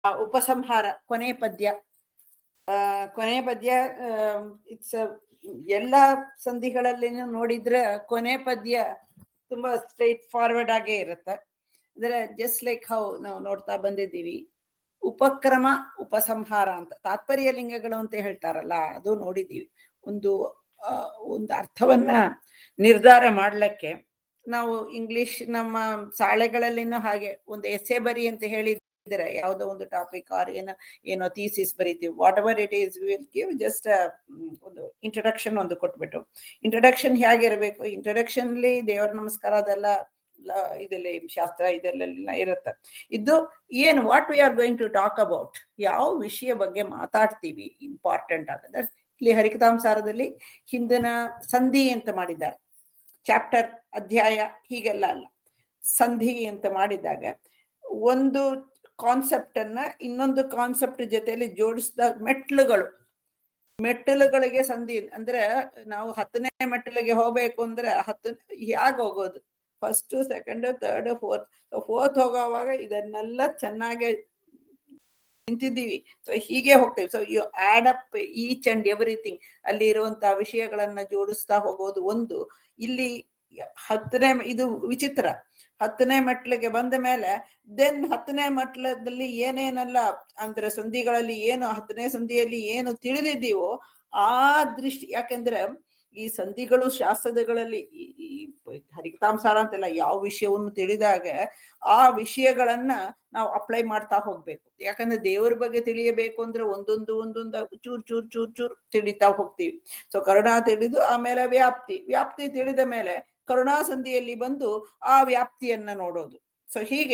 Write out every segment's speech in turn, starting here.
ಉಪಸಂಹಾರ ಕೊನೆ ಪದ್ಯ ಆ ಕೊನೆ ಪದ್ಯ ಇಟ್ಸ್ ಎಲ್ಲ ಸಂಧಿಗಳಲ್ಲಿ ನೋಡಿದ್ರೆ ಕೊನೆ ಪದ್ಯ ತುಂಬಾ ಸ್ಟ್ರೈಟ್ ಫಾರ್ವರ್ಡ್ ಆಗೇ ಇರುತ್ತೆ ಅಂದ್ರೆ ಜಸ್ಟ್ ಲೈಕ್ ಹೌ ನಾವು ನೋಡ್ತಾ ಬಂದಿದ್ದೀವಿ ಉಪಕ್ರಮ ಉಪಸಂಹಾರ ಅಂತ ತಾತ್ಪರ್ಯ ಲಿಂಗಗಳು ಅಂತ ಹೇಳ್ತಾರಲ್ಲ ಅದು ನೋಡಿದೀವಿ ಒಂದು ಆ, ಒಂದು ಅರ್ಥವನ್ನ ನಿರ್ಧಾರ ಮಾಡ್ಲಿಕ್ಕೆ ನಾವು ಇಂಗ್ಲಿಷ್ ನಮ್ಮ ಶಾಲೆಗಳಲ್ಲಿನೂ ಹಾಗೆ ಒಂದು ಎಸ್ಸೆ ಬರಿ ಅಂತ ಹೇಳಿದ್ರೆ ಯಾವುದೋ ಒಂದು ಟಾಪಿಕ್ ಆರ್ ಏನೋ ಏನೋ ಥೀಸಿಸ್ ಬರೀತೀವಿ whatever it is will give just ಒಂದು ಇಂಟ್ರಡಕ್ಷನ್ ಒಂದು ಕೊಟ್ಬಿಟ್ಟು ಇಂಟ್ರಡಕ್ಷನ್ ಹೇಗಿರಬೇಕು ಇಂಟ್ರಡಕ್ಷನ್ಲಿ ದೇವರ ನಮಸ್ಕಾರ ಅದೆಲ್ಲ ಲ- ಇದೆಲ್ಲ ಶಾಸ್ತ್ರ ಇದೆಲ್ಲ ಇರುತ್ತೆ ಇದು ಏನು what we are going to talk about ಯಾವ ವಿಷಯ ಬಗ್ಗೆ ಮಾತಾಡ್ತೀವಿ ಇಂಪಾರ್ಟೆಂಟ್ ಆಗದ ಇಲ್ಲಿ ಹರಿಕತಾಂಸಾರದಲ್ಲಿ ಹಿಂದಿನ ಸಂಧಿ ಅಂತ ಮಾಡಿದ್ದಾರೆ ಚಾಪ್ಟರ್ ಅಧ್ಯಾಯ ಹೀಗೆಲ್ಲ ಅಲ್ಲ ಸಂಧಿ ಅಂತ ಮಾಡಿದಾಗ ಒಂದು ಕಾನ್ಸೆಪ್ಟ್ ಅನ್ನ ಇನ್ನೊಂದು ಕಾನ್ಸೆಪ್ಟ್ ಜೊತೆಯಲ್ಲಿ ಜೋಡಿಸಿದ ಮೆಟ್ಲುಗಳು ಮೆಟ್ಟಲುಗಳಿಗೆ ಸಂಧಿ ಅಂದ್ರೆ ನಾವು ಹತ್ತನೇ ಮೆಟ್ಟಲಿಗೆ ಹೋಗ್ಬೇಕು ಅಂದ್ರೆ ಹತ್ತು ಹೇಗೆ ಹೋಗೋದು first second third fourth fourth ಹೋಗೋವಾಗ ಇದನ್ನೆಲ್ಲ ಚೆನ್ನಾಗಿ ನಿಂತಿದ್ದೀವಿ ಸೊ ಹೀಗೆ ಹೋಗ್ತೇವೆ so you add up each and everything ಅಲ್ಲಿ ಇರುವಂತಹ ವಿಷಯಗಳನ್ನ ಜೋಡಿಸ್ತಾ ಹೋಗೋದು ಒಂದು ಇಲ್ಲಿ ಹತ್ತನೇ ಇದು ವಿಚಿತ್ರ ಹತ್ತನೇ ಮೆಟ್ಲಿಗೆ ಬಂದ ಮೇಲೆ ದೆನ್ ಹತ್ತನೇ ಮೆಟ್ಲದಲ್ಲಿ ಏನೇನೆಲ್ಲ ಅಂದ್ರೆ ಸಂಧಿಗಳಲ್ಲಿ ಏನು ಹತ್ತನೇ ಸಂಧಿಯಲ್ಲಿ ಏನು ತಿಳಿದಿದ್ದೀವೋ ಆ ದೃಷ್ಟಿ ಯಾಕೆಂದ್ರೆ ಈ ಸಂಧಿಗಳು ಶಾಸ್ತ್ರಗಳಲ್ಲಿ ಈ ಈ ಹರಿಕತಾಂಸಾರ ಅಂತೆಲ್ಲ ಯಾವ ವಿಷಯವನ್ನು ತಿಳಿದಾಗ ಆ ವಿಷಯಗಳನ್ನ ನಾವು ಅಪ್ಲೈ ಮಾಡ್ತಾ ಹೋಗ್ಬೇಕು ಯಾಕಂದ್ರೆ ದೇವರ ಬಗ್ಗೆ ತಿಳಿಯಬೇಕು ಅಂದ್ರೆ ಒಂದೊಂದು ಒಂದೊಂದು ಚೂರ್ ಚೂರ್ ಚೂರ್ ಚೂರ್ ತಿಳಿತಾ ಹೋಗ್ತೀವಿ ಸೊ ಕರುಣಾ ತಿಳಿದು ಆಮೇಲೆ ವ್ಯಾಪ್ತಿ ವ್ಯಾಪ್ತಿ ತಿಳಿದ ಮೇಲೆ ಕರುಣಾ ಸಂಧಿಯಲ್ಲಿ ಬಂದು ಆ ವ್ಯಾಪ್ತಿಯನ್ನ ನೋಡೋದು ಸೊ ಹೀಗೆ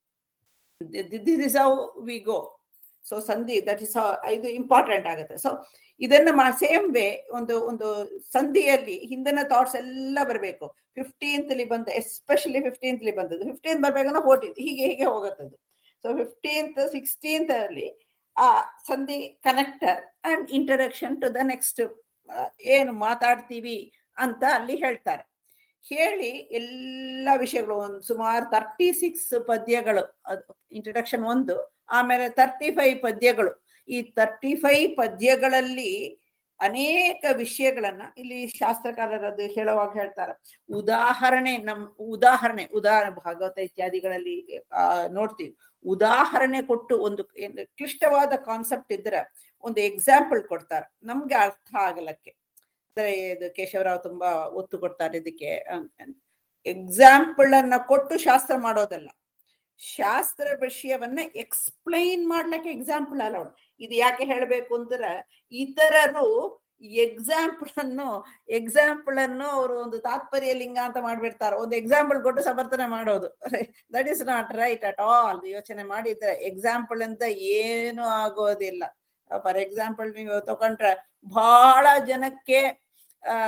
this is how we go so ಸಂಧಿ ದಟ್ ಇಸ್ ಇದು ಇಂಪಾರ್ಟೆಂಟ್ ಆಗುತ್ತೆ ಸೊ ಇದನ್ನ ಮಾ ಸೇಮ್ ವೇ ಒಂದು ಒಂದು ಸಂಧಿಯಲ್ಲಿ ಹಿಂದಿನ ಥಾಟ್ಸ್ ಎಲ್ಲ ಬರಬೇಕು ಫಿಫ್ಟೀನ್ತ್ಲಿ ಬಂದ ಎಸ್ಪೆಷಲಿ ಫಿಫ್ಟೀನ್ತ್ಲಿ ಬಂದದ್ದು ಫಿಫ್ಟೀನ್ ಬರ್ಬೇಕಂದ್ರೆ ಫೋರ್ಟೀನ್ ಹೀಗೆ ಹೀಗೆ ಹೋಗುತ್ತದು ಸೊ ಫಿಫ್ಟೀನ್ತ್ ಸಿಕ್ಸ್ಟೀನ್ತ್ ಅಲ್ಲಿ ಆ ಸಂಧಿ connector and introduction to the next ಏನು ಮಾತಾಡ್ತೀವಿ ಅಂತ ಅಲ್ಲಿ ಹೇಳ್ತಾರೆ ಹೇಳಿ ಎಲ್ಲ ವಿಷಯಗಳು ಒಂದು ಸುಮಾರು ತರ್ಟಿ ಸಿಕ್ಸ್ ಪದ್ಯಗಳು ಅದು ಇಂಟ್ರಡಕ್ಷನ್ ಒಂದು ಆಮೇಲೆ ತರ್ಟಿ ಫೈವ್ ಪದ್ಯಗಳು ಈ ತರ್ಟಿ ಫೈವ್ ಪದ್ಯಗಳಲ್ಲಿ ಅನೇಕ ವಿಷಯಗಳನ್ನ ಇಲ್ಲಿ ಶಾಸ್ತ್ರಕಾರರದ್ದು ಹೇಳುವಾಗ ಹೇಳ್ತಾರೆ ಉದಾಹರಣೆ ನಮ್ ಉದಾಹರಣೆ ಉದಾಹರಣೆ ಭಾಗವತ ಇತ್ಯಾದಿಗಳಲ್ಲಿ ಆ ನೋಡ್ತೀವಿ ಉದಾಹರಣೆ ಕೊಟ್ಟು ಒಂದು ಏನ್ ಕ್ಲಿಷ್ಟವಾದ ಕಾನ್ಸೆಪ್ಟ್ ಇದ್ರೆ ಒಂದು ಎಕ್ಸಾಂಪಲ್ ಕೊಡ್ತಾರೆ ನಮ್ಗೆ ಅರ್ಥ ಆಗಲಕ್ಕೆ ಅಂದ್ರೆ ಇದು ಕೇಶವರಾವ್ ತುಂಬಾ ಒತ್ತು ಕೊಡ್ತಾರೆ ಇದಕ್ಕೆ ಎಕ್ಸಾಂಪಲ್ ಅನ್ನ ಕೊಟ್ಟು ಶಾಸ್ತ್ರ ಮಾಡೋದಲ್ಲ ಶಾಸ್ತ್ರ ವಿಷಯವನ್ನ ಎಕ್ಸ್ಪ್ಲೈನ್ ಮಾಡ್ಲಿಕ್ಕೆ ಎಕ್ಸಾಂಪಲ್ ಅಲೌಡ್ ಇದು ಯಾಕೆ ಹೇಳ್ಬೇಕು ಅಂದ್ರೆ ಇತರರು ಎಕ್ಸಾಂಪಲ್ ಅನ್ನು ಎಕ್ಸಾಂಪಲ್ ಅನ್ನು ಅವರು ಒಂದು ತಾತ್ಪರ್ಯ ಲಿಂಗ ಅಂತ ಮಾಡ್ಬಿಡ್ತಾರೆ ಒಂದು ಎಕ್ಸಾಂಪಲ್ ಕೊಟ್ಟು ಸಮರ್ಥನೆ ಮಾಡೋದು that is not right at all ಯೋಚನೆ ಮಾಡಿದ್ರೆ ಎಕ್ಸಾಂಪಲ್ ಅಂತ ಏನು ಆಗೋದಿಲ್ಲ ಫಾರ್ ಎಕ್ಸಾಂಪಲ್ ನೀವು ತಗೊಂಡ್ರೆ ಬಹಳ ಜನಕ್ಕೆ ಆ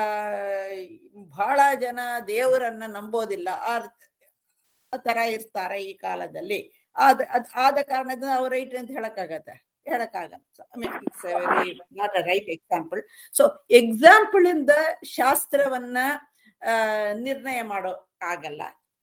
ಬಹಳ ಜನ ದೇವರನ್ನ ನಂಬೋದಿಲ್ಲ ಆ ತರ ಇರ್ತಾರೆ ಈ ಕಾಲದಲ್ಲಿ ಆದ ಅದ್ ಆದ ಕಾರಣದಿಂದ ಅವ್ರು ರೈಟ್ ಅಂತ ಹೇಳಕ್ಕಾಗತ್ತೆ ಹೇಳಕ್ಕಾಗಲ್ಲ it's very not a right example so example ಇಂದ ಶಾಸ್ತ್ರವನ್ನ ಆ ನಿರ್ಣಯ ಮಾಡೋ ಆಗಲ್ಲ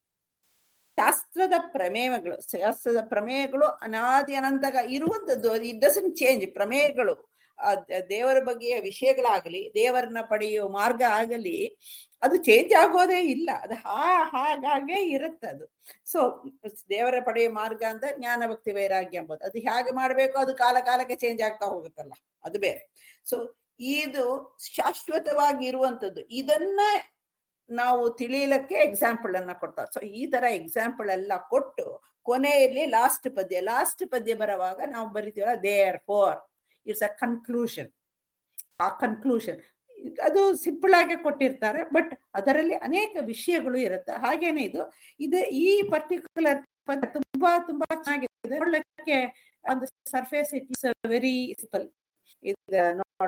ಶಾಸ್ತ್ರದ ಪ್ರಮೇಯಗಳು ಶಾಸ್ತ್ರದ ಪ್ರಮೇಯಗಳು ಅನಾದಿ ಅನಂತಗ ಇರುವಂತದ್ದು ಇಟ್ ಡಸನ್ ಚೇಂಜ್ ಪ್ರಮೇಯಗಳು ಆ ದೇವರ ಬಗೆಯ ವಿಷಯಗಳಾಗಲಿ ದೇವರನ್ನ ಪಡೆಯುವ ಮಾರ್ಗ ಆಗಲಿ ಅದು ಚೇಂಜ್ ಆಗೋದೇ ಇಲ್ಲ ಅದು ಹಾ ಹಾಗಾಗೇ ಇರುತ್ತೆ ಅದು ಸೊ ದೇವರ ಪಡೆಯುವ ಮಾರ್ಗ ಅಂತ ಜ್ಞಾನ ಭಕ್ತಿ ವೈರಾಗ್ಯ ಎಂಬುದು ಅದು ಹೇಗೆ ಮಾಡ್ಬೇಕು ಅದು ಕಾಲ ಕಾಲಕ್ಕೆ ಚೇಂಜ್ ಆಗ್ತಾ ಹೋಗುತ್ತಲ್ಲ ಅದು ಬೇರೆ ಸೊ ಇದು ಶಾಶ್ವತವಾಗಿ ಇರುವಂತದ್ದು ಇದನ್ನ ನಾವು ತಿಳಿಯಲಿಕ್ಕೆ ಎಕ್ಸಾಂಪಲ್ ಅನ್ನ ಕೊಡ್ತಾರೆ ಸೊ ಈ ತರ ಎಕ್ಸಾಂಪಲ್ ಎಲ್ಲ ಕೊಟ್ಟು ಕೊನೆಯಲ್ಲಿ ಲಾಸ್ಟ್ ಪದ್ಯ ಲಾಸ್ಟ್ ಪದ್ಯ ಬರುವಾಗ ನಾವು ಬರಿತೀವಲ್ಲ therefore it's a conclusion ಆ ಕನ್ಕ್ಲೂಷನ್ ಅದು ಸಿಂಪಲ್ ಆಗಿ ಕೊಟ್ಟಿರ್ತಾರೆ ಬಟ್ ಅದರಲ್ಲಿ ಅನೇಕ ವಿಷಯಗಳು ಇರುತ್ತೆ ಹಾಗೇನೆ ಇದು ಇದು ಈ ಪರ್ಟಿಕ್ಯುಲರ್ ತುಂಬಾ ತುಂಬಾ ಚೆನ್ನಾಗಿದೆ ನೋಡ್ಲಿಕ್ಕೆ ಒಂದು surface it is very simple ಇದು ನೋಡ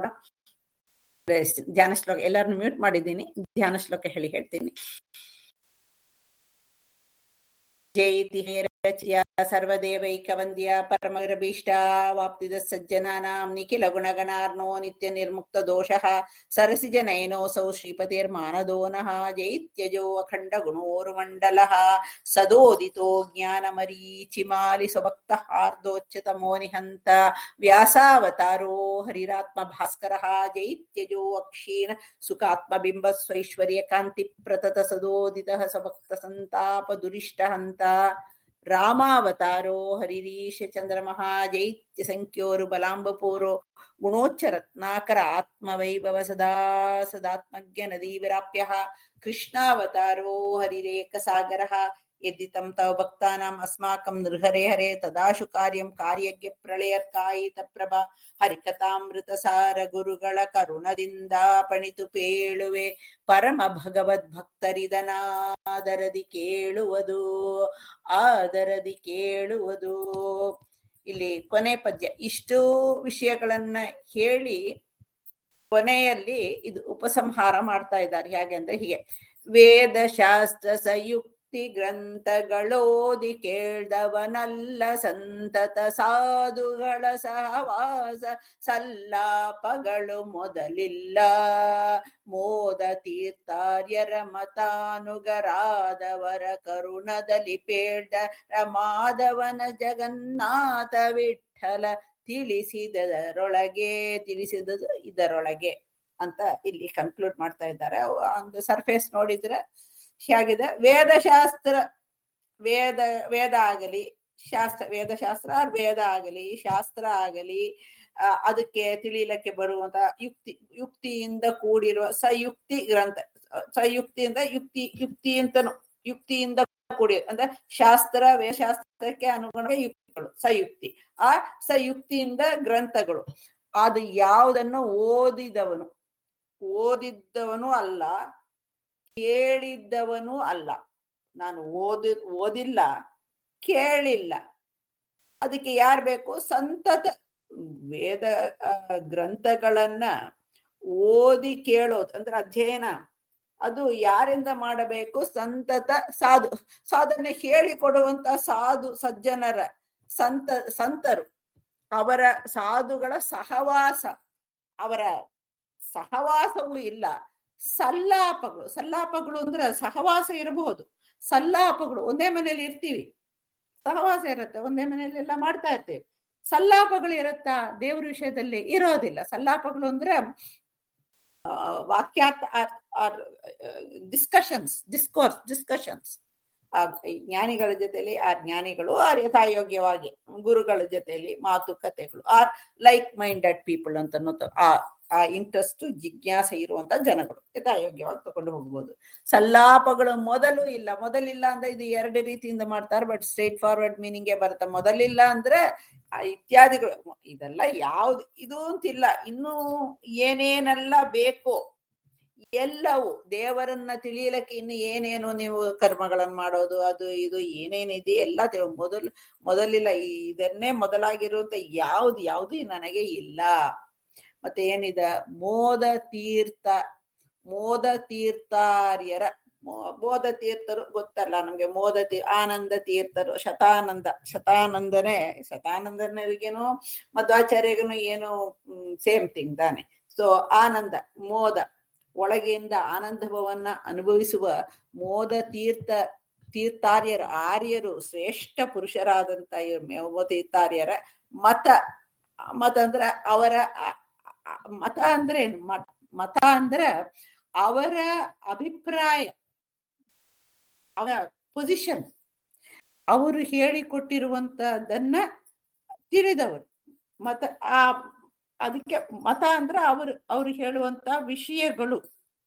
ಧ್ಯಾನ ಶ್ಲೋಕ ಎಲ್ಲರನ್ನು ಮ್ಯೂಟ್ ಮಾಡಿದ್ದೀನಿ ಧ್ಯಾನ ಶ್ಲೋಕ ಹೇಳಿ ಹೇಳ್ತೀನಿ ಜಯತಿ ರಚಯ ಸರ್ವದೇವೈಕವಂದ್ಯ ಪರಮರಭೀಷ್ಟ ವಾಪ್ತಿದ ಸಜ್ಜನಾನಾಂ ನಿಖಿಲ ಗುಣಗಣಾರ್ನೋ ನಿತ್ಯ ನಿರ್ಮುಕ್ತ ದೋಷಃ ಸರಸಿಜ ನಯನೋऽಸೌ ಶ್ರೀಪತಿರ್ಮಾನದೋ ನಃ ಜೈತ್ಯಜೋ ಅಖಂಡ ಗುಣೋರ್ಮಂಡಲಃ ಸದೋದಿತೋ ಜ್ಞಾನಮರೀಚಿಮಾಲಿ ಸ್ವಭಕ್ತ ಹಾರ್ದೋಚ್ಯತಮೋ ನಿಹಂತ ವ್ಯಾಸಾವತಾರೋ ಹರಿರಾತ್ಮ ಭಾಸ್ಕರಃ ಜೈತ್ಯಜೋ ಅಕ್ಷೀಣ ಸುಖಾತ್ಮಬಿಂಬ ಸ್ವೈಶ್ವರ್ಯ ಕಾಂತಿ ಪ್ರತತ ಸದೋದಿತಃ ಸಭಕ್ತ ಸಂತಾಪ ದುರಿಷ್ಟ ಹಂತ ರಾಮಾವತಾರೋ ಹರಿರೀಶ ಚಂದ್ರಮಃ ಜೈತ್ಯ ಸಂಖ್ಯೋರು ಬಲಾಂಬಪೂರೋ ಗುಣೋಚ್ಚ ರತ್ನಾಕರ ಆತ್ಮವೈಭವ ಸದಾ ಸದಾತ್ಮಜ್ಞ ನದೀ ವಿರಾಪ್ಯ ಕೃಷ್ಣಾವತಾರೋ ಹರಿರೇಕ ಸಾಗರಃ ಯದ್ದಿತಂ ತವ ಭಕ್ತಾನಾಂ ಅಸ್ಮಾಕಂ ನೃಹರೆ ಹರೆ ತದಾಶು ಕಾರ್ಯಂ ಕಾರ್ಯಜ್ಞ ಪ್ರಳಯರ್ಕಾಯಿತ ಪ್ರಭಾ ಹರಿಕಥಾಮೃತ ಸಾರ ಗುರುಗಳ ಕರುಣದಿಂದ ಪಣಿತು ಪೇಳುವೆ ಪರಮ ಭಗವದ್ ಭಕ್ತರಿದನಾದರದಿ ಕೇಳುವುದು ಆದರದಿ ಕೇಳುವುದು ಇಲ್ಲಿ ಕೊನೆ ಪದ್ಯ ಇಷ್ಟು ವಿಷಯಗಳನ್ನ ಹೇಳಿ ಕೊನೆಯಲ್ಲಿ ಇದು ಉಪಸಂಹಾರ ಮಾಡ್ತಾ ಇದ್ದಾರೆ ಹೇಗೆ ಅಂದ್ರೆ ಹೀಗೆ ವೇದ ಶಾಸ್ತ್ರ ಸಂಯುಕ್ತಿ ಗ್ರಂಥಗಳೋದಿ ಕೇಳ್ದವನಲ್ಲ ಸಂತತ ಸಾಧುಗಳ ಸಹವಾಸ ಸಲ್ಲಾಪಗಳು ಮೊದಲಿಲ್ಲ ಮೋದ ತೀರ್ಥಾರ್ಯರ ಮತಾನುಗರಾದವರ ಕರುಣದಲ್ಲಿ ಪೇಳ್ದ ಮಾಧವನ ಜಗನ್ನಾಥ ವಿಠಲ ತಿಳಿಸಿದರೊಳಗೆ ತಿಳಿಸಿದದು ಇದರೊಳಗೆ ಅಂತ ಇಲ್ಲಿ ಕನ್ಕ್ಲೂಡ್ ಮಾಡ್ತಾ ಇದ್ದಾರೆ ಒಂದು ಸರ್ಫೇಸ್ ನೋಡಿದ್ರೆ ಹೇಗಿದೆ ವೇದಶಾಸ್ತ್ರ ವೇದ ವೇದ ಆಗಲಿ ಶಾಸ್ತ್ರ ವೇದಶಾಸ್ತ್ರ ವೇದ ಆಗಲಿ ಶಾಸ್ತ್ರ ಆಗಲಿ ಆ, ಅದಕ್ಕೆ ತಿಳಿಲಿಕ್ಕೆ ಬರುವಂತ ಯುಕ್ತಿ ಯುಕ್ತಿಯಿಂದ ಕೂಡಿರುವ ಸಯುಕ್ತಿ ಗ್ರಂಥ ಸಯುಕ್ತಿಯಿಂದ ಯುಕ್ತಿ ಯುಕ್ತಿ ಅಂತನು ಯುಕ್ತಿಯಿಂದ ಕೂಡಿ ಅಂದ್ರೆ ಶಾಸ್ತ್ರ ವೇದಶಾಸ್ತ್ರಕ್ಕೆ ಅನುಗುಣವಾಗಿ ಯುಕ್ತಿಗಳು ಸಯುಕ್ತಿ ಆ ಸಯುಕ್ತಿಯಿಂದ ಗ್ರಂಥಗಳು ಅದು ಯಾವುದನ್ನು ಓದಿದವನು ಓದಿದ್ದವನು ಅಲ್ಲ ಕೇಳಿದ್ದವನು ಅಲ್ಲ ನಾನು ಓದಿ ಓದಿಲ್ಲ ಕೇಳಿಲ್ಲ ಅದಕ್ಕೆ ಯಾರು ಬೇಕು ಸಂತತ ವೇದ ಆ, ಗ್ರಂಥಗಳನ್ನ ಓದಿ ಕೇಳೋದು ಅಂದ್ರೆ ಅಧ್ಯಯನ ಅದು ಯಾರಿಂದ ಮಾಡಬೇಕು ಸಂತತ ಸಾಧು ಸಾಧನೆ ಹೇಳಿಕೊಡುವಂತ ಸಾಧು ಸಜ್ಜನರ ಸಂತ ಸಂತರು ಅವರ ಸಾಧುಗಳ ಸಹವಾಸ ಅವರ ಸಹವಾಸಗಳು ಇಲ್ಲ ಸಲ್ಲಾಪಗಳು ಸಲ್ಲಾಪಗಳು ಅಂದ್ರೆ ಸಹವಾಸ ಇರಬಹುದು ಸಲ್ಲಾಪಗಳು ಒಂದೇ ಮನೇಲಿ ಇರ್ತೀವಿ ಸಹವಾಸ ಇರುತ್ತೆ ಒಂದೇ ಮನೆಯಲ್ಲಿ ಎಲ್ಲ ಮಾಡ್ತಾ ಇರ್ತೀವಿ ಸಲ್ಲಾಪಗಳು ಇರುತ್ತಾ ದೇವ್ರ ವಿಷಯದಲ್ಲಿ ಇರೋದಿಲ್ಲ ಸಲ್ಲಾಪಗಳು ಅಂದ್ರೆ ಆ, ವಾಕ್ಯಾರ್ಥ ಡಿಸ್ಕಷನ್ಸ್ ಡಿಸ್ಕೋರ್ಸ್ ಡಿಸ್ಕಷನ್ಸ್ ಆ ಜ್ಞಾನಿಗಳ ಜೊತೆಲಿ ಆ ಜ್ಞಾನಿಗಳು ಆ ಯಥಾಯೋಗ್ಯವಾಗಿ ಗುರುಗಳ ಜೊತೆಲಿ ಮಾತುಕತೆಗಳು ಆರ್ ಲೈಕ್ ಮೈಂಡೆಡ್ ಪೀಪಲ್ ಅಂತ ಅನ್ನೋದು ಆ ಆ ಇಂಟ್ರೆಸ್ಟ್ ಜಿಜ್ಞಾಸೆ ಇರುವಂತ ಜನಗಳು ಯಥಾಯೋಗ್ಯವಾಗಿ ತಗೊಂಡು ಹೋಗ್ಬೋದು ಸಲ್ಲಾಪಗಳು ಮೊದಲು ಇಲ್ಲ ಮೊದಲಿಲ್ಲ ಅಂದ್ರೆ ಇದು ಎರಡು ರೀತಿಯಿಂದ ಮಾಡ್ತಾರೆ ಬಟ್ ಸ್ಟ್ರೇಟ್ ಫಾರ್ವರ್ಡ್ ಮೀನಿಂಗ್ ಬರುತ್ತೆ ಮೊದಲಿಲ್ಲ ಅಂದ್ರೆ ಆ ಇತ್ಯಾದಿಗಳು ಇದೆಲ್ಲ ಯಾವ್ದು ಇದು ಅಂತಿಲ್ಲ ಇನ್ನು ಏನೇನೆಲ್ಲ ಬೇಕೋ ಎಲ್ಲವೂ ದೇವರನ್ನ ತಿಳಿಯಲಿಕ್ಕೆ ಇನ್ನು ಏನೇನು ನೀವು ಕರ್ಮಗಳನ್ನ ಮಾಡೋದು ಅದು ಇದು ಏನೇನಿದೆ ಎಲ್ಲ ತಿಳ್- ಮೊದಲು ಮೊದಲಿಲ್ಲ ಈ- ಇದನ್ನೇ ಮೊದಲಾಗಿರುವಂತ ಯಾವ್ದು ಯಾವ್ದು ನನಗೆ ಇಲ್ಲ ಮತ್ತೆ ಏನಿದ ಮೋದ ತೀರ್ಥ ಮೋದ ತೀರ್ಥಾರ್ಯರ ಮೋ- ಮೋದ ತೀರ್ಥರು ಗೊತ್ತಲ್ಲ ನಮ್ಗೆ ಮೋದ ತೀ ಆನಂದ ತೀರ್ಥರು ಶತಾನಂದ ಶತಾನಂದನೇ ಶತಾನಂದನರಿಗೇನು ಮಧ್ವಾಚಾರ್ಯಗೇನು ಏನು ಸೇಮ್ ಥಿಂಗ್ ತಾನೆ ಸೊ ಆನಂದ ಮೋದ ಒಳಗೆಯಿಂದ ಆನಂದವನ್ನ ಅನುಭವಿಸುವ ಮೋದ ತೀರ್ಥ ತೀರ್ಥಾರ್ಯರು ಆರ್ಯರು ಶ್ರೇಷ್ಠ ಪುರುಷರಾದಂತ ಇವ್ರು ಮೋದ ತೀರ್ಥಾರ್ಯರ ಮತ ಮತ ಅಂದ್ರ ಅವರ ಆ- ಆ- ಮತ ಅಂದ್ರೆ ಏನು ಮತ್- ಮತ ಅಂದ್ರ ಅವರ ಅಭಿಪ್ರಾಯ ಅವರ ಪೊಸಿಷನ್ ಅವರು ಹೇಳಿಕೊಟ್ಟಿರುವಂತದನ್ನ ತಿಳಿದವರು ಮತ ಆ ಅದಕ್ಕೆ ಮತ ಅಂದ್ರೆ ಅವರು ಅವ್ರು ಹೇಳುವಂತ ವಿಷಯಗಳು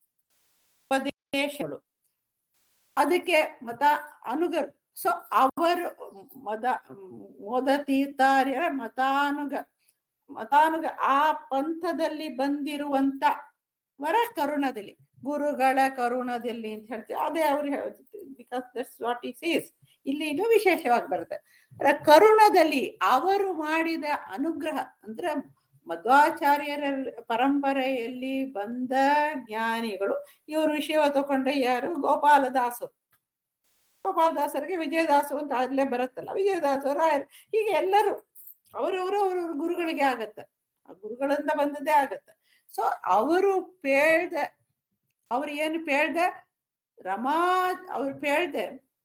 ಉಪದೇಶಗಳು ಅದಕ್ಕೆ ಮತ ಅನುಗರು ಸೊ ಅವರು ಮದ ಮೋದ ತೀರ್ಥಾರ್ಯರ ಮತಾನುಗ ಮತಾನುಗ ಆ ಪಂಥದಲ್ಲಿ ಬಂದಿರುವಂತ ವರ ಕರುಣದಲ್ಲಿ ಗುರುಗಳ ಕರುಣದಲ್ಲಿ ಅಂತ ಹೇಳ್ತೀವಿ ಅದೇ ಅವ್ರು because that's what is is ಇಲ್ಲಿ ಇನ್ನೂ ವಿಶೇಷವಾಗಿ ಬರುತ್ತೆ ಅದ್ರ ಕರುಣದಲ್ಲಿ ಅವರು ಮಾಡಿದ ಅನುಗ್ರಹ ಅಂದ್ರೆ ಮಧ್ವಾಚಾರ್ಯರ ಪರಂಪರೆಯಲ್ಲಿ ಬಂದ ಜ್ಞಾನಿಗಳು ಇವ್ರ ವಿಷಯ ತಗೊಂಡ್ರೆ ಯಾರು ಗೋಪಾಲದಾಸರು ಗೋಪಾಲದಾಸರಿಗೆ ವಿಜಯದಾಸರು ಅಂತ ಅಲ್ಲೇ ಬರುತ್ತಲ್ಲ ವಿಜಯದಾಸರು ರಾಯರು ಹೀಗೆ ಎಲ್ಲರೂ ಅವರವರು ಅವ್ರವ್ರ ಗುರುಗಳಿಗೆ ಆಗತ್ತೆ ಆ ಗುರುಗಳಿಂದ ಬಂದದ್ದೇ ಆಗತ್ತೆ ಸೊ ಅವರು ಪೇಳ್ದ ಅವ್ರು ಏನು ಪೇಳ್ದ ರಮಾ ಅವ್ರು ಪೇಳ್ದೆ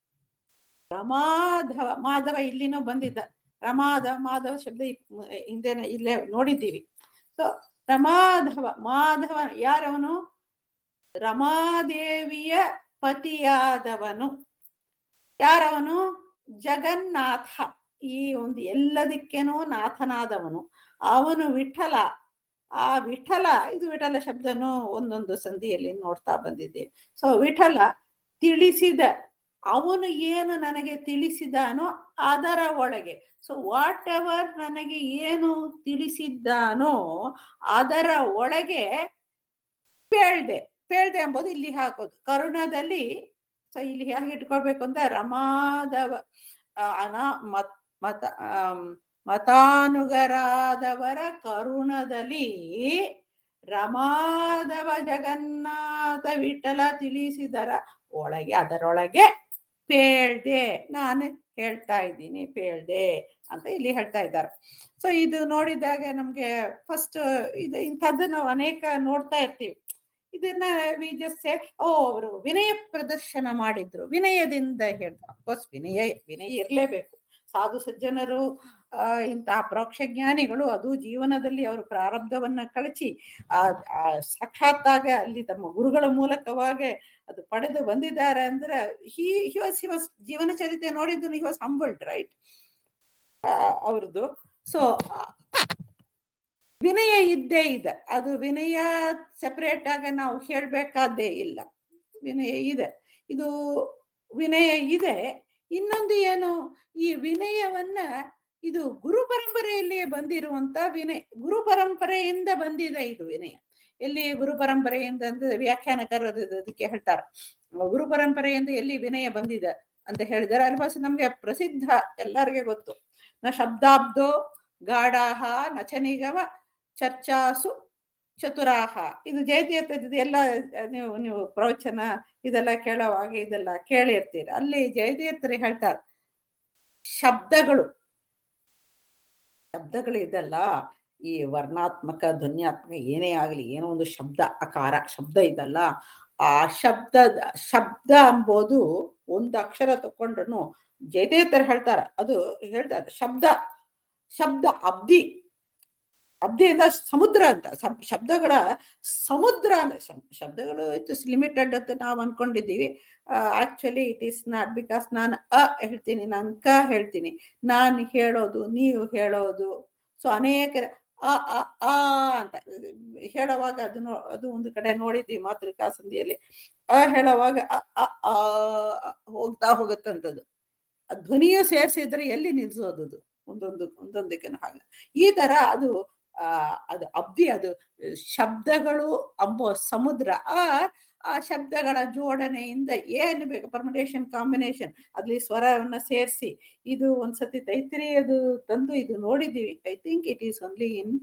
ರಮಾಧವ ಮಾಧವ ಇಲ್ಲಿನೂ ಬಂದಿದ್ದ ರಮಾಧ ಮಾಧವ ಶಬ್ದ ಇ- ಹಿಂದೆನೆ ಇಲ್ಲೇ ನೋಡಿದ್ದೀವಿ ಸೊ ರಮಾಧವ ಮಾಧವ ಯಾರವನು ರಮಾದೇವಿಯ ಪತಿಯಾದವನು ಯಾರವನು ಜಗನ್ನಾಥ ಈ ಒಂದು ಎಲ್ಲದಕ್ಕೇನೋ ನಾಥನಾದವನು ಅವನು ವಿಠಲ ಆ ವಿಠಲ ಇದು ವಿಠಲ ಶಬ್ದನು ಒಂದೊಂದು ಸಂಧಿಯಲ್ಲಿ ನೋಡ್ತಾ ಬಂದಿದ್ದೇವೆ ಸೊ ವಿಠಲ ತಿಳಿಸಿದ ಅವನು ಏನು ನನಗೆ ತಿಳಿಸಿದಾನೋ ಅದರ ಒಳಗೆ ಸೊ ವಾಟ್ ಎವರ್ ನನಗೆ ಏನು ತಿಳಿಸಿದ್ದಾನೋ ಅದರ ಒಳಗೆ ಪೇಳ್ದೆ ಪೇಳ್ದೆ ಎಂಬುದು ಇಲ್ಲಿ ಹಾಕೋದು ಕರುಣದಲ್ಲಿ ಸೊ ಇಲ್ಲಿ ಹೇಗೆ ಇಟ್ಕೊಳ್ಬೇಕು ಅಂತ ರಮಾದವ ಆ, ಅನ ಮತ್ ಮತ ಆಮ್, ಮತಾನುಗರಾದವರ ಕರುಣದಲ್ಲಿ ರಮಾದವ ಜಗನ್ನಾಥ ವಿಠಲ ತಿಳಿಸಿದರ ಒಳಗೆ ಅದರೊಳಗೆ ಪೇಳ್ದೆ ನಾನು ಹೇಳ್ತಾ ಇದ್ದೀನಿ ಪೇಳ್ದೆ ಅಂತ ಇಲ್ಲಿ ಹೇಳ್ತಾ ಇದ್ದಾರೆ ಸೊ ಇದು ನೋಡಿದಾಗ ನಮ್ಗೆ ಫಸ್ಟ್ ಇದು ಇಂಥದ್ದು ನಾವು ಅನೇಕ ನೋಡ್ತಾ ಇರ್ತೀವಿ ಇದನ್ನ ವಿ ಜಸ್ಟ್ ಸೇ ಓ ಅವರು ವಿನಯ ಪ್ರದರ್ಶನ ಮಾಡಿದ್ರು ವಿನಯದಿಂದ ಹೇಳ್ತಾರೆ ಅಫ್ಕೋರ್ಸ್ ವಿನಯ ವಿನಯ ಇರಲೇಬೇಕು ಸಾಧು ಸಜ್ಜನರು ಆ ಇಂತಹ ಪ್ರೋಕ್ಷ ಜ್ಞಾನಿಗಳು ಅದು ಜೀವನದಲ್ಲಿ ಅವರು ಪ್ರಾರಬ್ಧವನ್ನ ಕಳಚಿ ಆ ಆ ಸಾಕ್ಷಾತ್ತಾಗ ಅಲ್ಲಿ ತಮ್ಮ ಗುರುಗಳ ಮೂಲಕವಾಗಿ ಅದು ಪಡೆದು ಬಂದಿದ್ದಾರೆ ಅಂದ್ರೆ ಹಿ ಹಿ ವಾಸ್ ಹಿ ವಾಸ್ ಜೀವನ ಚರಿತ್ರೆ ನೋಡಿದ್ದು ಹಿ ವಾಸ್ ಹಂಬಲ್ಡ್ ರೈಟ್ ಅವ್ರದ್ದು ಸೊ ವಿನಯ ಇದ್ದೇ ಇದೆ ಅದು ವಿನಯ ಸೆಪರೇಟ್ ಆಗಿ ನಾವು ಹೇಳ್ಬೇಕಾದ್ದೇ ಇಲ್ಲ ವಿನಯ ಇದೆ ಇದು ವಿನಯ ಇದೆ ಇನ್ನೊಂದು ಏನು ಈ ವಿನಯವನ್ನ ಇದು ಗುರು ಪರಂಪರೆಯಲ್ಲಿಯೇ ಬಂದಿರುವಂತ ವಿನಯ ಗುರು ಪರಂಪರೆಯಿಂದ ಬಂದಿದೆ ಇದು ವಿನಯ ಎಲ್ಲಿ ಗುರು ಪರಂಪರೆಯಿಂದ ಅಂದ್ರೆ ವ್ಯಾಖ್ಯಾನಕಾರರು ಅದಕ್ಕೆ ಹೇಳ್ತಾರೆ ಗುರು ಪರಂಪರೆಯಿಂದ ಎಲ್ಲಿ ವಿನಯ ಬಂದಿದೆ ಅಂತ ಹೇಳಿದರೆ ಅಲ್ವಾಸ ನಮ್ಗೆ ಪ್ರಸಿದ್ಧ ಎಲ್ಲರಿಗೆ ಗೊತ್ತು ನ ಶಬ್ದಾಬ್ದೋ ಗಾಢಾಹ ನಚನಿಗವ ಚರ್ಚಾಸು ಚತುರಾಹ ಇದು ಜಯತೀರ್ಥದ್ದು ಎಲ್ಲ ನೀವು ನೀವು ಪ್ರವಚನ ಇದೆಲ್ಲ ಕೇಳುವಾಗ ಇದೆಲ್ಲ ಕೇಳಿರ್ತೀರ ಅಲ್ಲಿ ಜಯತೀರ್ಥರು ಹೇಳ್ತಾರೆ ಶಬ್ದಗಳು ಶಬ್ದಗಳು ಇದೆಲ್ಲ ಈ ವರ್ಣಾತ್ಮಕ ಧ್ವನ್ಯಾತ್ಮಕ ಏನೇ ಆಗಲಿ ಏನೋ ಒಂದು ಶಬ್ದ ಅಕಾರ ಶಬ್ದ ಇದಲ್ಲ ಆ ಶಬ್ದದ ಶಬ್ದ ಎಂಬುದು ಒಂದು ಅಕ್ಷರ ತಕೊಂಡ್ರು ಜಯತೀರ್ಥರು ಹೇಳ್ತಾರ ಅದು ಹೇಳ್ತಾರೆ ಶಬ್ದ ಶಬ್ದ ಅಬ್ದಿ ಅಬ್ದಿಯಿಂದ ಸಮುದ್ರ ಅಂತ ಶಬ್- ಶಬ್ದಗಳ ಸಮುದ್ರ ಅಂತ ಶಬ್- ಶಬ್ದಗಳು ಇಟ್ಸ್ ಲಿಮಿಟೆಡ್ ಅಂತ ನಾವು ಅನ್ಕೊಂಡಿದ್ದೀವಿ actually it is not because ನಾನು ಅ ಹೇಳ್ತೀನಿ ನಾನು ಕ ಹೇಳ್ತೀನಿ ನಾನು ಹೇಳೋದು ನೀವು ಹೇಳೋದು ಸೊ ಅನೇಕ ಅ ಅ ಆ ಅಂತ ಹೇಳುವಾಗ ಅದು ನೋ ಅದು ಒಂದು ಕಡೆ ನೋಡಿದ್ವಿ ಮಾತೃಕಾ ಸಂಧಿಯಲ್ಲಿ ಅ ಹೇಳುವಾಗ ಅ ಅ ಆ ಹೋಗ್ತಾ ಹೋಗುತ್ತಂತದ್ದು ಆ ಧ್ವನಿಯು ಸೇರಿಸಿದ್ರೆ ಎಲ್ಲಿ ನಿಲ್ಸೋದು ಅದು ಒಂದೊಂದು ಒಂದೊಂದಕ್ಕೆ ಹಾಗೆ ಈ ತರ ಅದು ಆ ಅದು ಅಬ್ದಿ ಅದು ಶಬ್ದಗಳು ಅಂಬೋ ಸಮುದ್ರ ಆ ಆ ಶಬ್ದಗಳ ಜೋಡಣೆಯಿಂದ ಏನು ಬೇಕು ಪರ್ಮುಟೇಷನ್ ಕಾಂಬಿನೇಷನ್ ಅಲ್ಲಿ ಸ್ವರವನ್ನ ಸೇರಿಸಿ ಇದು ಒಂದ್ಸತಿ ತೈತಿರಿಯದು ತಂದು ಇದು ನೋಡಿದೀವಿ I think it is only in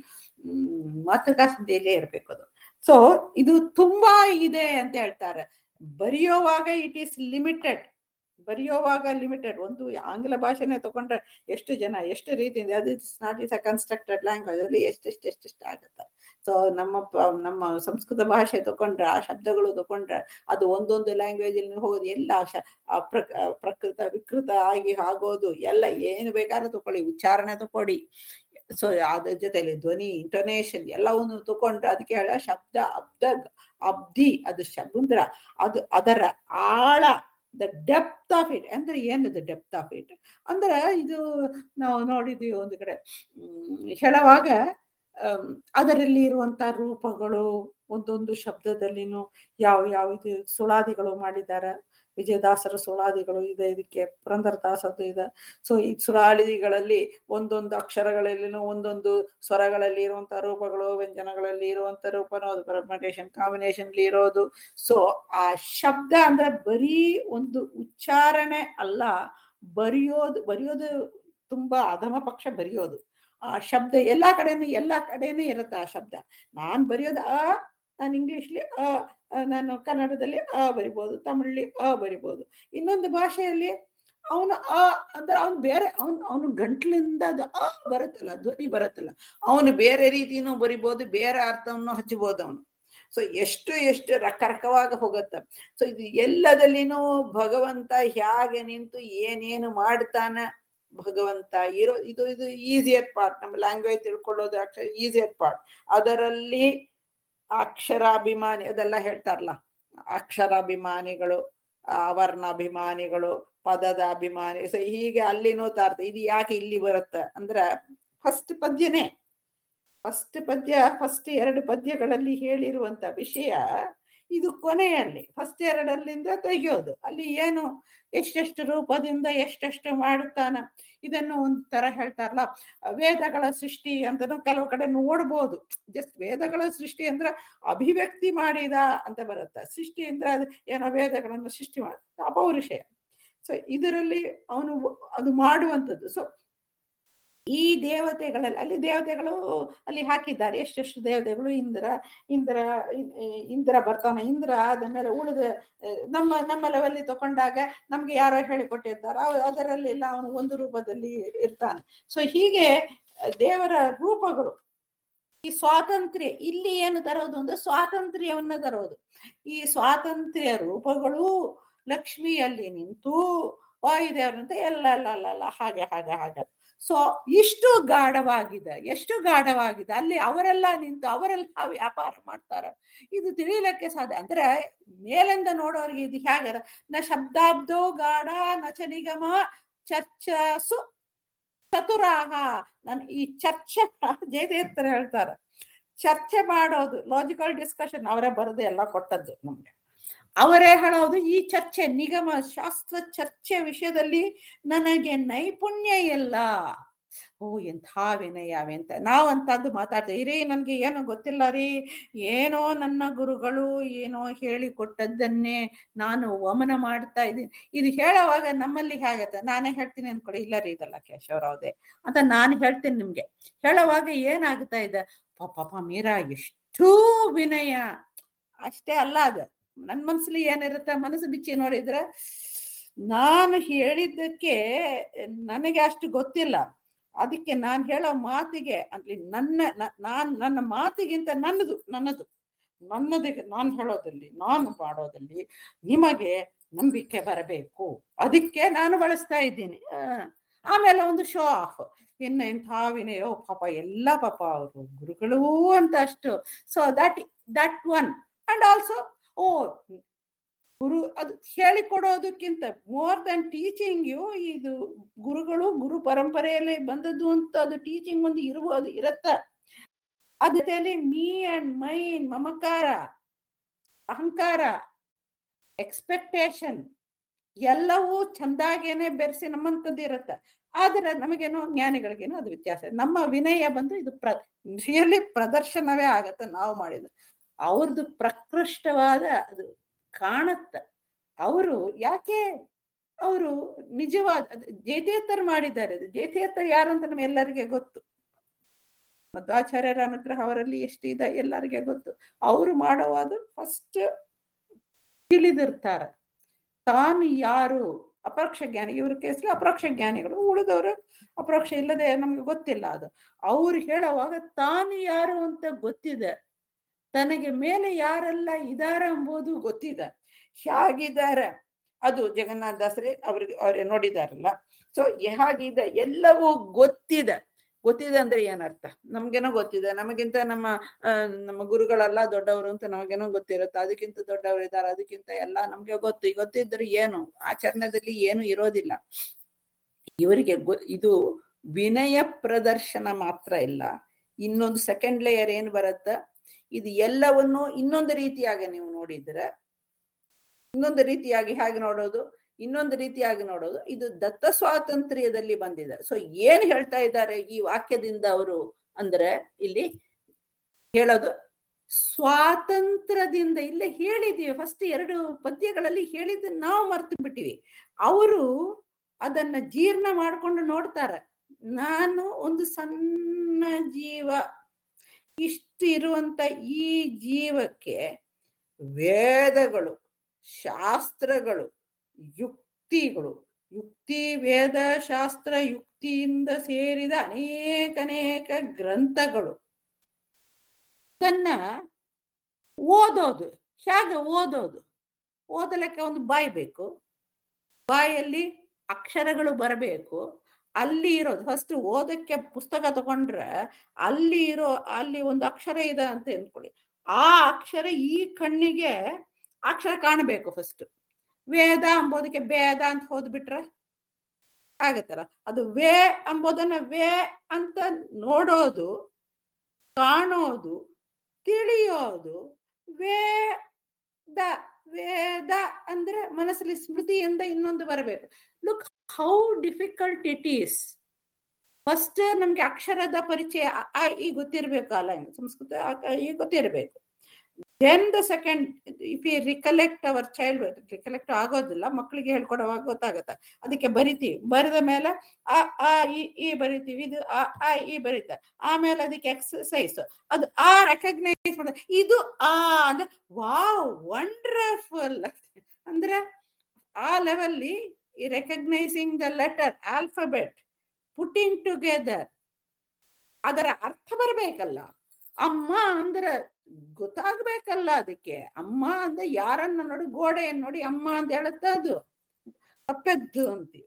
ಮಾತೃಕಾ ಸಂಧಿಯಲ್ಲೇ ಇರ್ಬೇಕು ಅದು ಸೊ ಇದು ತುಂಬಾ ಇದೆ ಅಂತ ಹೇಳ್ತಾರೆ ಬರೆಯೋವಾಗ ಇಟ್ ಈಸ್ ಲಿಮಿಟೆಡ್ ಬರೆಯೋವಾಗ ಲಿಮಿಟೆಡ್ ಒಂದು ಆಂಗ್ಲ ಭಾಷೆನೇ ತಗೊಂಡ್ರೆ ಎಷ್ಟು ಜನ ಎಷ್ಟು ರೀತಿಯಿಂದ ಅದು it's not is a constructed language ಅಲ್ಲಿ ಎಷ್ಟೆಷ್ಟು ಎಷ್ಟೆಷ್ಟು ಆಗುತ್ತೆ ಸೊ ನಮ್ಮ ಪ- ನಮ್ಮ ಸಂಸ್ಕೃತ ಭಾಷೆ ತಕೊಂಡ್ರೆ ಆ ಶಬ್ದಗಳು ತಕೊಂಡ್ರೆ ಅದು ಒಂದೊಂದು ಲ್ಯಾಂಗ್ವೇಜ್ ಅಲ್ಲಿ ಹೋಗೋದು ಎಲ್ಲ ಶ- ಆ ಪ್ರಕ್- ಆ ಪ್ರಕೃತ ವಿಕೃತ ಆಗಿ ಆಗೋದು ಎಲ್ಲ ಏನು ಬೇಕಾದ್ರೂ ತಕೊಳ್ಳಿ ಉಚ್ಚಾರಣೆ ತಕೊಳ್ಳಿ ಸೊ ಅದ್ರ ಜೊತೆಲಿ ಧ್ವನಿ ಇಂಟೋನೇಷನ್ ಎಲ್ಲವನ್ನು ತಕೊಂಡ್ರೆ ಅದಕ್ಕೆ ಹೇಳ ಶಬ್ದ ಅಬ್ದ ಅಬ್ದಿ ಅದು ಸಮುದ್ರ ಅದು ಅದರ ಆಳ ದ ಡೆಪ್ತ್ ಆಫ್ ಇಟ್ ಅಂದ್ರೆ ಏನದು ಡೆಪ್ತ್ ಆಫ್ ಇಟ್ ಅಂದ್ರೆ ಇದು ನಾವು ನೋಡಿದ್ವಿ ಒಂದು ಕಡೆ ಹ್ಮ್, ಹೇಳುವಾಗ ಅಮ್, ಅದರಲ್ಲಿ ಇರುವಂತ ರೂಪಗಳು ಒಂದೊಂದು ಶಬ್ದದಲ್ಲಿನೂ ಯಾವ ಯಾವ ಇದು ಸುಳಾದಿಗಳು ಮಾಡಿದ್ದಾರೆ ವಿಜಯದಾಸರ ಸುಳಾದಿಗಳು ಇದೆ ಇದಕ್ಕೆ ಪುರಂದರದಾಸದ್ದು ಇದೆ ಸೊ ಈ ಸುಳಾದಿಗಳಲ್ಲಿ ಒಂದೊಂದು ಅಕ್ಷರಗಳಲ್ಲಿನೂ ಒಂದೊಂದು ಸ್ವರಗಳಲ್ಲಿ ಇರುವಂತ ರೂಪಗಳು ವ್ಯಂಜನಗಳಲ್ಲಿ ಇರುವಂತ ರೂಪನು ಅದು ಪರ್ಮಟೇಷನ್ ಕಾಂಬಿನೇಷನ್ ಇರೋದು ಸೊ ಆ ಶಬ್ದ ಅಂದ್ರೆ ಬರೀ ಒಂದು ಉಚ್ಚಾರಣೆ ಅಲ್ಲ ಬರೆಯೋದು ಬರೆಯೋದು ತುಂಬಾ ಅಧಮ ಪಕ್ಷ ಬರೆಯೋದು ಆ ಶಬ್ದ ಎಲ್ಲಾ ಕಡೆನೂ ಎಲ್ಲಾ ಕಡೆನೂ ಇರುತ್ತೆ ಆ ಶಬ್ದ ನಾನ್ ಬರೆಯೋದು ಆ ನಾನು ಇಂಗ್ಲಿಷ್ಲಿ ಅ ಆ, ನಾನು ಕನ್ನಡದಲ್ಲಿ ಅ ಬರಿಬೋದು ತಮಿಳಲ್ಲಿ ಅ ಬರಿಬೋದು ಇನ್ನೊಂದು ಭಾಷೆಯಲ್ಲಿ ಅವನು ಆ ಅಂದ್ರೆ ಅವನು ಬೇರೆ ಅವನು ಅವನು ಗಂಟ್ಲಿಂದ ಅದು ಅ ಬರುತ್ತಲ್ಲ ಧ್ವನಿ ಬರುತ್ತಲ್ಲ ಅವನು ಬೇರೆ ರೀತಿನೂ ಬರಿಬೋದು ಬೇರೆ ಅರ್ಥವನ್ನು ಹಚ್ಚಬಹುದು ಅವನು ಸೊ ಎಷ್ಟು ಎಷ್ಟು ರಕರಕವಾಗಿ ಹೋಗುತ್ತೆ ಸೊ ಇದು ಎಲ್ಲದಲ್ಲಿನೂ ಭಗವಂತ ಹೇಗೆ ನಿಂತು ಏನೇನು ಮಾಡ್ತಾನ ಭಗವಂತ ಇರೋ ಇದು ಇದು ಈಸಿಯರ್ ಪಾರ್ಟ್ ನಮ್ಮ ಲ್ಯಾಂಗ್ವೇಜ್ ತಿಳ್ಕೊಳ್ಳೋದು ಅಕ್ಷರ ಈಸಿಯರ್ ಪಾರ್ಟ್ ಅದರಲ್ಲಿ ಅಕ್ಷರಾಭಿಮಾನಿ ಅದೆಲ್ಲ ಹೇಳ್ತಾರಲ್ಲ ಅಕ್ಷರಾಭಿಮಾನಿಗಳು ಆವರ್ಣಾಭಿಮಾನಿಗಳು ಪದದ ಅಭಿಮಾನಿ ಸೊ ಹೀಗೆ ಅಲ್ಲಿನೂ ತಾರ್ತ ಇದು ಯಾಕೆ ಇಲ್ಲಿ ಬರುತ್ತೆ ಅಂದ್ರ ಫಸ್ಟ್ ಪದ್ಯನೇ ಫಸ್ಟ್ ಪದ್ಯ ಫಸ್ಟ್ ಎರಡು ಪದ್ಯಗಳಲ್ಲಿ ಹೇಳಿರುವಂತ ವಿಷಯ ಇದು ಕೊನೆಯಲ್ಲಿ ಫಸ್ಟ್ ಎರಡಲ್ಲಿಂದ ತೆಗೆಯೋದು ಅಲ್ಲಿ ಏನು ಎಷ್ಟೆಷ್ಟು ರೂಪದಿಂದ ಎಷ್ಟೆಷ್ಟು ಮಾಡುತ್ತಾನ ಇದನ್ನು ಒಂಥರ ಹೇಳ್ತಾರಲ್ಲ ವೇದಗಳ ಸೃಷ್ಟಿ ಅಂತನೂ ಕೆಲವು ಕಡೆ ನೋಡ್ಬೋದು ಜಸ್ಟ್ ವೇದಗಳ ಸೃಷ್ಟಿ ಅಂದ್ರೆ ಅಭಿವ್ಯಕ್ತಿ ಮಾಡಿದ ಅಂತ ಬರುತ್ತೆ ಸೃಷ್ಟಿ ಅಂದ್ರೆ ಅದು ಏನೋ ವೇದಗಳನ್ನು ಸೃಷ್ಟಿ ಮಾಡ ಅಪೌರುಷಯ ಸೊ ಇದರಲ್ಲಿ ಅವನು ಅದು ಮಾಡುವಂಥದ್ದು ಸೊ ಈ ದೇವತೆಗಳಲ್ಲಿ ಅಲ್ಲಿ ದೇವತೆಗಳು ಅಲ್ಲಿ ಹಾಕಿದ್ದಾರೆ ಎಷ್ಟೆಷ್ಟು ದೇವತೆಗಳು ಇಂದ್ರ ಇಂದ್ರ ಇ- ಇ- ಇಂದ್ರ ಬರ್ತಾನೆ ಇಂದ್ರ ಆದ ಮೇಲೆ ಉಳಿದ ಆ, ನಮ್ಮ ನಮ್ಮ ಲೆವೆಲ್ಲಿ ತಕೊಂಡಾಗ ನಮ್ಗೆ ಯಾರೋ ಹೇಳಿಕೊಟ್ಟಿರ್ತಾರ ಅವ- ಅದರಲ್ಲೆಲ್ಲ ಅವನು ಒಂದು ರೂಪದಲ್ಲಿ ಇರ್ತಾನೆ ಸೊ ಹೀಗೆ ಆ, ದೇವರ ರೂಪಗಳು ಈ ಸ್ವಾತಂತ್ರ್ಯ ಇಲ್ಲಿ ಏನು ತರೋದು ಅಂದ್ರೆ ಸ್ವಾತಂತ್ರ್ಯವನ್ನ ತರೋದು ಈ ಸ್ವಾತಂತ್ರ್ಯ ರೂಪಗಳು ಲಕ್ಷ್ಮಿಯಲ್ಲಿ ನಿಂತು ವಾಯುದೇವರಂತೆ ಎಲ್ಲ ಎಲ್ಲ ಎಲ್ಲ ಎಲ್ಲ ಹಾಗೆ ಹಾಗೆ ಹಾಗೆ ಸೊ ಇಷ್ಟು ಗಾಢವಾಗಿದೆ ಎಷ್ಟು ಗಾಢವಾಗಿದೆ ಅಲ್ಲಿ ಅವರೆಲ್ಲ ನಿಂತು ಅವರೆಲ್ಲ ವ್ಯಾಪಾರ ಮಾಡ್ತಾರೆ ಇದು ತಿಳಿಯಲಿಕ್ಕೆ ಸಾಧ್ಯ ಅಂದ್ರೆ ಮೇಲಿಂದ ನೋಡೋರಿಗೆ ಇದು ಹೇಗೆ ನ ಶಬ್ದಾಬ್ದೋ ಗಾಢ ನ ಚ ನಿಗಮ ಚರ್ಚಸು ಚತುರಾಹ ನನ್ ಈ ಚರ್ಚೆ ಜಯದೇವ್ತರ ಹೇಳ್ತಾರೆ ಚರ್ಚೆ ಮಾಡೋದು ಲಾಜಿಕಲ್ ಡಿಸ್ಕಷನ್ ಅವರೇ ಬರೆದು ಎಲ್ಲ ಕೊಟ್ಟದ್ದು ನಮ್ಗೆ ಅವರೇ ಹೇಳೋದು ಈ ಚರ್ಚೆ ನಿಗಮ ಶಾಸ್ತ್ರ ಚರ್ಚೆ ವಿಷಯದಲ್ಲಿ ನನಗೆ ನೈಪುಣ್ಯ ಇಲ್ಲ ಓ ಎಂಥ ವಿನಯ ಅಂತ ನಾವಂತದ್ದು ಮಾತಾಡ್ತೇವೆ ರೀ ನನ್ಗೆ ಏನೋ ಗೊತ್ತಿಲ್ಲ ರೀ ಏನೋ ನನ್ನ ಗುರುಗಳು ಏನೋ ಹೇಳಿಕೊಟ್ಟದ್ದನ್ನೇ ನಾನು ವಮನ ಮಾಡ್ತಾ ಇದ್ದೀನಿ ಇದು ಹೇಳುವಾಗ ನಮ್ಮಲ್ಲಿ ಹೇಗತ್ತೆ ನಾನೇ ಹೇಳ್ತೀನಿ ಅನ್ಕೊಡಿ ಇಲ್ಲ ರೀ ಇದಲ್ಲ ಕೇಶವರಾವ್ದೆ ಅಂತ ನಾನು ಹೇಳ್ತೀನಿ ನಿಮ್ಗೆ ಹೇಳುವಾಗ ಏನಾಗ್ತಾ ಇದೆ ಪಾಪ ಮೀರಾ ಎಷ್ಟು ವಿನಯ ಅಷ್ಟೇ ಅಲ್ಲ ಅದು ನನ್ ಮನ್ಸಲ್ಲಿ ಏನಿರುತ್ತೆ ಮನಸ್ಸು ಬಿಚ್ಚಿ ನೋಡಿದ್ರೆ ನಾನು ಹೇಳಿದ್ದಕ್ಕೆ ನನಗೆ ಅಷ್ಟು ಗೊತ್ತಿಲ್ಲ ಅದಕ್ಕೆ ನಾನು ಹೇಳೋ ಮಾತಿಗೆ ಅಲ್ಲಿ ನನ್ನ ನ- ನಾನ್ ನನ್ನ ಮಾತಿಗಿಂತ ನನ್ನದು ನನ್ನದು ನನ್ನದಿಗೆ ನಾನು ಹೇಳೋದಲ್ಲಿ ನಾನು ಮಾಡೋದಲ್ಲಿ ನಿಮಗೆ ನಂಬಿಕೆ ಬರಬೇಕು ಅದಕ್ಕೆ ನಾನು ಬಳಸ್ತಾ ಇದ್ದೀನಿ ಆ, ಆಮೇಲೆ ಒಂದು ಶೋ ಆಫ್ ಇನ್ನು ಇಂಥ ವಿನಯೋ ಪಾಪ ಎಲ್ಲ ಪಾಪ ಅವರು ಗುರುಗಳು ಅಂತ ಅಷ್ಟು so that that one and also ಓ ಗುರು ಅದು ಹೇಳಿಕೊಡೋದಕ್ಕಿಂತ ಮೋರ್ ದನ್ ಟೀಚಿಂಗ್ ಯು ಇದು ಗುರುಗಳು ಗುರು ಪರಂಪರೆಯಲ್ಲಿ ಬಂದದ್ದು ಅಂತ ಅದು ಟೀಚಿಂಗ್ ಒಂದು ಇರ್ಬೋದು ಇರತ್ತ ಅದೇ ಮೀ ಅಂಡ್ ಮೈನ್ ಮಮಕಾರ ಅಹಂಕಾರ ಎಕ್ಸ್ಪೆಕ್ಟೇಷನ್ ಎಲ್ಲವೂ ಚಂದಾಗೇನೆ ಬೆರೆಸಿ ನಮ್ಮಂತದ್ದು ಇರುತ್ತೆ ಆದ್ರೆ ನಮಗೇನೋ ಜ್ಞಾನಿಗಳಿಗೇನೋ ಅದು ವ್ಯತ್ಯಾಸ ನಮ್ಮ ವಿನಯ ಬಂದು ಇದು ಪ್ರ ರಿಯಲಿ ಪ್ರದರ್ಶನವೇ ಆಗತ್ತೆ ನಾವು ಮಾಡಿದ ಅವ್ರದ್ದು ಪ್ರಕೃಷ್ಟವಾದ ಅದು ಕಾಣುತ್ತ ಅವರು ಯಾಕೆ ಅವರು ನಿಜವಾದ ಅದು ಜಯತೀರ್ಥರು ಮಾಡಿದ್ದಾರೆ ಅದು ಜಯತೀರ್ಥರು ಯಾರು ಅಂತ ನಮ್ಗೆಲ್ಲರಿಗೆ ಗೊತ್ತು ಮಧ್ವಾಚಾರ್ಯರ ಅನುಗ್ರಹ ಅವರಲ್ಲಿ ಎಷ್ಟಿದೆ ಎಲ್ಲರಿಗೆ ಗೊತ್ತು ಅವರು ಮಾಡೋದು ಫಸ್ಟ್ ತಿಳಿದಿರ್ತಾರೆ ತಾನು ಯಾರು ಅಪರೋಕ್ಷ ಜ್ಞಾನಿ ಇವ್ರ ಕೇಸಲ್ಲಿ ಅಪರೋಕ್ಷ ಜ್ಞಾನಿಗಳು ಉಳಿದವರು ಅಪರೋಕ್ಷ ಇಲ್ಲದೆ ನಮ್ಗೆ ಗೊತ್ತಿಲ್ಲ ಅದು ಅವ್ರು ಹೇಳುವಾಗ ತಾನು ಯಾರು ಅಂತ ಗೊತ್ತಿದೆ ತನಗೆ ಮೇಲೆ ಯಾರೆಲ್ಲ ಇದಾರ ಎಂಬುದು ಗೊತ್ತಿದೆ ಹೇಗಿದ್ದಾರೆ ಅದು ಜಗನ್ನಾಥ ದಾಸರೇ ಅವ್ರಿಗೆ ಅವ್ರಿಗೆ ನೋಡಿದಾರಲ್ಲ ಸೊ ಹೇಗಿದೆ ಎಲ್ಲವೂ ಗೊತ್ತಿದೆ ಗೊತ್ತಿದೆ ಅಂದ್ರೆ ಏನರ್ಥ ನಮ್ಗೇನೋ ಗೊತ್ತಿದೆ ನಮಗಿಂತ ನಮ್ಮ ಆ, ನಮ್ಮ ಗುರುಗಳೆಲ್ಲ ದೊಡ್ಡವರು ಅಂತ ನಮಗೇನೋ ಗೊತ್ತಿರುತ್ತೆ ಅದಕ್ಕಿಂತ ದೊಡ್ಡವರು ಇದ್ದಾರೆ ಅದಕ್ಕಿಂತ ಎಲ್ಲ ನಮ್ಗೆ ಗೊತ್ತು ಈ ಗೊತ್ತಿದ್ರೆ ಏನು ಆಚರಣೆದಲ್ಲಿ ಏನು ಇರೋದಿಲ್ಲ ಇವರಿಗೆ ಗೊ ಇದು ವಿನಯ ಪ್ರದರ್ಶನ ಮಾತ್ರ ಇಲ್ಲ ಇನ್ನೊಂದು ಸೆಕೆಂಡ್ ಲೇಯರ್ ಏನ್ ಬರುತ್ತ ಇದು ಎಲ್ಲವನ್ನು ಇನ್ನೊಂದು ರೀತಿಯಾಗಿ ನೀವು ನೋಡಿದ್ರೆ ಇನ್ನೊಂದು ರೀತಿಯಾಗಿ ಹೇಗೆ ನೋಡೋದು ಇನ್ನೊಂದು ರೀತಿಯಾಗಿ ನೋಡೋದು ಇದು ದತ್ತ ಸ್ವಾತಂತ್ರ್ಯದಲ್ಲಿ ಬಂದಿದೆ ಸೊ ಏನ್ ಹೇಳ್ತಾ ಇದ್ದಾರೆ ಈ ವಾಕ್ಯದಿಂದ ಅವರು ಅಂದ್ರೆ ಇಲ್ಲಿ ಹೇಳೋದು ಸ್ವಾತಂತ್ರ್ಯದಿಂದ ಇಲ್ಲೇ ಹೇಳಿದೀವಿ ಫಸ್ಟ್ ಎರಡು ಪದ್ಯಗಳಲ್ಲಿ ಹೇಳಿದ್ದು ನಾವು ಮರ್ತು ಬಿಟ್ಟಿವಿ ಅವರು ಅದನ್ನ ಜೀರ್ಣ ಮಾಡ್ಕೊಂಡು ನೋಡ್ತಾರೆ ನಾನು ಒಂದು ಸಣ್ಣ ಜೀವ ಇಷ್ಟು ಇಷ್ಟು ಇರುವಂತ ಈ ಜೀವಕ್ಕೆ ವೇದಗಳು ಶಾಸ್ತ್ರಗಳು ಯುಕ್ತಿಗಳು ಯುಕ್ತಿ ವೇದ ಶಾಸ್ತ್ರ ಯುಕ್ತಿಯಿಂದ ಸೇರಿದ ಅನೇಕ ಅನೇಕ ಗ್ರಂಥಗಳು ಅದನ್ನ ಓದೋದು ಹೇಗೆ ಓದೋದು ಓದಲಿಕ್ಕೆ ಒಂದು ಬಾಯಿ ಬೇಕು ಬಾಯಲ್ಲಿ ಅಕ್ಷರಗಳು ಬರಬೇಕು ಅಲ್ಲಿ ಇರೋದು ಫಸ್ಟ್ ಓದಕ್ಕೆ ಪುಸ್ತಕ ತಗೊಂಡ್ರೆ ಅಲ್ಲಿ ಇರೋ ಅಲ್ಲಿ ಒಂದು ಅಕ್ಷರ ಇದೆ ಅಂತ ಅಂದ್ಕೊಳ್ಳಿ ಆ ಅಕ್ಷರ ಈ ಕಣ್ಣಿಗೆ ಅಕ್ಷರ ಕಾಣಬೇಕು ಫಸ್ಟ್ ವೇದ ಅಂಬೋದಕ್ಕೆ ಬೇದ ಅಂತ ಹೋದ್ಬಿಟ್ರೆ ಆಗತ್ತಲ್ಲ ಅದು ವೇ ಅಂಬೋದನ್ನ ವೇ ಅಂತ ನೋಡೋದು ಕಾಣೋದು ತಿಳಿಯೋದು ವೇದ ವೇದ ಅಂದ್ರೆ ಮನಸ್ಸಲ್ಲಿ ಸ್ಮೃತಿಯಿಂದ ಇನ್ನೊಂದು ಬರಬೇಕು look how difficult it is first ನಮ್ಗೆ ಅಕ್ಷರದ ಪರಿಚಯ ಅ, ಆ, ಈ ಗೊತ್ತಿರ್ಬೇಕಲ್ಲ ಸಂಸ್ಕೃತ ಆ, ಆ, ಈ ಗೊತ್ತಿರಬೇಕು then the second if you recollect our child recollect ಆಗೋದಿಲ್ಲ ಮಕ್ಕಳಿಗೆ ಹೇಳ್ಕೊಡುವಾಗ ಗೊತ್ತಾಗತ್ತೆ ಅದಕ್ಕೆ ಬರಿತೀವಿ ಬರೆದ ಮೇಲೆ ಆ ಆ ಈ ಈ ಬರಿತೀವಿ ಇದು ಆ ಆ ಈ ಬರೀತಾರೆ ಆಮೇಲೆ ಅದಕ್ಕೆ ಎಕ್ಸಸೈಸ್ ಅದು ಆ ರೆಕಗ್ನೈಸ್ ಮಾಡ ಇದು ಆ ಅಂದ್ರೆ ವಾವ್ ವಂಡರ್ಫುಲ್ ಅಂದ್ರೆ ಆ ಲೆವೆಲ್ಲಿ ಈ recognising the letter alphabet putting together ಅದರ ಅರ್ಥ ಬರಬೇಕಲ್ಲ ಅಮ್ಮ ಅಂದ್ರೆ ಗೊತ್ತಾಗ್ಬೇಕಲ್ಲ ಅದಕ್ಕೆ ಅಮ್ಮ ಅಂದ್ರೆ ಯಾರನ್ನ ನೋಡಿ ಗೋಡೆಯನ್ನು ನೋಡಿ ಅಮ್ಮ ಅಂತ ಹೇಳುತ್ತೆ ಅದು ತಪ್ಪೆದ್ದು ಅಂತೀವಿ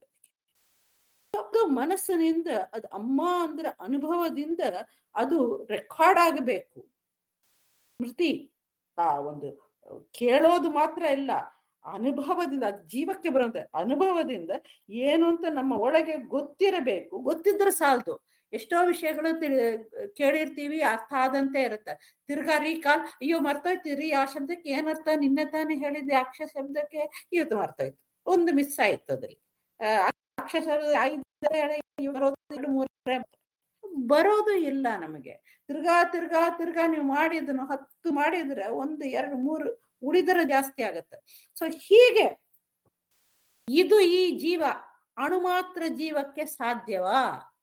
ಅದು ಮನಸ್ಸಿನಿಂದ ಅದು ಅಮ್ಮ ಅಂದ್ರೆ ಅನುಭವದಿಂದ ಅದು ರೆಕಾರ್ಡ್ ಆಗಬೇಕು ಸ್ಮೃತಿ ಆ ಒಂದು ಕೇಳೋದು ಮಾತ್ರ ಇಲ್ಲ ಅನುಭವದಿಂದ ಅದು ಜೀವಕ್ಕೆ ಬರುವಂತ ಅನುಭವದಿಂದ ಏನು ಅಂತ ನಮ್ಮ ಒಳಗೆ ಗೊತ್ತಿರಬೇಕು ಗೊತ್ತಿದ್ರೆ ಸಾಲದು ಎಷ್ಟೋ ವಿಷಯಗಳು ತಿಳಿ ಕೇಳಿರ್ತೀವಿ ಅರ್ಥ ಆದಂತೆ ಇರುತ್ತೆ ತಿರ್ಗಾ ರೀಕಾಲ್ ಅಯ್ಯೋ ಮರ್ತೋಯ್ತು ರೀ ಆ ಶಬ್ದಕ್ಕೆ ಏನರ್ಥ ನಿನ್ನೆ ತಾನೇ ಹೇಳಿದ್ದೆ ಅಕ್ಷ ಶಬ್ದಕ್ಕೆ ಇವತ್ತು ಮರ್ತೋಯ್ತು ಒಂದು ಮಿಸ್ ಆಯ್ತು ಅದ್ರಲ್ಲಿ ಆ, ಅಕ್ಷ ಶಬ್ದ ಐದು ಹೇಳಿ ಬರೋದು ಎರಡು ಮೂರು ಬರೋದು ಇಲ್ಲ ನಮಗೆ ತಿರ್ಗಾ ತಿರ್ಗಾ ತಿರ್ಗಾ ನೀವು ಮಾಡಿದನು ಹತ್ತು ಮಾಡಿದ್ರೆ ಒಂದು ಎರಡು ಮೂರು ಉಳಿದರೆ ಜಾಸ್ತಿ ಆಗತ್ತೆ ಸೊ ಹೀಗೆ ಇದು ಈ ಜೀವ ಅಣು ಮಾತ್ರ ಜೀವಕ್ಕೆ ಸಾಧ್ಯವಾ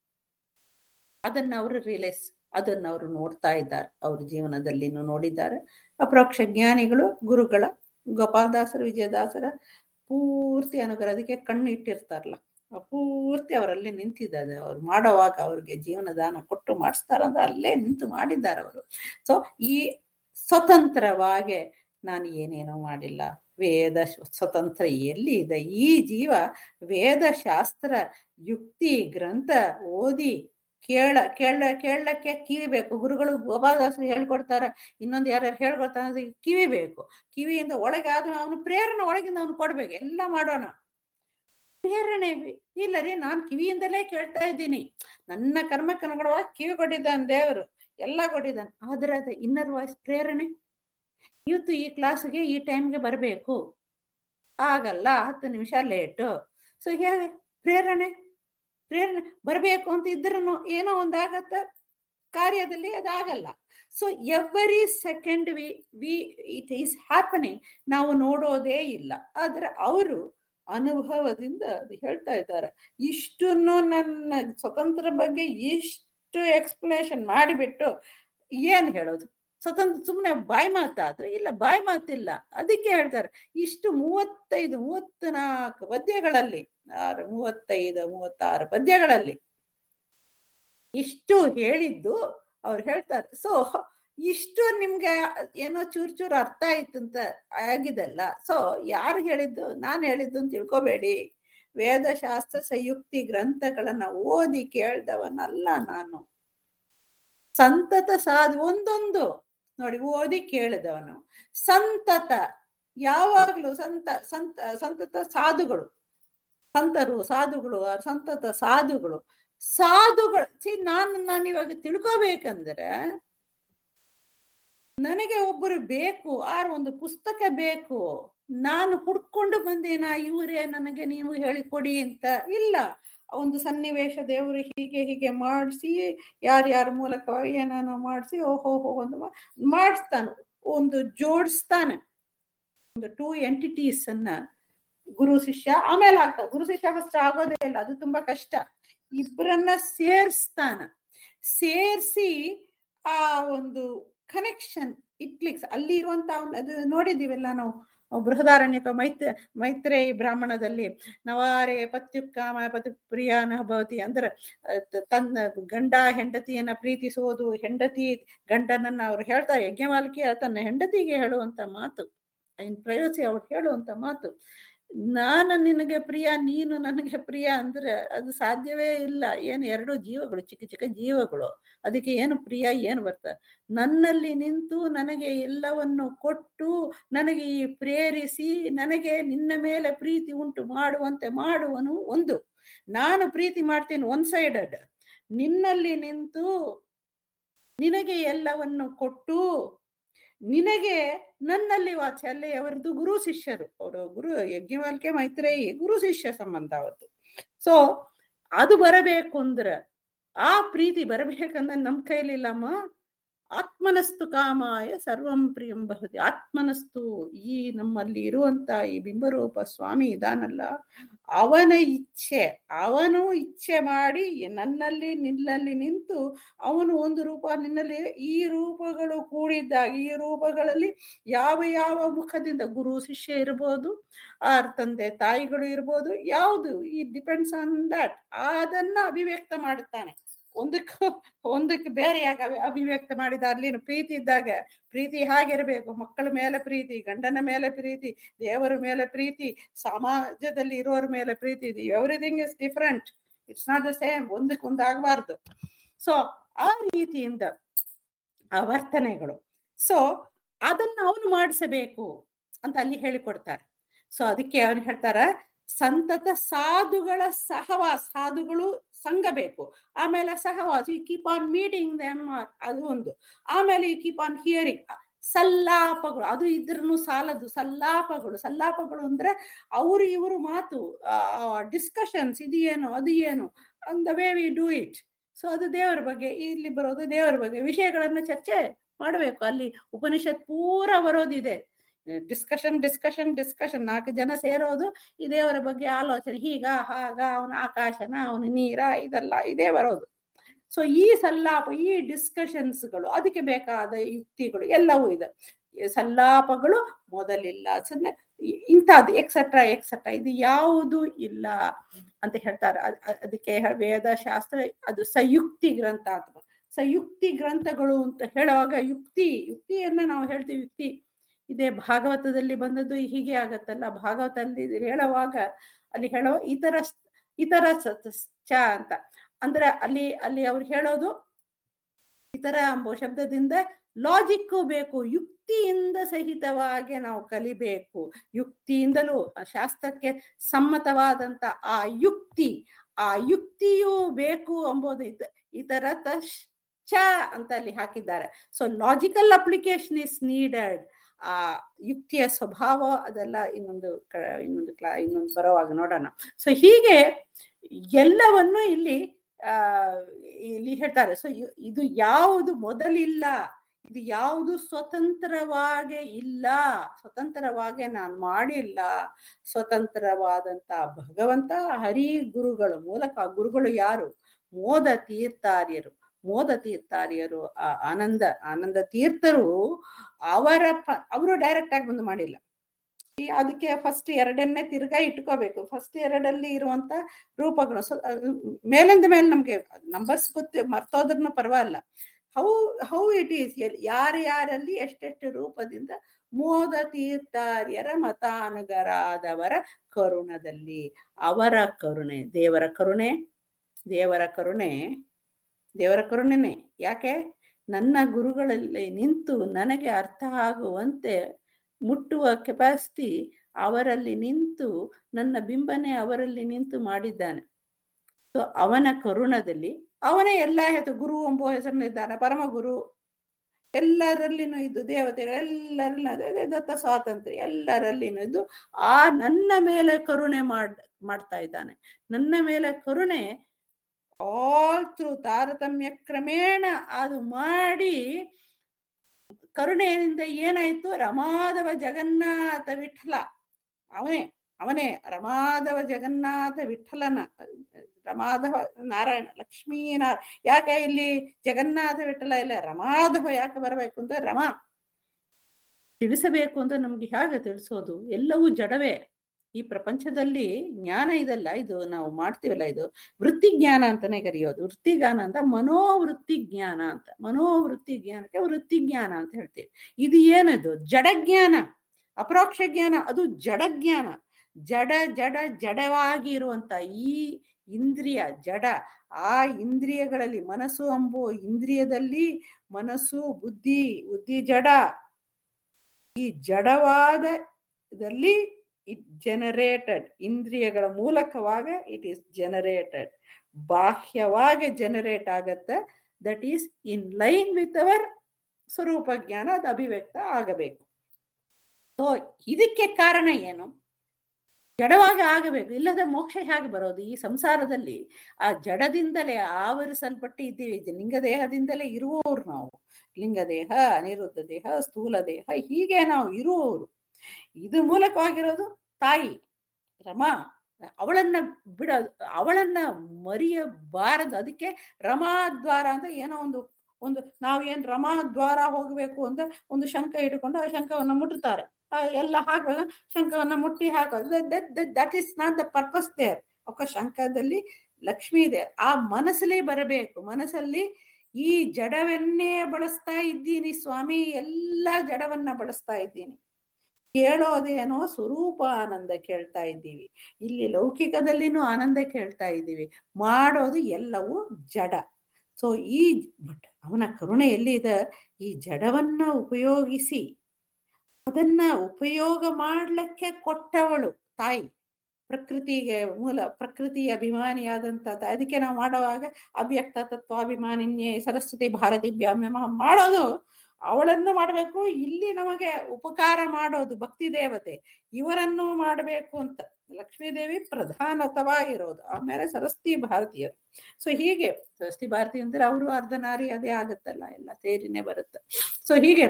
ಅದನ್ನ ಅವರು ರಿಯಲೈಸ್ ಅದನ್ನ ಅವರು ನೋಡ್ತಾ ಇದ್ದಾರೆ ಅವ್ರ ಜೀವನದಲ್ಲಿನೂ ನೋಡಿದ್ದಾರೆ ಅಪರೋಕ್ಷ ಜ್ಞಾನಿಗಳು ಗುರುಗಳ ಗೋಪಾಲದಾಸರ ವಿಜಯದಾಸರ ಪೂರ್ತಿ ಅನುಗ್ರಹ ಅದಕ್ಕೆ ಕಣ್ಣು ಇಟ್ಟಿರ್ತಾರಲ್ಲ ಆ ಪೂರ್ತಿ ಅವರಲ್ಲಿ ನಿಂತಿದ್ದಾರೆ ಅವ್ರು ಮಾಡೋವಾಗ ಅವ್ರಿಗೆ ಜೀವನದಾನ ಕೊಟ್ಟು ಮಾಡಿಸ್ತಾರಂದ್ರೆ ಅಲ್ಲೇ ನಿಂತು ಮಾಡಿದ್ದಾರೆ ಅವರು ಸೊ ಈ ಸ್ವತಂತ್ರವಾಗಿ ನಾನು ಏನೇನೋ ಮಾಡಿಲ್ಲ ವೇದ ಶ- ಸ್ವತಂತ್ರ ಎಲ್ಲಿ ಇದೆ ಈ ಜೀವ ವೇದ ಶಾಸ್ತ್ರ ಯುಕ್ತಿ ಗ್ರಂಥ ಓದಿ ಕೇಳ ಕೇಳ ಕೇಳಕ್ಕೆ ಕಿವಿಬೇಕು ಗುರುಗಳು ಗೋಪಾಲದಾಸರು ಹೇಳ್ಕೊಡ್ತಾರ ಇನ್ನೊಂದು ಯಾರ್ಯಾರು ಹೇಳ್ಕೊಡ್ತಾರ ಅಂದ್ರೆ ಕಿವಿ ಬೇಕು ಕಿವಿಯಿಂದ ಒಳಗೆ ಆದ್ರೂ ಅವನು ಪ್ರೇರಣೆ ಒಳಗಿಂದ ಅವನು ಕೊಡ್ಬೇಕು ಎಲ್ಲ ಮಾಡೋಣ ಪ್ರೇರಣೆ ಬಿ- ಇಲ್ಲ ರೀ ನಾನ್ ಕಿವಿಯಿಂದಲೇ ಕೇಳ್ತಾ ಇದ್ದೀನಿ ನನ್ನ ಕರ್ಮಕ್ಕನುಗುಣವಾಗಿ ಕಿವಿ ಕೊಟ್ಟಿದ್ದಾನೆ ದೇವರು ಎಲ್ಲ ಕೊಟ್ಟಿದ್ದಾನೆ ಆದ್ರೆ ಅದು ಇನ್ನರ್ ವಾಯ್ಸ್ ಪ್ರೇರಣೆ ಇವತ್ತು ಈ ಕ್ಲಾಸ್ಗೆ ಈ ಟೈಮ್ಗೆ ಬರಬೇಕು ಆಗಲ್ಲ ಹತ್ತು ನಿಮಿಷ ಲೇಟು ಸೊ ಹೇಗೆ ಪ್ರೇರಣೆ ಪ್ರೇರಣೆ ಬರಬೇಕು ಅಂತ ಇದ್ರೂ ಏನೋ ಒಂದಾಗತ್ತ ಕಾರ್ಯದಲ್ಲಿ ಅದಾಗಲ್ಲ so every second we we it is happening ನಾವು ನೋಡೋದೇ ಇಲ್ಲ ಆದ್ರೆ ಅವರು ಅನುಭವದಿಂದ ಅದು ಹೇಳ್ತಾ ಇದ್ದಾರೆ ಇಷ್ಟನ್ನು ನನ್ನ ಸ್ವತಂತ್ರ ಬಗ್ಗೆ ಇಷ್ಟು ಎಕ್ಸ್ಪ್ಲನೇಷನ್ ಮಾಡಿಬಿಟ್ಟು ಏನ್ ಹೇಳೋದು ಸ್ವತಂತ್ರ ಸುಮ್ಮನೆ ಬಾಯಿ ಮಾತಾದ್ರೆ ಇಲ್ಲ ಬಾಯಿ ಮಾತಿಲ್ಲ ಅದಕ್ಕೆ ಹೇಳ್ತಾರೆ ಇಷ್ಟು ಮೂವತ್ತೈದು ಮೂವತ್ನಾಲ್ಕು ಪದ್ಯಗಳಲ್ಲಿ ಆರು ಮೂವತ್ತೈದು ಮೂವತ್ತಾರು ಪದ್ಯಗಳಲ್ಲಿ ಇಷ್ಟು ಹೇಳಿದ್ದು ಅವ್ರು ಹೇಳ್ತಾರೆ ಸೊ ಇಷ್ಟು ನಿಮ್ಗೆ ಏನೋ ಚೂರ್ ಚೂರ್ ಅರ್ಥ ಆಯ್ತು ಅಂತ ಆಗಿದಲ್ಲ ಸೊ ಯಾರು ಹೇಳಿದ್ದು ನಾನು ಹೇಳಿದ್ದು ಅಂತ ತಿಳ್ಕೊಬೇಡಿ ವೇದಶಾಸ್ತ್ರ ಸಂಯುಕ್ತಿ ಗ್ರಂಥಗಳನ್ನ ಓದಿ ಕೇಳ್ದವನಲ್ಲ ನಾನು ಸಂತತ ಸಾಧು ಒಂದೊಂದು ನೋಡಿ ಓದಿ ಕೇಳಿದವನು ಸಂತತ ಯಾವಾಗ್ಲೂ ಸಂತ ಸಂತ ಸಂತತ ಸಾಧುಗಳು ಸಂತರು ಸಾಧುಗಳು ಆ ಸಂತತ ಸಾಧುಗಳು ಸಾಧುಗಳು ಸಿ ನಾನು ನಾನು ಇವಾಗ ತಿಳ್ಕೋಬೇಕಂದ್ರೆ ನನಗೆ ಒಬ್ಬರು ಬೇಕು ಆರ್ ಒಂದು ಪುಸ್ತಕ ಬೇಕು ನಾನು ಹುಡ್ಕೊಂಡು ಬಂದೇನ ಇವರೇ ನನಗೆ ನೀವು ಹೇಳಿಕೊಡಿ ಅಂತ ಇಲ್ಲ ಒಂದು ಸನ್ನಿವೇಶ ದೇವರು ಹೀಗೆ ಹೀಗೆ ಮಾಡಿಸಿ ಯಾರ್ಯಾರ ಮೂಲಕವಾಗಿ ಏನೇನೋ ಮಾಡಿಸಿ ಓಹೋ ಹೋ ಒಂದು ಮಾ- ಮಾಡಿಸ್ತಾನೆ ಒಂದು ಜೋಡಿಸ್ತಾನೆ ಒಂದು ಟೂ ಎಂಟಿಟೀಸ್ ಅನ್ನ ಗುರು ಶಿಷ್ಯ ಆಮೇಲೆ ಆಗ್ತದೆ ಗುರು ಶಿಷ್ಯ ಫಸ್ಟ್ ಆಗೋದೇ ಇಲ್ಲ ಅದು ತುಂಬಾ ಕಷ್ಟ ಇಬ್ಬರನ್ನ ಸೇರ್ಸ್ತಾನ ಸೇರ್ಸಿ ಆ ಒಂದು ಕನೆಕ್ಷನ್ ಇಟ್ ಕ್ಲಿಕ್ಸ್ ಅಲ್ಲಿ ಇರುವಂತ ಅವ್ನ್- ಅದು ನೋಡಿದೀವಲ್ಲ ನಾವು ಬೃಹದಾರಣ್ಯಕ ಮೈತ್ರ ಮೈತ್ರೇಯಿ ಬ್ರಾಹ್ಮಣದಲ್ಲಿ ನವಾರೆ ಪತ್ಯುಕ್ಕಾಮ ಪತಿ ಪ್ರಿಯಾನ ಭವತಿ ಅಂದ್ರೆ ಅಹ್ ತ- ತನ್ನ ಗಂಡ ಹೆಂಡತಿಯನ್ನ ಪ್ರೀತಿಸುವುದು ಹೆಂಡತಿ ಗಂಡನನ್ನ ಅವ್ರು ಹೇಳ್ತಾರೆ ಯಜ್ಞಮಾಲಿಕೆ ತನ್ನ ಹೆಂಡತಿಗೆ ಹೇಳುವಂತ ಮಾತು ಇನ್ ಪ್ರಯೋಸಿ ಅವ್ರು ಹೇಳುವಂತ ಮಾತು ನಾನು ನಿನಗೆ ಪ್ರಿಯ ನೀನು ನನಗೆ ಪ್ರಿಯ ಅಂದ್ರೆ ಅದು ಸಾಧ್ಯವೇ ಇಲ್ಲ ಏನು ಎರಡು ಜೀವಗಳು ಚಿಕ್ಕ ಚಿಕ್ಕ ಜೀವಗಳು ಅದಕ್ಕೆ ಏನು ಪ್ರಿಯ ಏನು ಬರ್ತದೆ ನನ್ನಲ್ಲಿ ನಿಂತು ನನಗೆ ಎಲ್ಲವನ್ನು ಕೊಟ್ಟು ನನಗೆ ಈ ಪ್ರೇರಿಸಿ ನನಗೆ ನಿನ್ನ ಮೇಲೆ ಪ್ರೀತಿ ಉಂಟು ಮಾಡುವಂತೆ ಮಾಡುವನು ಒಂದು ನಾನು ಪ್ರೀತಿ ಮಾಡ್ತೀನಿ ಒನ್ ಸೈಡೆಡ್ ನಿನ್ನಲ್ಲಿ ನಿಂತು ನಿನಗೆ ಎಲ್ಲವನ್ನು ಕೊಟ್ಟು ನಿನಗೆ ನನ್ನಲ್ಲಿ ವಾತ್ಸಲ್ಯ ಅವರದ್ದು ಗುರು ಶಿಷ್ಯರು ಅವರು ಗುರು ಯಜ್ಞವಾಲ್ಕೆ ಮೈತ್ರೇಯಿ ಗುರು ಶಿಷ್ಯ ಸಂಬಂಧ ಅವತ್ತು ಸೊ ಅದು ಬರಬೇಕು ಅಂದ್ರೆ ಆ ಪ್ರೀತಿ ಬರಬೇಕಂದ್ರೆ ನಮ್ ಕೈಲಿಲ್ಲಮ್ಮ ಆತ್ಮನಸ್ತು ಕಾಮಾಯ ಸರ್ವಂ ಪ್ರಿಯಂ ಬಹುತಿ ಆತ್ಮನಸ್ತು ಈ ನಮ್ಮಲ್ಲಿ ಇರುವಂತ ಈ ಬಿಂಬರೂಪ ಸ್ವಾಮಿ ಇದಾನಲ್ಲ ಅವನ ಇಚ್ಛೆ ಅವನು ಇಚ್ಛೆ ಮಾಡಿ ನನ್ನಲ್ಲಿ ನಿನ್ನಲ್ಲಿ ನಿಂತು ಅವನು ಒಂದು ರೂಪ ನಿನ್ನಲ್ಲಿ ಈ ರೂಪಗಳು ಕೂಡಿದ್ದಾಗ ಈ ರೂಪಗಳಲ್ಲಿ ಯಾವ ಯಾವ ಮುಖದಿಂದ ಗುರು ಶಿಷ್ಯ ಇರ್ಬೋದು ಆರ್ ತಂದೆ ತಾಯಿಗಳು ಇರ್ಬೋದು ಯಾವುದು ಈ ಡಿಪೆಂಡ್ಸ್ ಆನ್ ದಟ್ ಅದನ್ನ ಅಭಿವ್ಯಕ್ತ ಮಾಡುತ್ತಾನೆ ಒಂದಕ್ಕೆ ಒಂದಕ್ಕೆ ಬೇರೆಯಾಗ ಅಭಿ- ಅಭಿವ್ಯಕ್ತ ಮಾಡಿದ ಅಲ್ಲಿನ ಪ್ರೀತಿ ಇದ್ದಾಗ ಪ್ರೀತಿ ಹಾಗಿರ್ಬೇಕು ಮಕ್ಕಳ ಮೇಲೆ ಪ್ರೀತಿ ಗಂಡನ ಮೇಲೆ ಪ್ರೀತಿ ದೇವರ ಮೇಲೆ ಪ್ರೀತಿ ಸಮಾಜದಲ್ಲಿ ಇರೋರ ಮೇಲೆ ಪ್ರೀತಿ ಇದೆ everything is different it's not the same ಒಂದಕ್ಕೆ ಒಂದಾಗಬಾರ್ದು ಸೊ ಆ ರೀತಿಯಿಂದ ಆ ವರ್ತನೆಗಳು ಸೊ ಅದನ್ನ ಅವನು ಮಾಡಿಸಬೇಕು ಅಂತ ಅಲ್ಲಿ ಹೇಳಿಕೊಡ್ತಾರೆ ಸೊ ಅದಕ್ಕೆ ಅವನು ಹೇಳ್ತಾರ ಸಂತತ ಸಾಧುಗಳ ಸಹವಾಸ ಸಾಧುಗಳು ಸಂಘ ಬೇಕು ಆಮೇಲೆ ಸಹವಾಸ you keep on meeting them ಅದು ಒಂದು ಆಮೇಲೆ ಯು ಕೀಪ್ ಆನ್ ಹಿಯರಿಂಗ್ ಸಲ್ಲಾಪಗಳು ಅದು ಇದ್ರೂ ಸಾಲದು ಸಲ್ಲಾಪಗಳು ಸಲ್ಲಾಪಗಳು ಅಂದ್ರೆ ಅವರು ಇವರು ಮಾತು ಡಿಸ್ಕಷನ್ಸ್ ಇದು ಏನು ಅದು ಏನು ಅಂದ way we do it so ಅದು ದೇವರ ಬಗ್ಗೆ ಇಲ್ಲಿ ಬರೋದು ದೇವರ ಬಗ್ಗೆ ವಿಷಯಗಳನ್ನ ಚರ್ಚೆ ಮಾಡಬೇಕು ಅಲ್ಲಿ ಉಪನಿಷತ್ ಪೂರ ಬರೋದಿದೆ ಡಿಸ್ಕಷನ್ ಡಿಸ್ಕಷನ್ ಡಿಸ್ಕಷನ್ ನಾಲ್ಕು ಜನ ಸೇರೋದು ಈ ದೇವರ ಬಗ್ಗೆ ಆಲೋಚನೆ ಹೀಗ ಹಾಗ ಅವನ ಆಕಾಶನ ಅವನ ನೀರ ಇದೆಲ್ಲ ಇದೇ ಬರೋದು ಸೊ ಈ ಸಲ್ಲಾಪ ಈ ಡಿಸ್ಕಷನ್ಸ್ಗಳು ಅದಕ್ಕೆ ಬೇಕಾದ ಯುಕ್ತಿಗಳು ಎಲ್ಲವೂ ಇದೆ ಈ ಸಲ್ಲಾಪಗಳು ಮೊದಲಿಲ್ಲ ಸನ್ನೆ ಇಂಥದ್ದು ಎಕ್ಸೆಟ್ರಾ ಎಕ್ಸೆಟ್ರಾ ಇದು ಯಾವುದು ಇಲ್ಲ ಅಂತ ಹೇಳ್ತಾರೆ ಅದ್- ಅದ್- ಅದಕ್ಕೆ ವೇದ ಶಾಸ್ತ್ರ ಅದು ಸಯುಕ್ತಿ ಗ್ರಂಥ ಅಂತ ಸಯುಕ್ತಿ ಗ್ರಂಥಗಳು ಅಂತ ಹೇಳುವಾಗ ಯುಕ್ತಿ ಯುಕ್ತಿಯನ್ನ ನಾವು ಹೇಳ್ತೀವಿ ಯುಕ್ತಿ ಇದೇ ಭಾಗವತದಲ್ಲಿ ಬಂದದ್ದು ಹೀಗೆ ಆಗತ್ತಲ್ಲ ಭಾಗವತದಲ್ಲಿ ಇದು ಹೇಳುವಾಗ ಅಲ್ಲಿ ಹೇಳೋ ಇತರ ಇತರ ಸ- ಸ- ಚ ಅಂತ ಅಂದ್ರೆ ಅಲ್ಲಿ ಅಲ್ಲಿ ಅವ್ರು ಹೇಳೋದು ಇತರ ಎಂಬ ಶಬ್ದದಿಂದ ಲಾಜಿಕ್ಕು ಬೇಕು ಯುಕ್ತಿಯಿಂದ ಸಹಿತವಾಗಿ ನಾವು ಕಲಿಬೇಕು ಯುಕ್ತಿಯಿಂದಲೂ ಆ ಶಾಸ್ತ್ರಕ್ಕೆ ಸಮ್ಮತವಾದಂತ ಆ ಯುಕ್ತಿ ಆ ಯುಕ್ತಿಯೂ ಬೇಕು ಎಂಬುದು ಇದ ಇತರ ಚ ಅಂತ ಅಲ್ಲಿ ಹಾಕಿದ್ದಾರೆ so logical application is needed ಆ ಯುಕ್ತಿಯ ಸ್ವಭಾವ ಅದೆಲ್ಲ ಇನ್ನೊಂದು ಕ- ಇನ್ನೊಂದು ಕ್ಲಾ ಇನ್ನೊಂದು ಬರೋವಾಗ ನೋಡೋಣ ಸೊ ಹೀಗೆ ಎಲ್ಲವನ್ನು ಇಲ್ಲಿ ಆ ಇಲ್ಲಿ ಹೇಳ್ತಾರೆ ಸೊ ಇದು ಯಾವುದು ಮೊದಲಿಲ್ಲ ಇದು ಯಾವುದು ಸ್ವತಂತ್ರವಾಗಿ ಇಲ್ಲ ಸ್ವತಂತ್ರವಾಗಿ ನಾನು ಮಾಡಿಲ್ಲ ಸ್ವತಂತ್ರವಾದಂತ ಭಗವಂತ ಹರಿ ಗುರುಗಳು ಮೂಲಕ ಆ ಗುರುಗಳು ಯಾರು ಮೋದ ತೀರ್ಥಾರ್ಯರು ಮೋದ ತೀರ್ಥಾರ್ಯರು ಆ ಆನಂದ ಆನಂದ ತೀರ್ಥರು ಅವರ ಪ- ಅವರು ಡೈರೆಕ್ಟ್ ಆಗಿ ಬಂದು ಮಾಡಿಲ್ಲ ಈ ಅದಕ್ಕೆ ಫಸ್ಟ್ ಎರಡನ್ನೇ ತಿರ್ಗಾ ಇಟ್ಕೋಬೇಕು ಫಸ್ಟ್ ಎರಡಲ್ಲಿ ಇರುವಂತ ರೂಪಗಳು ಸೊ ಮೇಲಿಂದ ಮೇಲೆ ನಮ್ಗೆ ನಂಬರ್ಸ್ ಗೊತ್ತು ಮರ್ತೋದ್ರೂ ಪರವಾಗಿಲ್ಲ ಹೌ ಹೌ ಇಟ್ ಈಸ್ ಯಾರ ಯಾರಲ್ಲಿ ಎಷ್ಟೆಷ್ಟು ರೂಪದಿಂದ ಮೋದ ತೀರ್ಥಾರ್ಯರ ಮತಾನುಗರಾದವರ ಕರುಣದಲ್ಲಿ ಅವರ ಕರುಣೆ ದೇವರ ಕರುಣೆ ದೇವರ ಕರುಣೆ ದೇವರ ಕರುಣೆನೆ ಯಾಕೆ ನನ್ನ ಗುರುಗಳಲ್ಲಿ ನಿಂತು ನನಗೆ ಅರ್ಥ ಆಗುವಂತೆ ಮುಟ್ಟುವ ಕೆಪಾಸಿಟಿ ಅವರಲ್ಲಿ ನಿಂತು ನನ್ನ ಬಿಂಬನೆ ಅವರಲ್ಲಿ ನಿಂತು ಮಾಡಿದ್ದಾನೆ ಸೊ ಅವನ ಕರುಣದಲ್ಲಿ ಅವನೇ ಎಲ್ಲ ಹೆಸರು ಗುರು ಎಂಬುವ ಹೆಸರಿನಿದ್ದಾನೆ ಪರಮ ಗುರು ಎಲ್ಲರಲ್ಲಿನೂ ಇದ್ದು ದೇವತೆಗಳು ಎಲ್ಲರಲ್ಲಿನೂ ಅದೇ ಅದೇ ದತ್ತ ಸ್ವಾತಂತ್ರ್ಯ ಎಲ್ಲರಲ್ಲಿನೂ ಇದ್ದು ಆ ನನ್ನ ಮೇಲೆ ಕರುಣೆ ಮಾಡ್ ಮಾಡ್ತಾ ಇದ್ದಾನೆ ನನ್ನ ಮೇಲೆ ಕರುಣೆ ಆಲ್ ಥ್ರೂ ತಾರತಮ್ಯ ಕ್ರಮೇಣ ಅದು ಮಾಡಿ ಕರುಣೆಯಿಂದ ಏನಾಯ್ತು ರಮಾದವ ಜಗನ್ನಾಥ ವಿಠಲ ಅವನೇ ಅವನೇ ರಮಾದವ ಜಗನ್ನಾಥ ವಿಠಲನ ರಮಾಧವ ನಾರಾಯಣ ಲಕ್ಷ್ಮೀ ನಾರ ಯಾಕೆ ಇಲ್ಲಿ ಜಗನ್ನಾಥ ವಿಠಲ ಇಲ್ಲ ರಮಾಧವ ಯಾಕೆ ಬರಬೇಕು ಅಂತ ರಮಾ ತಿಳಿಸಬೇಕು ಅಂತ ನಮ್ಗೆ ಹೇಗೆ ತಿಳಿಸೋದು ಎಲ್ಲವೂ ಜಡವೇ ಈ ಪ್ರಪಂಚದಲ್ಲಿ ಜ್ಞಾನ ಇದಲ್ಲ ಇದು ನಾವು ಮಾಡ್ತೀವಲ್ಲ ಇದು ವೃತ್ತಿ ಜ್ಞಾನ ಅಂತಾನೆ ಕರೆಯೋದು ವೃತ್ತಿ ಜ್ಞಾನ ಅಂತ ಮನೋವೃತ್ತಿ ಜ್ಞಾನ ಅಂತ ಮನೋವೃತ್ತಿ ಜ್ಞಾನಕ್ಕೆ ವೃತ್ತಿ ಜ್ಞಾನ ಅಂತ ಹೇಳ್ತೀವಿ ಇದು ಏನದು ಜಡ ಜ್ಞಾನ ಅಪರೋಕ್ಷ ಜ್ಞಾನ ಅದು ಜಡ ಜ್ಞಾನ ಜಡ ಜಡ ಜಡವಾಗಿ ಇರುವಂತ ಈ ಇಂದ್ರಿಯ ಜಡ ಆ ಇಂದ್ರಿಯಗಳಲ್ಲಿ ಮನಸ್ಸು ಎಂಬುವ ಇಂದ್ರಿಯದಲ್ಲಿ ಮನಸ್ಸು ಬುದ್ಧಿ ಬುದ್ಧಿ ಜಡ ಈ ಜಡವಾದ ಇದರಲ್ಲಿ ಇಟ್ ಜನರೇಟೆಡ್ ಇಂದ್ರಿಯಗಳ ಮೂಲಕವಾಗ ಇಟ್ ಈಸ್ ಜನರೇಟೆಡ್ ಬಾಹ್ಯವಾಗಿ ಜನರೇಟ್ ಆಗತ್ತೆ that is in line with our ಸ್ವರೂಪ ಜ್ಞಾನ ಅದು ಅಭಿವ್ಯಕ್ತ ಆಗಬೇಕು ಸೊ ಇದಕ್ಕೆ ಕಾರಣ ಏನು ಜಡವಾಗಿ ಆಗಬೇಕು ಇಲ್ಲದ ಮೋಕ್ಷ ಹೇಗೆ ಬರೋದು ಈ ಸಂಸಾರದಲ್ಲಿ ಆ ಜಡದಿಂದಲೇ ಆವರಿಸಲ್ಪಟ್ಟು ಇದ್ದೀವಿ ಇದು ಲಿಂಗ ದೇಹದಿಂದಲೇ ಇರುವವರು ನಾವು ಲಿಂಗ ದೇಹ ಅನಿರುದ್ಧ ದೇಹ ಸ್ಥೂಲ ದೇಹ ಹೀಗೆ ನಾವು ಇರುವವರು ಇದು ಮೂಲಕವಾಗಿರೋದು ತಾಯಿ ರಮಾ ಅವಳನ್ನ ಬಿಡ ಅವಳನ್ನ ಮರಿಯಬಾರದು ಅದಕ್ಕೆ ರಮಾ ದ್ವಾರ ಅಂತ ಏನೋ ಒಂದು ಒಂದು ನಾವೇನ್ ರಮಾ ದ್ವಾರ ಹೋಗ್ಬೇಕು ಅಂತ ಒಂದು ಶಂಕ ಇಟ್ಕೊಂಡು ಆ ಶಂಕವನ್ನ ಮುಟ್ಟುತ್ತಾರೆ ಆ ಎಲ್ಲ ಹಾಕುವಾಗ ಶಂಕವನ್ನ ಮುಟ್ಟಿ ಹಾಕೋದು that is not the purpose there ಅವಕ ಶಂಕದಲ್ಲಿ ಲಕ್ಷ್ಮಿ ಇದೆ ಆ ಮನಸ್ಸಲ್ಲಿ ಬರಬೇಕು ಮನಸ್ಸಲ್ಲಿ ಈ ಜಡವನ್ನೇ ಬಳಸ್ತಾ ಇದ್ದೀನಿ ಸ್ವಾಮಿ ಎಲ್ಲ ಜಡವನ್ನ ಬಳಸ್ತಾ ಇದ್ದೀನಿ ಕೇಳೋದೇನೋ ಸ್ವರೂಪ ಆನಂದ ಕೇಳ್ತಾ ಇದ್ದೀವಿ ಇಲ್ಲಿ ಲೌಕಿಕದಲ್ಲಿನೂ ಆನಂದ ಕೇಳ್ತಾ ಇದ್ದೀವಿ ಮಾಡೋದು ಎಲ್ಲವೂ ಜಡ ಸೊ ಈ ಬಟ್ ಅವನ ಕರುಣೆ ಎಲ್ಲಿದೆ ಈ ಜಡವನ್ನ ಉಪಯೋಗಿಸಿ ಅದನ್ನ ಉಪಯೋಗ ಮಾಡ್ಲಿಕ್ಕೆ ಕೊಟ್ಟವಳು ತಾಯಿ ಪ್ರಕೃತಿಗೆ ಮೂಲ ಪ್ರಕೃತಿ ಅಭಿಮಾನಿಯಾದಂತ ತಾಯಿ ಅದಕ್ಕೆ ನಾವು ಮಾಡುವಾಗ ಅವ್ಯಕ್ತ ತತ್ವಾಭಿಮಾನಿನ್ಯೇ ಸರಸ್ವತಿ ಭಾರತಿ ವ್ಯಾಮ್ಯಮ ಮಾಡೋದು ಅವಳನ್ನು ಮಾಡಬೇಕು ಇಲ್ಲಿ ನಮಗೆ ಉಪಕಾರ ಮಾಡೋದು ಭಕ್ತಿ ದೇವತೆ ಇವರನ್ನು ಮಾಡಬೇಕು ಅಂತ ಲಕ್ಷ್ಮೀದೇವಿ ಪ್ರಧಾನತವಾಗಿರೋದು ಆಮೇಲೆ ಸರಸ್ವತಿ ಭಾರತೀಯರು ಸೊ ಹೀಗೆ ಸರಸ್ವತಿ ಭಾರತಿ ಅಂದ್ರೆ ಅವರು ಅರ್ಧನಾರಿ ಅದೇ ಆಗುತ್ತಲ್ಲ ಎಲ್ಲ ಸೇರಿನೇ ಬರುತ್ತೆ ಸೊ ಹೀಗೆ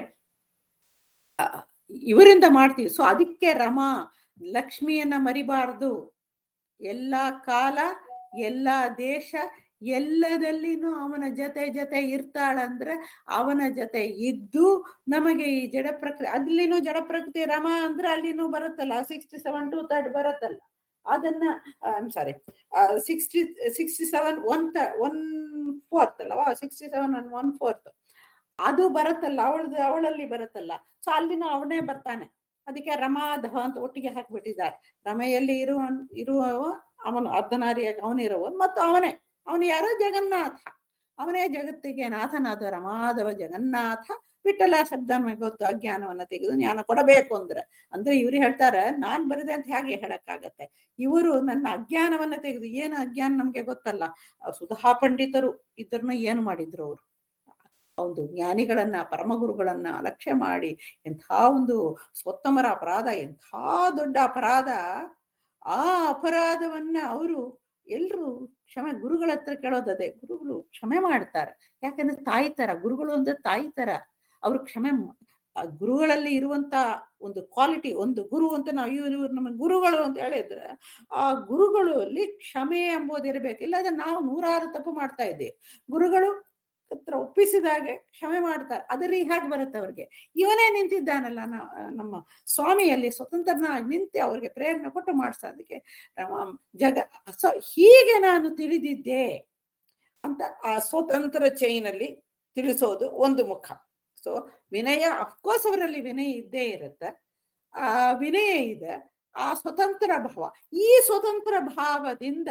ಆ, ಇವರಿಂದ ಮಾಡ್ತೀವಿ ಸೊ ಅದಕ್ಕೆ ರಮಾ ಲಕ್ಷ್ಮಿಯನ್ನ ಮರಿಬಾರ್ದು ಎಲ್ಲಾ ಕಾಲ ಎಲ್ಲಾ ದೇಶ ಎಲ್ಲದಲ್ಲಿನೂ ಅವನ ಜೊತೆ ಜೊತೆ ಇರ್ತಾಳಂದ್ರೆ ಅವನ ಜೊತೆ ಇದ್ದು ನಮಗೆ ಈ ಜಡ ಪ್ರಕೃತಿ ಅಲ್ಲಿನೂ ಜಡ ಪ್ರಕೃತಿ ರಮ ಅಂದ್ರೆ ಅಲ್ಲಿನೂ ಬರುತ್ತಲ್ಲ ಸಿಕ್ಸ್ಟಿ ಸೆವೆನ್ ಟು ತರ್ಡ್ ಬರುತ್ತಲ್ಲ ಅದನ್ನ sorry sixty sixty seven one ತ ಒನ್ ಫೋರ್ತ್ ಅಲ್ಲವಾ sixty seven and one fourth ಅದು ಬರುತ್ತಲ್ಲ ಅವಳದು ಅವಳಲ್ಲಿ ಬರುತ್ತಲ್ಲ ಸೊ ಅಲ್ಲಿನೂ ಅವನೇ ಬರ್ತಾನೆ ಅದಕ್ಕೆ ರಮಾಧವ ಅಂತ ಒಟ್ಟಿಗೆ ಹಾಕ್ಬಿಟ್ಟಿದ್ದಾರೆ ರಮೆಯಲ್ಲಿ ಇರುವ ಇರುವವ ಅವನು ಅರ್ಧನಾರಿಯಾಗಿ ಅವನಿರುವ ಮತ್ತು ಅವನೇ ಅವನು ಯಾರೋ ಜಗನ್ನಾಥ ಅವನೇ ಜಗತ್ತಿಗೆ ನಾಥನಾದ ರಮಾಧವ ಜಗನ್ನಾಥ ವಿಠಲ ಶಬ್ದ ನಮಗೆ ಗೊತ್ತು ಅಜ್ಞಾನವನ್ನ ತೆಗೆದು ಜ್ಞಾನ ಕೊಡಬೇಕು ಅಂದ್ರೆ ಅಂದ್ರೆ ಇವ್ರು ಹೇಳ್ತಾರೆ ನಾನ್ ಬರದೆ ಅಂತ ಹೇಗೆ ಹೇಳಕ್ಕಾಗತ್ತೆ ಇವರು ನನ್ನ ಅಜ್ಞಾನವನ್ನ ತೆಗೆದು ಏನು ಅಜ್ಞಾನ ನಮ್ಗೆ ಗೊತ್ತಲ್ಲ ಆ ಸುಧಾ ಪಂಡಿತರು ಇದನ್ನ ಏನು ಮಾಡಿದ್ರು ಅವರು ಒಂದು ಜ್ಞಾನಿಗಳನ್ನ ಪರಮಗುರುಗಳನ್ನ ಅಲಕ್ಷ್ಯ ಮಾಡಿ ಎಂಥ ಒಂದು ಸ್ವತ್ತಮರ ಅಪರಾಧ ಎಂಥ ದೊಡ್ಡ ಅಪರಾಧ ಆ ಅಪರಾಧವನ್ನ ಅವರು ಎಲ್ರು ಕ್ಷಮೆ ಗುರುಗಳ ಹತ್ರ ಕೇಳೋದದೆ ಗುರುಗಳು ಕ್ಷಮೆ ಮಾಡ್ತಾರೆ ಯಾಕಂದ್ರೆ ತಾಯಿ ತರ ಗುರುಗಳು ಅಂದ್ರೆ ತಾಯಿ ತರ ಅವ್ರು ಕ್ಷಮೆ ಮ- ಆ ಗುರುಗಳಲ್ಲಿ ಇರುವಂತ ಒಂದು ಕ್ವಾಲಿಟಿ ಒಂದು ಗುರು ಅಂತ ನಾವು ಇವ್ರು ಇವ್ರು ನಮ್ಮ ಗುರುಗಳು ಅಂತ ಹೇಳಿದ್ರೆ ಆ ಗುರುಗಳು ಅಲ್ಲಿ ಕ್ಷಮೆ ಎಂಬುದು ಇರಬೇಕು ಇಲ್ಲದ್ರೆ ನಾವು ನೂರಾರು ತಪ್ಪು ಮಾಡ್ತಾ ಇದ್ದೇವೆ ಗುರುಗಳು ಹತ್ರ ಒಪ್ಪಿಸಿದಾಗೆ ಕ್ಷಮೆ ಮಾಡ್ತಾರೆ ಅದರಿ ಹೇಗೆ ಬರುತ್ತೆ ಅವ್ರಿಗೆ ಇವನೇ ನಿಂತಿದ್ದಾನಲ್ಲ ನಾ- ನಮ್ಮ ಸ್ವಾಮಿಯಲ್ಲಿ ಸ್ವತಂತ್ರನಾಗಿ ನಿಂತು ಅವ್ರಿಗೆ ಪ್ರೇರಣೆ ಕೊಟ್ಟು ಮಾಡಿಸೋದಕ್ಕೆ ರಾಮ- ಜಗ ಸೊ ಹೀಗೆ ನಾನು ತಿಳಿದಿದ್ದೆ ಅಂತ ಆ ಸ್ವತಂತ್ರ ಚೈನಲ್ಲಿ ತಿಳಿಸೋದು ಒಂದು ಮುಖ ಸೊ ವಿನಯ ಅಫ್ಕೋರ್ಸ್ ಅವರಲ್ಲಿ ವಿನಯ ಇದ್ದೇ ಇರುತ್ತೆ ಆ ವಿನಯ ಇದೆ ಆ ಸ್ವತಂತ್ರ ಭಾವ ಈ ಸ್ವತಂತ್ರ ಭಾವದಿಂದ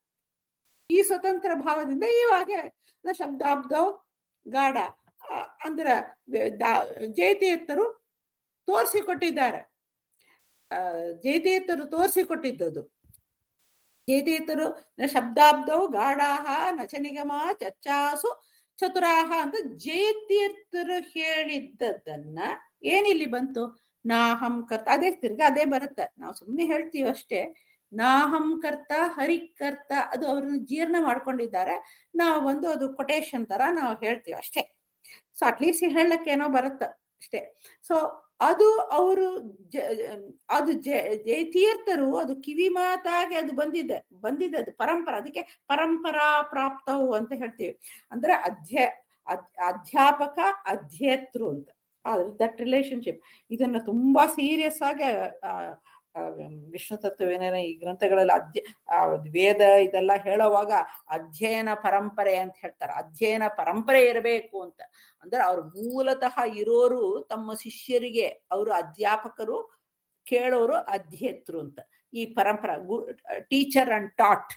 ಈ ಸ್ವತಂತ್ರ ಭಾವದಿಂದ ಇವಾಗ ನ ಶಬ್ದಾಬ್ದೋ ಗಾಢ ಆ, ಅಂದ್ರ ವೆ- ದಾ- ಜಯತೀರ್ಥರು ತೋರಿಸಿಕೊಟ್ಟಿದ್ದಾರೆ ಆ ಜಯತೀರ್ಥರು ತೋರಿಸಿಕೊಟ್ಟಿದ್ದದು ಜಯತೀರ್ಥರು ನ ಶಬ್ದಾಬ್ದವು ಗಾಢಾಹ ನಚ ನಿಗಮ ಚಚ್ಚಾಸು ಚತುರಾಹ ಅಂತ ಜಯತೀರ್ಥರು ಹೇಳಿದ್ದದನ್ನ ಏನಿಲ್ಲಿ ಬಂತು ನಾಹಂ ಕರ್ತ ಅದೇ ತಿರ್ಗಾ ಅದೇ ಬರುತ್ತೆ ನಾವು ಸುಮ್ಮನೆ ಹೇಳ್ತೀವಿ ಅಷ್ಟೇ ನಾಹಂ ಕರ್ತ ಹರಿಕರ್ತ ಅದು ಅವ್ರನ್ನ ಜೀರ್ಣ ಮಾಡ್ಕೊಂಡಿದ್ದಾರೆ ನಾವು ಒಂದು ಅದು ಕೊಟೇಶನ್ ತರ ನಾವು ಹೇಳ್ತೀವಿ ಅಷ್ಟೇ ಸೊ ಅಟ್ಲೀಸ್ಟ್ ಹೇಳಕ್ಕೆ ಏನೋ ಬರುತ್ತೆ ಅಷ್ಟೇ ಸೊ ಅದು ಅವರು ಅದು ಜ- ಜಯತೀರ್ಥರು ಅದು ಕಿವಿ ಮಾತಾಗಿ ಅದು ಬಂದಿದೆ ಬಂದಿದೆ ಅದು ಪರಂಪರ ಅದಕ್ಕೆ ಪರಂಪರಾ ಪ್ರಾಪ್ತವು ಅಂತ ಹೇಳ್ತೀವಿ ಅಂದ್ರೆ ಅಧ್ಯ ಅದ್- ಅಧ್ಯಾಪಕ ಅಧ್ಯೇತೃ ಅಂತ ದಟ್ ರಿಲೇಶನ್ಶಿಪ್ ಇದನ್ನ ತುಂಬಾ ಸೀರಿಯಸ್ ಆಗಿ ಆ, ಆ, ವಿಷ್ಣು ತತ್ವವೇನ ಈ ಗ್ರಂಥಗಳಲ್ಲಿ ಅಧ್ಯ ಆ, ವೇದ ಇದೆಲ್ಲ ಹೇಳುವಾಗ ಅಧ್ಯಯನ ಪರಂಪರೆ ಅಂತ ಹೇಳ್ತಾರೆ ಅಧ್ಯಯನ ಪರಂಪರೆ ಇರಬೇಕು ಅಂತ ಅಂದ್ರೆ ಅವ್ರು ಮೂಲತಃ ಇರೋರು ತಮ್ಮ ಶಿಷ್ಯರಿಗೆ ಅವರು ಅಧ್ಯಾಪಕರು ಕೇಳೋರು ಅಧ್ಯೇತೃ ಅಂತ ಈ ಪರಂಪರ ಟೀಚರ್ ಅಂಡ್ ಟಾಟ್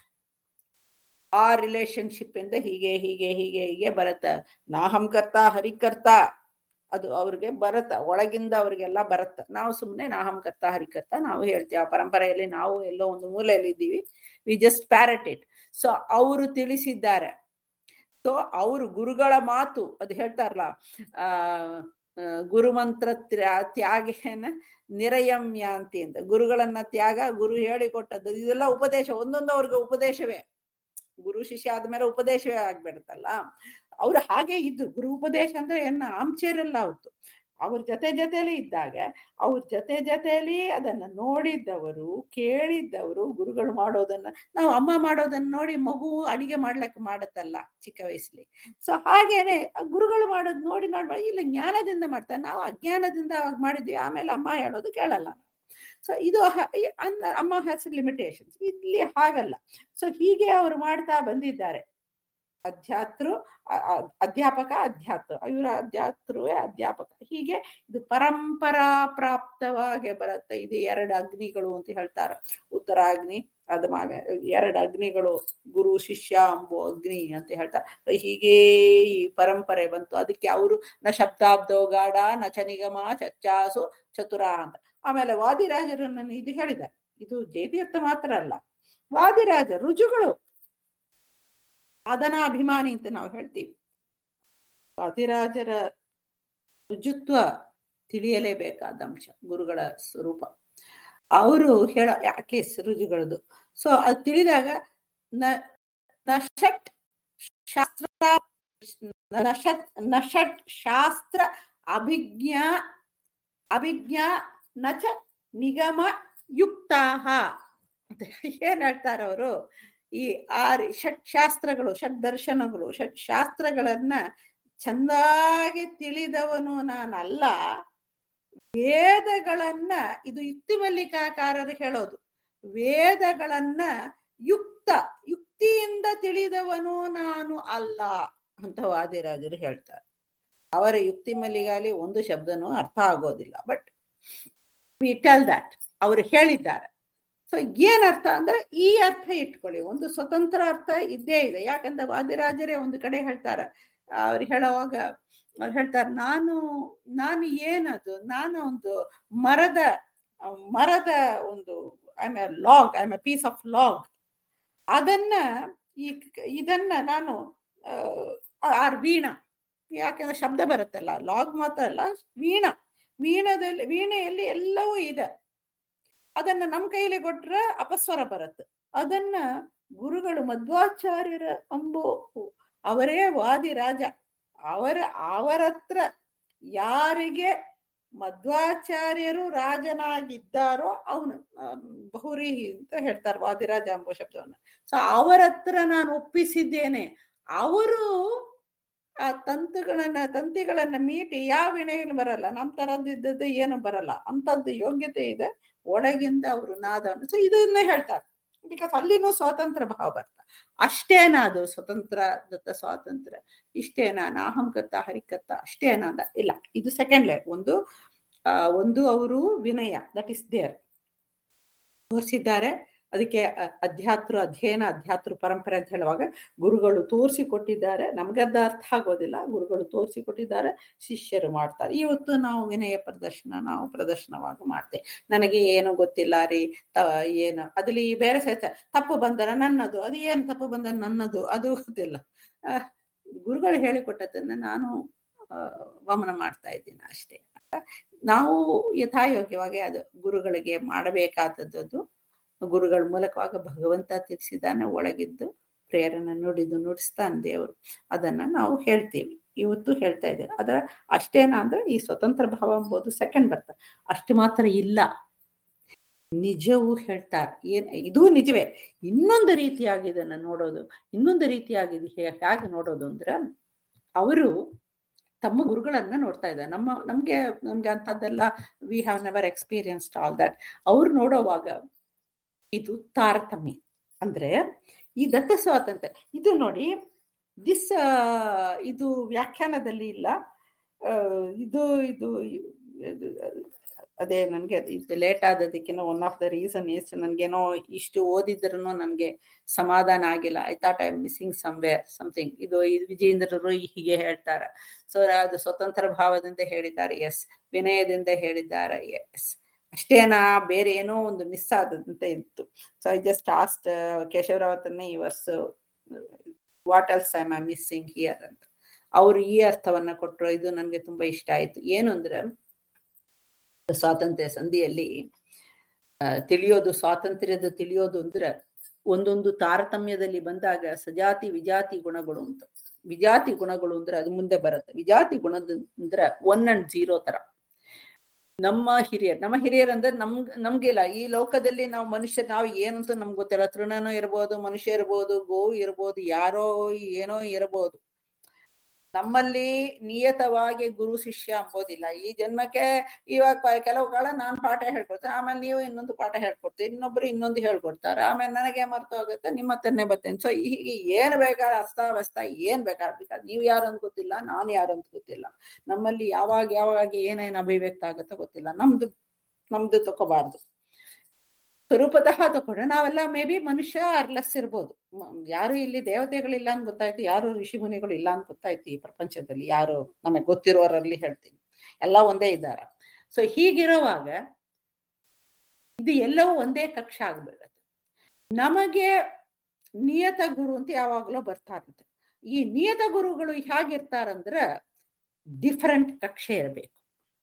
ಆ ರಿಲೇಶನ್ಶಿಪ್ ಇಂದ ಹೀಗೆ ಹೀಗೆ ಹೀಗೆ ಹೀಗೆ ಬರುತ್ತೆ ನಾಹಂಕರ್ತ ಹರಿಕರ್ತ ಅದು ಅವ್ರಿಗೆ ಬರತ್ತ ಒಳಗಿಂದ ಅವ್ರಿಗೆಲ್ಲ ಬರತ್ತ ನಾವು ಸುಮ್ಮನೆ ನಾಹಂಕರ್ತ ಹರಿಕರ್ತ ನಾವು ಹೇಳ್ತೀವಿ ಆ ಪರಂಪರೆಯಲ್ಲಿ ನಾವು ಎಲ್ಲೋ ಒಂದು ಮೂಲೆಯಲ್ಲಿ ಇದ್ದೀವಿ we just parrot it so ಅವರು ತಿಳಿಸಿದ್ದಾರೆ ಸೊ ಅವರು ಗುರುಗಳ ಮಾತು ಅದು ಹೇಳ್ತಾರಲ್ಲ ಆ ಆ, ಗುರುಮಂತ್ರ ತ್ಯ- ತ್ಯಾಗೇನ ನಿರಯಮ್ಯ ಅಂತಿ ಅಂತ ಗುರುಗಳನ್ನ ತ್ಯಾಗ ಗುರು ಹೇಳಿಕೊಟ್ಟದ್ದು ಇದೆಲ್ಲ ಉಪದೇಶ ಒಂದೊಂದು ಅವ್ರಿಗೆ ಉಪದೇಶವೇ ಗುರು ಶಿಷ್ಯ ಆದ್ಮೇಲೆ ಉಪದೇಶವೇ ಆಗ್ಬಿಡುತ್ತಲ್ಲ ಅವ್ರು ಹಾಗೆ ಇದ್ದು ಗುರು ಉಪದೇಶ ಅಂದ್ರೆ ಏನ ಆಮ್ಚೇರಲ್ಲ ಅವತ್ತು ಅವ್ರ ಜೊತೆ ಜೊತೆಲಿ ಇದ್ದಾಗ ಅವ್ರ ಜೊತೆ ಜೊತೆಲಿ ಅದನ್ನ ನೋಡಿದ್ದವರು ಕೇಳಿದ್ದವರು ಗುರುಗಳು ಮಾಡೋದನ್ನ ನಾವು ಅಮ್ಮ ಮಾಡೋದನ್ನ ನೋಡಿ ಮಗು ಅಡಿಗೆ ಮಾಡ್ಲಕ್ಕೆ ಮಾಡತ್ತಲ್ಲ ಚಿಕ್ಕ ವಯಸ್ಸಲ್ಲಿ ಸೊ ಹಾಗೇನೆ ಆ ಗುರುಗಳು ಮಾಡೋದು ನೋಡಿ ನೋಡಿ ಇಲ್ಲ ಜ್ಞಾನದಿಂದ ಮಾಡ್ತಾರೆ ನಾವು ಅಜ್ಞಾನದಿಂದ ಅವಾಗ ಮಾಡಿದ್ವಿ ಆಮೇಲೆ ಅಮ್ಮ ಹೇಳೋದು ಕೇಳಲ್ಲ ಸೊ ಇದು ಹ- ಈ ಅನ್ನ- ಅಮ್ಮ ಹ್ಯಾಸ್ ಲಿಮಿಟೇಷನ್ಸ್ ಇಲ್ಲಿ ಹಾಗಲ್ಲ ಸೊ ಹೀಗೆ ಅವರು ಮಾಡ್ತಾ ಬಂದಿದ್ದಾರೆ ಅಧ್ಯಾತ್ರು ಅ- ಅ- ಅಧ್ಯಾಪಕ ಅಧ್ಯಾತ್ರು ಇವರ ಅಧ್ಯಾತ್ರುವೇ ಅಧ್ಯಾಪಕ ಹೀಗೆ ಇದು ಪರಂಪರಾ ಪ್ರಾಪ್ತವಾಗಿ ಬರುತ್ತೆ ಇದು ಎರಡು ಅಗ್ನಿಗಳು ಅಂತ ಹೇಳ್ತಾರೆ ಉತ್ತರಾಗ್ನಿ ಅದ ಮ ಎರಡು ಅಗ್ನಿಗಳು ಗುರು ಶಿಷ್ಯ ಅಂಬೋ ಅಗ್ನಿ ಅಂತ ಹೇಳ್ತಾರೆ ಹೀಗೆ ಈ ಪರಂಪರೆ ಬಂತು ಅದಕ್ಕೆ ಅವರು ನ ಶಬ್ದಾಬ್ದೋ ಗಾಢ ನ ಚ ನಿಗಮ ಚಚ್ಚಾಸು ಚತುರ ಅಂತ ಆಮೇಲೆ ವಾದಿರಾಜರನ್ನ ಇದು ಹೇಳಿದ್ದಾರೆ ಇದು ಜಯತೀರ್ಥ ಮಾತ್ರ ಅಲ್ಲ ವಾದಿರಾಜ ರುಜುಗಳು ಸಾಧನಾಭಿಮಾನಿ ಅಂತ ನಾವು ಹೇಳ್ತೀವಿ ವಾದಿರಾಜರ ರುಜುತ್ವ ತಿಳಿಯಲೇಬೇಕಾದ ಅಂಶ ಗುರುಗಳ ಸ್ವರೂಪ ಅವರು ಹೇಳ ಅಟ್ಲೀಸ್ಟ್ ರುಜುಗಳದು ಸೊ ಅದು ತಿಳಿದಾಗ ನ ನಷಟ್ ಶಾಸ್ತ್ರ ನಷಟ್ ನಷಟ್ ಶಾಸ್ತ್ರ ಅಭಿಜ್ಞಾ ಅಭಿಜ್ಞಾ ನಚ ನಿಗಮ ಯುಕ್ತಾಹ ಅಂತ ಏನ್ ಹೇಳ್ತಾರೆ ಅವರು ಈ ಆರು ಷಟ್ ಶಾಸ್ತ್ರಗಳು ಷಟ್ ದರ್ಶನಗಳು ಷಟ್ ಶಾಸ್ತ್ರಗಳನ್ನ ಚಂದಾಗಿ ತಿಳಿದವನು ನಾನಲ್ಲ ವೇದಗಳನ್ನ ಇದು ಯುಕ್ತಿ ಮಲ್ಲಿಕಾಕಾರರು ಹೇಳೋದು ವೇದಗಳನ್ನ ಯುಕ್ತ ಯುಕ್ತಿಯಿಂದ ತಿಳಿದವನು ನಾನು ಅಲ್ಲ ಅಂತ ವಾದಿರಾಜರು ಹೇಳ್ತಾರೆ ಅವರ ಯುಕ್ತಿ ಮಲ್ಲಿಗಾಲಿ ಒಂದು ಶಬ್ದನೂ ಅರ್ಥ ಆಗೋದಿಲ್ಲ ಬಟ್ ವಿ ಟೆಲ್ ದಟ್ ಅವರು ಹೇಳಿದ್ದಾರೆ ಸೊ ಏನ್ ಅರ್ಥ ಅಂದ್ರೆ ಈ ಅರ್ಥ ಇಟ್ಕೊಳ್ಳಿ ಒಂದು ಸ್ವತಂತ್ರ ಅರ್ಥ ಇದ್ದೇ ಇದೆ ಯಾಕಂದ್ರೆ ವಾದಿರಾಜರೇ ಒಂದು ಕಡೆ ಹೇಳ್ತಾರೆ ಅವ್ರು ಹೇಳುವಾಗ ಅವ್ರು ಹೇಳ್ತಾರೆ ನಾನು ನಾನು ಏನದು ನಾನು ಒಂದು ಮರದ ಆ, ಮರದ ಒಂದು I a log I a piece of log ಅದನ್ನ ಈ ಇದನ್ನ ನಾನು ಆರ್ ವೀಣ ಯಾಕಂದ್ರೆ ಶಬ್ದ ಬರುತ್ತಲ್ಲ ಲಾಗ್ ಮಾತ್ರ ಅಲ್ಲ ವೀಣ ವೀಣದಲ್ಲಿ ವೀಣೆಯಲ್ಲಿ ಎಲ್ಲವೂ ಇದೆ ಅದನ್ನ ನಮ್ಮ ಕೈಲಿ ಕೊಟ್ರೆ ಅಪಸ್ವರ ಬರುತ್ತೆ ಅದನ್ನ ಗುರುಗಳು ಮಧ್ವಾಚಾರ್ಯರ ಅಂಬು ಅವರೇ ವಾದಿ ರಾಜ ಅವರ ಅವರತ್ರ ಯಾರಿಗೆ ಮಧ್ವಾಚಾರ್ಯರು ರಾಜನಾಗಿದ್ದಾರೋ ಅವನು ಬಹುರಿ ಅಂತ ಹೇಳ್ತಾರೆ ವಾದಿರಾಜ ಎಂಬ ಶಬ್ದವನ್ನ ಸೊ ಅವರ ಹತ್ರ ನಾನು ಒಪ್ಪಿಸಿದ್ದೇನೆ ಅವರು ಆ ತಂತುಗಳನ್ನ ತಂತಿಗಳನ್ನ ಮೀಟಿ ಯಾವ ವಿಣೆಯನ್ನು ಬರಲ್ಲ ನಮ್ ತರದಿದ್ದದ್ದು ಏನು ಬರಲ್ಲ ಅಂತದ್ದು ಯೋಗ್ಯತೆ ಇದೆ ಒಳಗಿಂದ ಅವರು ನಾದವನ್ನು ಸೊ ಇದನ್ನ ಹೇಳ್ತಾರೆ ಬಿಕಾಸ್ ಅಲ್ಲಿನೂ ಸ್ವಾತಂತ್ರ್ಯ ಭಾವ ಬರ್ತ ಅಷ್ಟೇನಾ ಅದು ಸ್ವತಂತ್ರ ದತ್ತ ಸ್ವಾತಂತ್ರ್ಯ ಇಷ್ಟೇನಾ ನಾಹಂಕತ್ತ ಹರಿಕತ್ತ ಅಷ್ಟೇನಾ ಅಂದ ಇಲ್ಲ ಇದು ಸೆಕೆಂಡ್ ಲೇಯರ್ ಒಂದು ಆ ಒಂದು ಅವರು ವಿನಯ ದಟ್ ಇಸ್ ದೇರ್ ತೋರಿಸಿದ್ದಾರೆ ಅದಕ್ಕೆ ಅ- ಅಧ್ಯಾತ್ರು ಅಧ್ಯಯನ ಅಧ್ಯಾತ್ರು ಪರಂಪರೆ ಅಂತ ಹೇಳುವಾಗ ಗುರುಗಳು ತೋರಿಸಿ ಕೊಟ್ಟಿದ್ದಾರೆ ನಮ್ಗದ ಅರ್ಥ ಆಗೋದಿಲ್ಲ ಗುರುಗಳು ತೋರಿಸಿ ಕೊಟ್ಟಿದ್ದಾರೆ ಶಿಷ್ಯರು ಮಾಡ್ತಾರೆ ಇವತ್ತು ನಾವು ವಿನಯ ಪ್ರದರ್ಶನ ನಾವು ಪ್ರದರ್ಶನವಾಗಿ ಮಾಡ್ತೇವೆ ನನಗೆ ಏನು ಗೊತ್ತಿಲ್ಲ ರೀ ತ ಏನು ಅದ್ರಲ್ಲಿ ಬೇರೆ ಸಹಿತ ತಪ್ಪು ಬಂದರೆ ನನ್ನದು ಅದು ಏನು ತಪ್ಪು ಬಂದರೆ ನನ್ನದು ಅದು ಗೊತ್ತಿಲ್ಲ ಆ, ಗುರುಗಳು ಹೇಳಿಕೊಟ್ಟದನ್ನ ನಾನು ಆ, ವಮನ ಮಾಡ್ತಾ ಇದ್ದೀನಿ ಅಷ್ಟೇ ನಾವು ಯಥಾಯೋಗ್ಯವಾಗಿ ಅದು ಗುರುಗಳಿಗೆ ಮಾಡಬೇಕಾದದ್ದು ಗುರುಗಳ ಮೂಲಕವಾಗ ಭಗವಂತ ತಿಳಿಸಿದಾನೆ ಒಳಗಿದ್ದು ಪ್ರೇರಣೆ ನುಡಿದು ನುಡಿಸ್ತಾನೆ ದೇವರು ಅದನ್ನ ನಾವು ಹೇಳ್ತೀವಿ ಇವತ್ತು ಹೇಳ್ತಾ ಇದ್ದಾರೆ ಅದರ ಅಷ್ಟೇನಾ ಅಂದ್ರೆ ಈ ಸ್ವತಂತ್ರ ಭಾವ ಎಂಬುದು ಸೆಕೆಂಡ್ ಬರ್ತದೆ ಅಷ್ಟು ಮಾತ್ರ ಇಲ್ಲ ನಿಜವೂ ಹೇಳ್ತಾರೆ ಏನ್ ಇದು ನಿಜವೇ ಇನ್ನೊಂದು ರೀತಿಯಾಗಿ ಇದನ್ನ ನೋಡೋದು ಇನ್ನೊಂದು ರೀತಿಯಾಗಿ ಇದು ಹೇ- ಹೇಗೆ ನೋಡೋದು ಅಂದ್ರೆ ಅವರು ತಮ್ಮ ಗುರುಗಳನ್ನ ನೋಡ್ತಾ ಇದ್ದಾರೆ ನಮ್ಮ ನಮ್ಗೆ ನಮ್ಗೆ ಅಂಥದ್ದೆಲ್ಲ we have never experienced all that ಅವ್ರು ನೋಡೋವಾಗ ಇದು ತಾರತಮ್ಯ ಅಂದ್ರೆ ಈ ದತ್ತ ಸ್ವಾತಂತ್ರ್ಯ ಇದು ನೋಡಿ ದಿಸ್ ಇದು ವ್ಯಾಖ್ಯಾನದಲ್ಲಿ ಇಲ್ಲ ಆ, ಇದು ಇದು ಇದು, ಅದೇ ನನಗೆ ಇದು ಲೇಟ್ ಆದದಕ್ಕಿಂತ one of the reason is ನನಗೇನೋ ಇಷ್ಟು ಓದಿದ್ರು ನನಗೆ ಸಮಾಧಾನ ಆಗಿಲ್ಲ I thought I missing somewhere something ಇದು ಇದು ವಿಜೇಂದ್ರರು ಹೀಗೆ ಹೇಳ್ತಾರೆ ಸೊ ಅದು ಸ್ವತಂತ್ರ ಭಾವದಿಂದ ಹೇಳಿದ್ದಾರೆ ಎಸ್ ವಿನಯದಿಂದ ಹೇಳಿದ್ದಾರೆ ಎಸ್ ಅಷ್ಟೇನಾ ಬೇರೆ ಏನೋ ಒಂದು ಮಿಸ್ ಆದದಂತೆ ಇತ್ತು ಸೊ ಐ ಜಸ್ಟ್ ಆಸ್ಟ್ ಕೇಶವರಾವತನ್ನೇ ಈ ವರ್ಷ what else I am missing here ಅಂತ ಅವರು ಈ ಅರ್ಥವನ್ನ ಕೊಟ್ಟರು ಇದು ನನಗೆ ತುಂಬಾ ಇಷ್ಟ ಆಯ್ತು ಏನು ಅಂದ್ರೆ ಸ್ವಾತಂತ್ರ್ಯ ಸಂಧಿಯಲ್ಲಿ ಆ, ತಿಳಿಯೋದು ಸ್ವಾತಂತ್ರ್ಯದ ತಿಳಿಯೋದು ಅಂದ್ರೆ ಒಂದೊಂದು ತಾರತಮ್ಯದಲ್ಲಿ ಬಂದಾಗ ಸಜಾತಿ ವಿಜಾತಿ ಗುಣಗಳು ಅಂತ ವಿಜಾತಿ ಗುಣಗಳು ಅಂದ್ರೆ ಅದು ಮುಂದೆ ಬರುತ್ತೆ ವಿಜಾತಿ ಗುಣದ ಅಂದ್ರೆ ಒನ್ ಅಂಡ್ ಜೀರೋ ತರ ನಮ್ಮ ಹಿರಿಯರ್ ನಮ್ಮ ಹಿರಿಯರ್ ಅಂದ್ರೆ ನಮ್ ನಮ್ಗಿಲ್ಲ ಈ ಲೋಕದಲ್ಲಿ ನಾವು ಮನುಷ್ಯ ನಾವು ಏನಂತ ನಮ್ಗೆ ಗೊತ್ತಿಲ್ಲ ತೃಣನೂ ಇರ್ಬೋದು ಮನುಷ್ಯ ಇರ್ಬೋದು ಗೋವು ಇರ್ಬೋದು ಯಾರೋ ಏನೋ ಇರ್ಬೋದು ನಮ್ಮಲ್ಲಿ ನಿಯತವಾಗಿ ಗುರು ಶಿಷ್ಯ ಅಂಬೋದಿಲ್ಲ ಈ ಜನ್ಮಕ್ಕೆ ಇವಾಗ ಪ- ಕೆಲವು ಕಾಲ ನಾನ್ ಪಾಠ ಹೇಳ್ಕೊಡ್ತೇನೆ ಆಮೇಲೆ ನೀವು ಇನ್ನೊಂದು ಪಾಠ ಹೇಳ್ಕೊಡ್ತೀರಿ ಇನ್ನೊಬ್ರು ಇನ್ನೊಂದು ಹೇಳ್ಕೊಡ್ತಾರೆ ಆಮೇಲೆ ನನಗೆ ಮರ್ತು ಹೋಗುತ್ತೆ ನಿಮ್ಮ ಹತ್ರನೇ ಬರ್ತೇನೆ ಸೊ ಹೀಗೆ ಏನ್ ಬೇಕಾದ್ರೆ ಅಸ್ತಾವ್ಯಸ್ತ ಏನ್ ಬೇಕಾದ್ರೆ ಬೇಕಾದ್ರೆ ನೀವು ಯಾರು ಅಂತ ಗೊತ್ತಿಲ್ಲ ನಾನು ಯಾರು ಅಂತ ಗೊತ್ತಿಲ್ಲ ನಮ್ಮಲ್ಲಿ ಯಾವಾಗ ಯಾವಾಗ ಏನೇನ್ ಅಭಿವ್ಯಕ್ತ ಆಗುತ್ತೋ ಗೊತ್ತಿಲ್ಲ ನಮ್ದು ನಮ್ದು ತಕೋಬಾರ್ದು ಸ್ವರೂಪತಃ ತಕೊಂಡ್ರೆ ನಾವೆಲ್ಲ ಮೇ ಬಿ ಮನುಷ್ಯ ಅರ್ಲೆಸ್ ಇರ್ಬೋದು ಮ- ಯಾರು ಇಲ್ಲಿ ದೇವತೆಗಳಿಲ್ಲ ಅಂತ ಗೊತ್ತಾಯ್ತು ಯಾರು ಋಷಿ ಮುನಿಗಳು ಇಲ್ಲ ಅಂತ ಗೊತ್ತಾಯ್ತು ಈ ಪ್ರಪಂಚದಲ್ಲಿ ಯಾರು ನಮಗೆ ಗೊತ್ತಿರೋರಲ್ಲಿ ಹೇಳ್ತೀನಿ ಎಲ್ಲ ಒಂದೇ ಇದ್ದಾರೆ ಸೊ ಹೀಗಿರುವಾಗ ಇದು ಎಲ್ಲವೂ ಒಂದೇ ಕಕ್ಷ ಆಗ್ಬಿಡುತ್ತೆ ನಮಗೆ ನಿಯತ ಗುರು ಅಂತ ಯಾವಾಗಲೂ ಬರ್ತಾ ಇರುತ್ತೆ ಈ ನಿಯತ ಗುರುಗಳು ಹೇಗಿರ್ತಾರಂದ್ರೆ ಡಿಫರೆಂಟ್ ಕಕ್ಷೆ ಇರಬೇಕು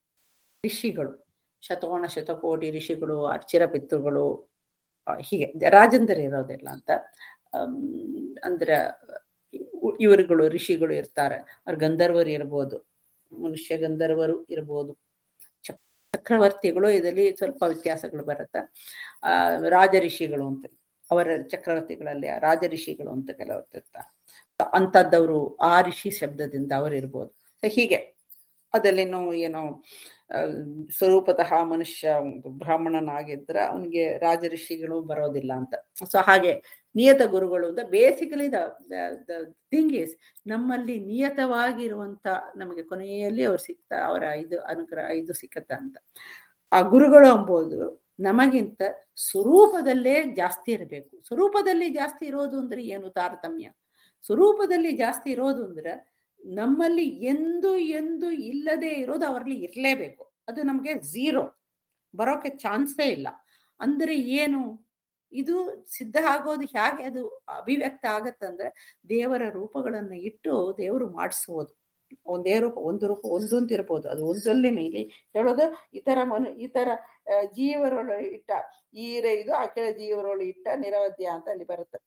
ಋಷಿಗಳು ಶತಕೋಣ ಶತಕೋಟಿ ಋಷಿಗಳು ಅರ್ಚಿರ ಪಿತೃಗಳು ಆ, ಹೀಗೆ ರಾಜೇಂದ್ರ ಇರೋದಿಲ್ಲ ಅಂತ ಅಮ್, ಅಂದ್ರ ಇವ್- ಇವರುಗಳು ಋಷಿಗಳು ಇರ್ತಾರೆ ಅವ್ರ ಗಂಧರ್ವರು ಇರ್ಬೋದು ಮನುಷ್ಯ ಗಂಧರ್ವರು ಇರ್ಬೋದು ಚಕ್- ಚಕ್ರವರ್ತಿಗಳು ಇದರಲ್ಲಿ ಸ್ವಲ್ಪ ವ್ಯತ್ಯಾಸಗಳು ಬರುತ್ತೆ ಆ ರಾಜ ಋಷಿಗಳು ಅಂತ ಅವರ ಚಕ್ರವರ್ತಿಗಳಲ್ಲಿ ಆ ರಾಜ ಋಷಿಗಳು ಅಂತ ಕೆಲವರು ಇರ್ತಾರೆ ಅಂಥದ್ದವರು ಆ ಋಷಿ ಶಬ್ದದಿಂದ ಅವರು ಇರ್ಬೋದು So ಹೀಗೆ ಅದಲ್ಲಿನೂ ಏನೋ ಆ, ಸ್ವರೂಪತಃ ಮನುಷ್ಯ ಒಂದು ಬ್ರಾಹ್ಮಣನಾಗಿದ್ರೆ ಅವನಿಗೆ ರಾಜ ಋಷಿಗಳು ಬರೋದಿಲ್ಲ ಅಂತ ಸೊ ಹಾಗೆ ನಿಯತ ಗುರುಗಳು ಅಂತ ಬೇಸಿಕಲಿ ದ ಥಿಂಗ್ ಇಸ್ ನಮ್ಮಲ್ಲಿ ನಿಯತವಾಗಿರುವಂತ ನಮಗೆ ಕೊನೆಯಲ್ಲಿ ಅವ್ರು ಸಿಗ್ತಾ ಅವರ ಇದು ಅನುಗ್ರಹ ಇದು ಸಿಕ್ಕತ್ತ ಅಂತ ಆ ಗುರುಗಳು ಎಂಬುದು ನಮಗಿಂತ ಸ್ವರೂಪದಲ್ಲೇ ಜಾಸ್ತಿ ಇರಬೇಕು ಸ್ವರೂಪದಲ್ಲಿ ಜಾಸ್ತಿ ಇರೋದು ಅಂದ್ರೆ ಏನು ತಾರತಮ್ಯ ಸ್ವರೂಪದಲ್ಲಿ ಜಾಸ್ತಿ ಇರೋದು ಅಂದ್ರೆ ನಮ್ಮಲ್ಲಿ ಎಂದು ಎಂದು ಇಲ್ಲದೆ ಇರೋದು ಅವರಲ್ಲಿ ಇರಲೇಬೇಕು ಅದು ನಮಗೆ ಝೀರೋ ಬರೋಕೆ ಚಾನ್ಸೇ ಇಲ್ಲ ಅಂದ್ರೆ ಏನು ಇದು ಸಿದ್ಧ ಆಗೋದು ಹೇಗೆ ಅದು ಅಭಿವ್ಯಕ್ತ ಆಗತ್ತಂದ್ರೆ ದೇವರ ರೂಪಗಳನ್ನ ಇಟ್ಟು ದೇವರು ಮಾಡಿಸುವುದು ಒಂದೇ ರೂಪ ಒಂದು ರೂಪ ಒಂದು ಅಂತ ಇರ್ಬೋದು ಅದು ಒಂದಲ್ಲಿ ಮೇಲೆ ಹೇಳೋದು ಇತರ ಮನು ಇತರ ಆ, ಜೀವರೊಳ ಇಟ್ಟ ಈರ ಇದು ಆ ಕೆಳ ಜೀವರೊಳು ಇಟ್ಟ ನಿರವಧ್ಯ ಅಂತ ಅಲ್ಲಿ ಬರುತ್ತೆ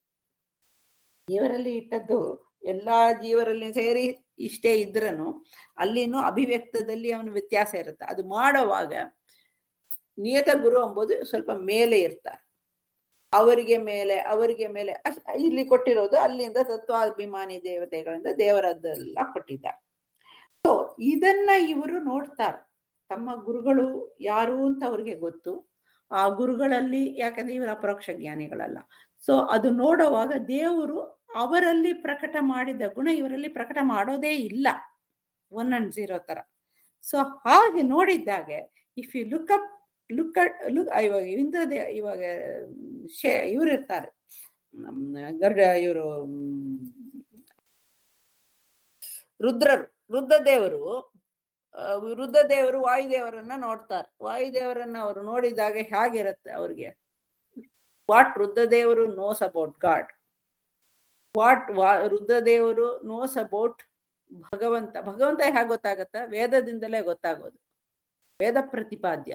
ಜೀವರಲ್ಲಿ ಇಟ್ಟದ್ದು ಎಲ್ಲಾ ಜೀವರಲ್ಲಿ ಸೇರಿ ಇಷ್ಟೇ ಇದ್ರನು ಅಲ್ಲಿನೂ ಅಭಿವ್ಯಕ್ತದಲ್ಲಿ ಅವನ ವ್ಯತ್ಯಾಸ ಇರುತ್ತೆ ಅದು ಮಾಡುವಾಗ ನಿಯತ ಗುರು ಎಂಬುದು ಸ್ವಲ್ಪ ಮೇಲೆ ಇರ್ತಾರೆ ಅವರಿಗೆ ಮೇಲೆ ಅವರಿಗೆ ಮೇಲೆ ಅಷ್ಟ್- ಇಲ್ಲಿ ಕೊಟ್ಟಿರೋದು ಅಲ್ಲಿಂದ ತತ್ವಾಭಿಮಾನಿ ದೇವತೆಗಳಿಂದ ದೇವರದ್ದೆಲ್ಲ ಕೊಟ್ಟಿದ್ದಾರೆ ಸೊ ಇದನ್ನ ಇವರು ನೋಡ್ತಾರೆ ತಮ್ಮ ಗುರುಗಳು ಯಾರು ಅಂತ ಅವ್ರಿಗೆ ಗೊತ್ತು ಆ ಗುರುಗಳಲ್ಲಿ ಯಾಕಂದ್ರೆ ಇವರು ಅಪರೋಕ್ಷ ಜ್ಞಾನಿಗಳಲ್ಲ ಸೊ ಅದು ನೋಡುವಾಗ ದೇವರು ಅವರಲ್ಲಿ ಪ್ರಕಟ ಮಾಡಿದ ಗುಣ ಇವರಲ್ಲಿ ಪ್ರಕಟ ಮಾಡೋದೇ ಇಲ್ಲ ಒನ್ ಅಂಡ್ ಜೀರೋ ತರ ಸೊ ಹಾಗೆ ನೋಡಿದ್ದಾಗೆ if you look up look at look ಇವಾಗ ಇಂದ್ರದೇ ಇವಾಗ ಶೇ ಇವ್ರು ಇರ್ತಾರೆ ನಮ್ಮ ಗರ್ಗ ಇವರು ರುದ್ರರು ರುದ್ರದೇವರು ಆ, ರುದ್ರದೇವರು ವಾಯುದೇವರನ್ನ ನೋಡ್ತಾರೆ ವಾಯುದೇವರನ್ನ ಅವರು ನೋಡಿದಾಗ ಹೇಗಿರುತ್ತೆ ಅವ್ರಿಗೆ ವಾಟ್ ರುದ್ರದೇವರು ನೋಸ್ ಅಬೌಟ್ ಗಾಡ್ ವಾಟ್ ವಾ ರುದ್ರದೇವರು ನೋಸ್ ಅಬೌಟ್ ಭಗವಂತ ಭಗವಂತ ಹೇಗೆ ಗೊತ್ತಾಗತ್ತ ವೇದದಿಂದಲೇ ಗೊತ್ತಾಗೋದು ವೇದ ಪ್ರತಿಪಾದ್ಯ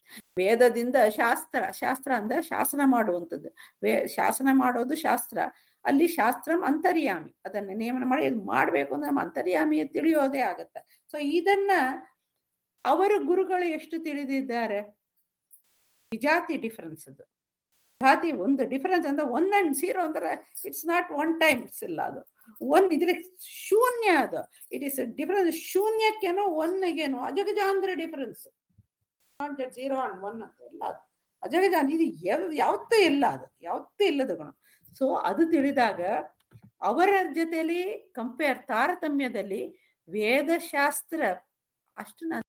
ವೇದದಿಂದ ಶಾಸ್ತ್ರ ಶಾಸ್ತ್ರ ಅಂದ್ರೆ ಶಾಸನ ಮಾಡುವಂಥದ್ದು ವೇ ಶಾಸನ ಮಾಡೋದು ಶಾಸ್ತ್ರ ಅಲ್ಲಿ ಶಾಸ್ತ್ರಂ ಅಂತರ್ಯಾಮಿ ಅದನ್ನ ನೇಮನ ಮಾಡಿ ಇದು ಮಾಡ್ಬೇಕು ಅಂದ್ರೆ ನಮ್ಮ ಅಂತರ್ಯಾಮಿ ತಿಳಿಯೋದೇ ಆಗತ್ತೆ ಸೊ ಇದನ್ನ ಅವರ ಗುರುಗಳು ಎಷ್ಟು ತಿಳಿದಿದ್ದಾರೆ ಜಾತಿ ಡಿಫರೆನ್ಸ್ ಅದು ಜಾತಿ ಒಂದು ಡಿಫರೆನ್ಸ್ ಅಂದ್ರೆ ಒನ್ ಅಂಡ್ ಜೀರೋ ಅಂದ್ರೆ ಇಟ್ಸ್ ನಾಟ್ ಒನ್ ಟೈಮ್ಸ್ ಇಲ್ಲ ಅದು ಒನ್ ಇದ್ರೆ ಶೂನ್ಯ ಅದು ಇಟ್ ಇಸ್ ಡಿಫರೆನ್ಸ್ ಶೂನ್ಯಕ್ಕೇನೋ ಒನ್ಗೇನೋ ಅಜಗಜಾಂತರ difference not that zero and one ಅಂತ ಇಲ್ಲ ಅದು ಅಜಗಜಾನ್ ಇದು ಯಾವ- ಯಾವತ್ತೂ ಇಲ್ಲ ಅದು ಯಾವತ್ತೂ ಇಲ್ಲದ ಗುಣ ಸೊ ಅದು ತಿಳಿದಾಗ ಅವರ ಜೊತೆಲಿ ಕಂಪೇರ್ ತಾರತಮ್ಯದಲ್ಲಿ ವೇದಶಾಸ್ತ್ರ ಅಷ್ಟು ನಾನು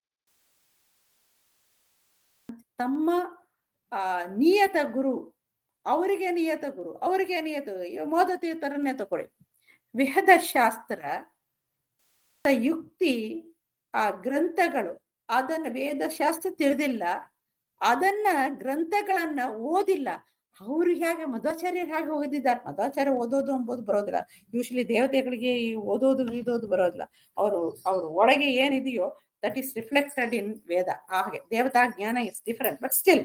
ತಮ್ಮ ಆ ನಿಯತ ಗುರು ಅವರಿಗೆ ನಿಯತ ಗುರು ಅವರಿಗೆ ನಿಯತ ಗುರು. ಇವಾಗ ಮೋದ ತೀರ್ಥರನ್ನೇ ತಗೊಳ್ಳಿ ವೇದಶಾಸ್ತ್ರ ಯುಕ್ತಿ ಆ ಗ್ರಂಥಗಳು ಅದನ್ನ ವೇದಶಾಸ್ತ್ರ ತಿಳಿದಿಲ್ಲ ಅದನ್ನ ಗ್ರಂಥಗಳನ್ನ ಓದಿಲ್ಲ ಅವ್ರು ಹೇಗೆ ಮಧ್ವಾಚಾರ್ಯರು ಹೇಗೆ ಓದಿದ್ದಾರೆ ಮಧ್ವಾಚಾರ್ಯ ಓದೋದು ಅಂಬೋದು ಬರೋದಿಲ್ಲ ಯೂಶಲಿ ದೇವತೆಗಳಿಗೆ ಈ ಓದೋದು ಗೀದೋದು ಬರೋದಿಲ್ಲ ಅವರು ಅವ್ರ ಒಳಗೆ ಏನಿದೆಯೋ that is reflected in Veda ಹಾಗೆ ದೇವತಾ ಜ್ಞಾನ ಇಸ್ ಡಿಫರೆಂಟ್ ಬಟ್ ಸ್ಟಿಲ್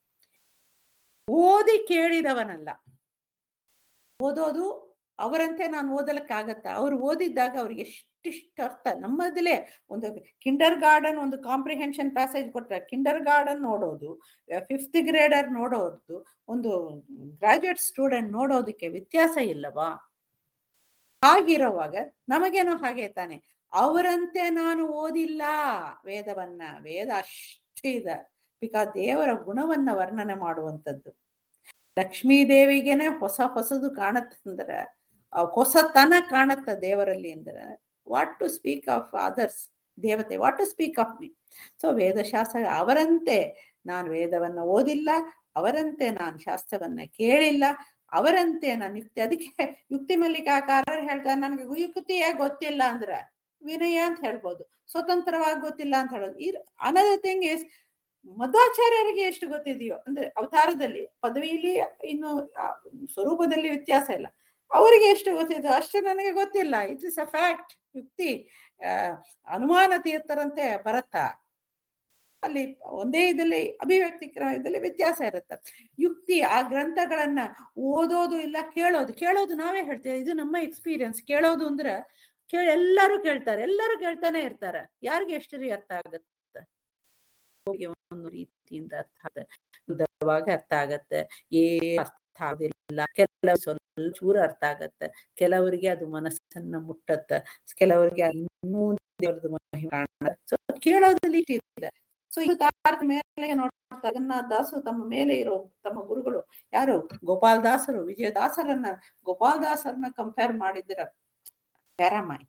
ಓದಿ ಕೇಳಿದವನಲ್ಲ ಓದೋದು ಅವರಂತೆ ನಾನು ಓದಲಕ್ಕಾಗತ್ತ ಅವ್ರು ಓದಿದ್ದಾಗ ಅವ್ರಿಗೆ ಎಷ್ಟಿಷ್ಟು ಅರ್ಥ ನಮ್ಮದಲ್ಲೇ ಒಂದು ಕಿಂಡರ್ ಗಾರ್ಡನ್ ಒಂದು ಕಾಂಪ್ರಿಹೆನ್ಷನ್ ಪ್ಯಾಸೇಜ್ ಕೊಟ್ರೆ ಕಿಂಡರ್ ಗಾರ್ಡನ್ ನೋಡೋದು ಫಿಫ್ತ್ ಗ್ರೇಡರ್ ನೋಡೋದು ಒಂದು ಗ್ರಾಜುಯೇಟ್ ಸ್ಟೂಡೆಂಟ್ ನೋಡೋದಕ್ಕೆ ವ್ಯತ್ಯಾಸ ಇಲ್ಲವಾ ಹಾಗಿರುವಾಗ ನಮಗೇನೋ ಹಾಗೆ ತಾನೆ ಅವರಂತೆ ನಾನು ಓದಿಲ್ಲ ವೇದವನ್ನ ವೇದ ಅಷ್ಟಿದೆ ಬಿಕಾಸ್ ದೇವರ ಗುಣವನ್ನ ವರ್ಣನೆ ಮಾಡುವಂಥದ್ದು ಲಕ್ಷ್ಮೀ ದೇವಿಗೆನೆ ಹೊಸ ಹೊಸದು ಕಾಣತ್ತಂದ್ರೆ ಆ ಹೊಸತನ ಕಾಣತ್ತ ದೇವರಲ್ಲಿ ಅಂದ್ರೆ what to speak of others ದೇವತೆ what to speak of me so ವೇದಶಾಸ್ತ್ರ ಅವರಂತೆ ನಾನು ವೇದವನ್ನ ಓದಿಲ್ಲ ಅವರಂತೆ ನಾನು ಶಾಸ್ತ್ರವನ್ನ ಕೇಳಿಲ್ಲ ಅವರಂತೆ ನಾನು ಯುಕ್ತಿ ಅದಕ್ಕೆ ಯುಕ್ತಿ ಮಲ್ಲಿಕಾಕಾರರು ಹೇಳ್ತಾರೆ ನನಗೆ ಯುಕ್ತಿಯೇ ಗೊತ್ತಿಲ್ಲ ಅಂದ್ರೆ ವಿನಯ ಅಂತ ಹೇಳ್ಬೋದು ಸ್ವತಂತ್ರವಾಗಿ ಗೊತ್ತಿಲ್ಲ ಅಂತ ಹೇಳೋದು ಈ ಅನದರ್ ಥಿಂಗ್ ಇಸ್ ಮಧ್ವಾಚಾರ್ಯರಿಗೆ ಎಷ್ಟು ಗೊತ್ತಿದೆಯೋ ಅಂದ್ರೆ ಅವತಾರದಲ್ಲಿ ಪದವಿಯಲ್ಲಿ ಇನ್ನು ಆ ಸ್ವರೂಪದಲ್ಲಿ ವ್ಯತ್ಯಾಸ ಇಲ್ಲ ಅವರಿಗೆ ಎಷ್ಟು ಗೊತ್ತಿದೆ ಅಷ್ಟು ನನಗೆ ಗೊತ್ತಿಲ್ಲ ಇಟ್ ಇಸ್ ಅ ಫ್ಯಾಕ್ಟ್ ಯುಕ್ತಿ ಆ ಅನುಮಾನ ತೀರ್ಥರಂತೆ ಬರತ್ತಾ ಅಲ್ಲಿ ಒಂದೇ ಇದಲ್ಲಿ ಅಭಿವ್ಯಕ್ತಿ ಇದರಲ್ಲಿ ವ್ಯತ್ಯಾಸ ಇರುತ್ತೆ ಯುಕ್ತಿ ಆ ಗ್ರಂಥಗಳನ್ನ ಓದೋದು ಇಲ್ಲ ಕೇಳೋದು ಕೇಳೋದು ನಾವೇ ಹೇಳ್ತೇವೆ ಇದು ನಮ್ಮ ಎಕ್ಸ್ಪೀರಿಯನ್ಸ್ ಕೇಳೋದು ಅಂದ್ರೆ ಕೇಳಿ ಎಲ್ಲರೂ ಕೇಳ್ತಾರೆ ಎಲ್ಲರೂ ಕೇಳ್ತಾನೆ ಇರ್ತಾರೆ ಯಾರಿಗೆ ಎಷ್ಟು ರೀ ಅರ್ಥ ಆಗತ್ತೆ ಅವ್ರಿಗೆ ಒಂದು ರೀತಿಯಿಂದ ಅರ್ಥ ಆಗುತ್ತೆ ಉದರವಾಗಿ ಅರ್ಥ ಆಗತ್ತೆ ಏ ಅರ್ಥ ಆಗೋದಿಲ್ಲ ಕೆಲವು ಸ್ವಲ್ಪ ಚೂರ ಅರ್ಥ ಆಗತ್ತೆ ಕೆಲವರಿಗೆ ಅದು ಮನಸ್ಸನ್ನ ಮುಟ್ಟತ್ತೆ ಕೆಲವರಿಗೆ ಇನ್ನೂ ದೇವರದು ಮಹಿಮೆ ಕಾಣತ್ತೆ. So, ಕೇಳೋದ್ರಲ್ಲಿ ಇದೆ ಸೊ ಇದು ತಾರಕ ಮೇಲೆ ನೋಡ್ತಾ ಜಗನ್ನಾಥ ದಾಸರು ತಮ್ಮ ಮೇಲೆ ಇರೋ ತಮ್ಮ ಗುರುಗಳು ಯಾರು ಗೋಪಾಲ್ ದಾಸರು ವಿಜಯದಾಸರನ್ನ ಗೋಪಾಲ್ ದಾಸರನ್ನ ಕಂಪೇರ್ ಮಾಡಿದ್ರ ಪ್ಯಾರಾಮಾಯ್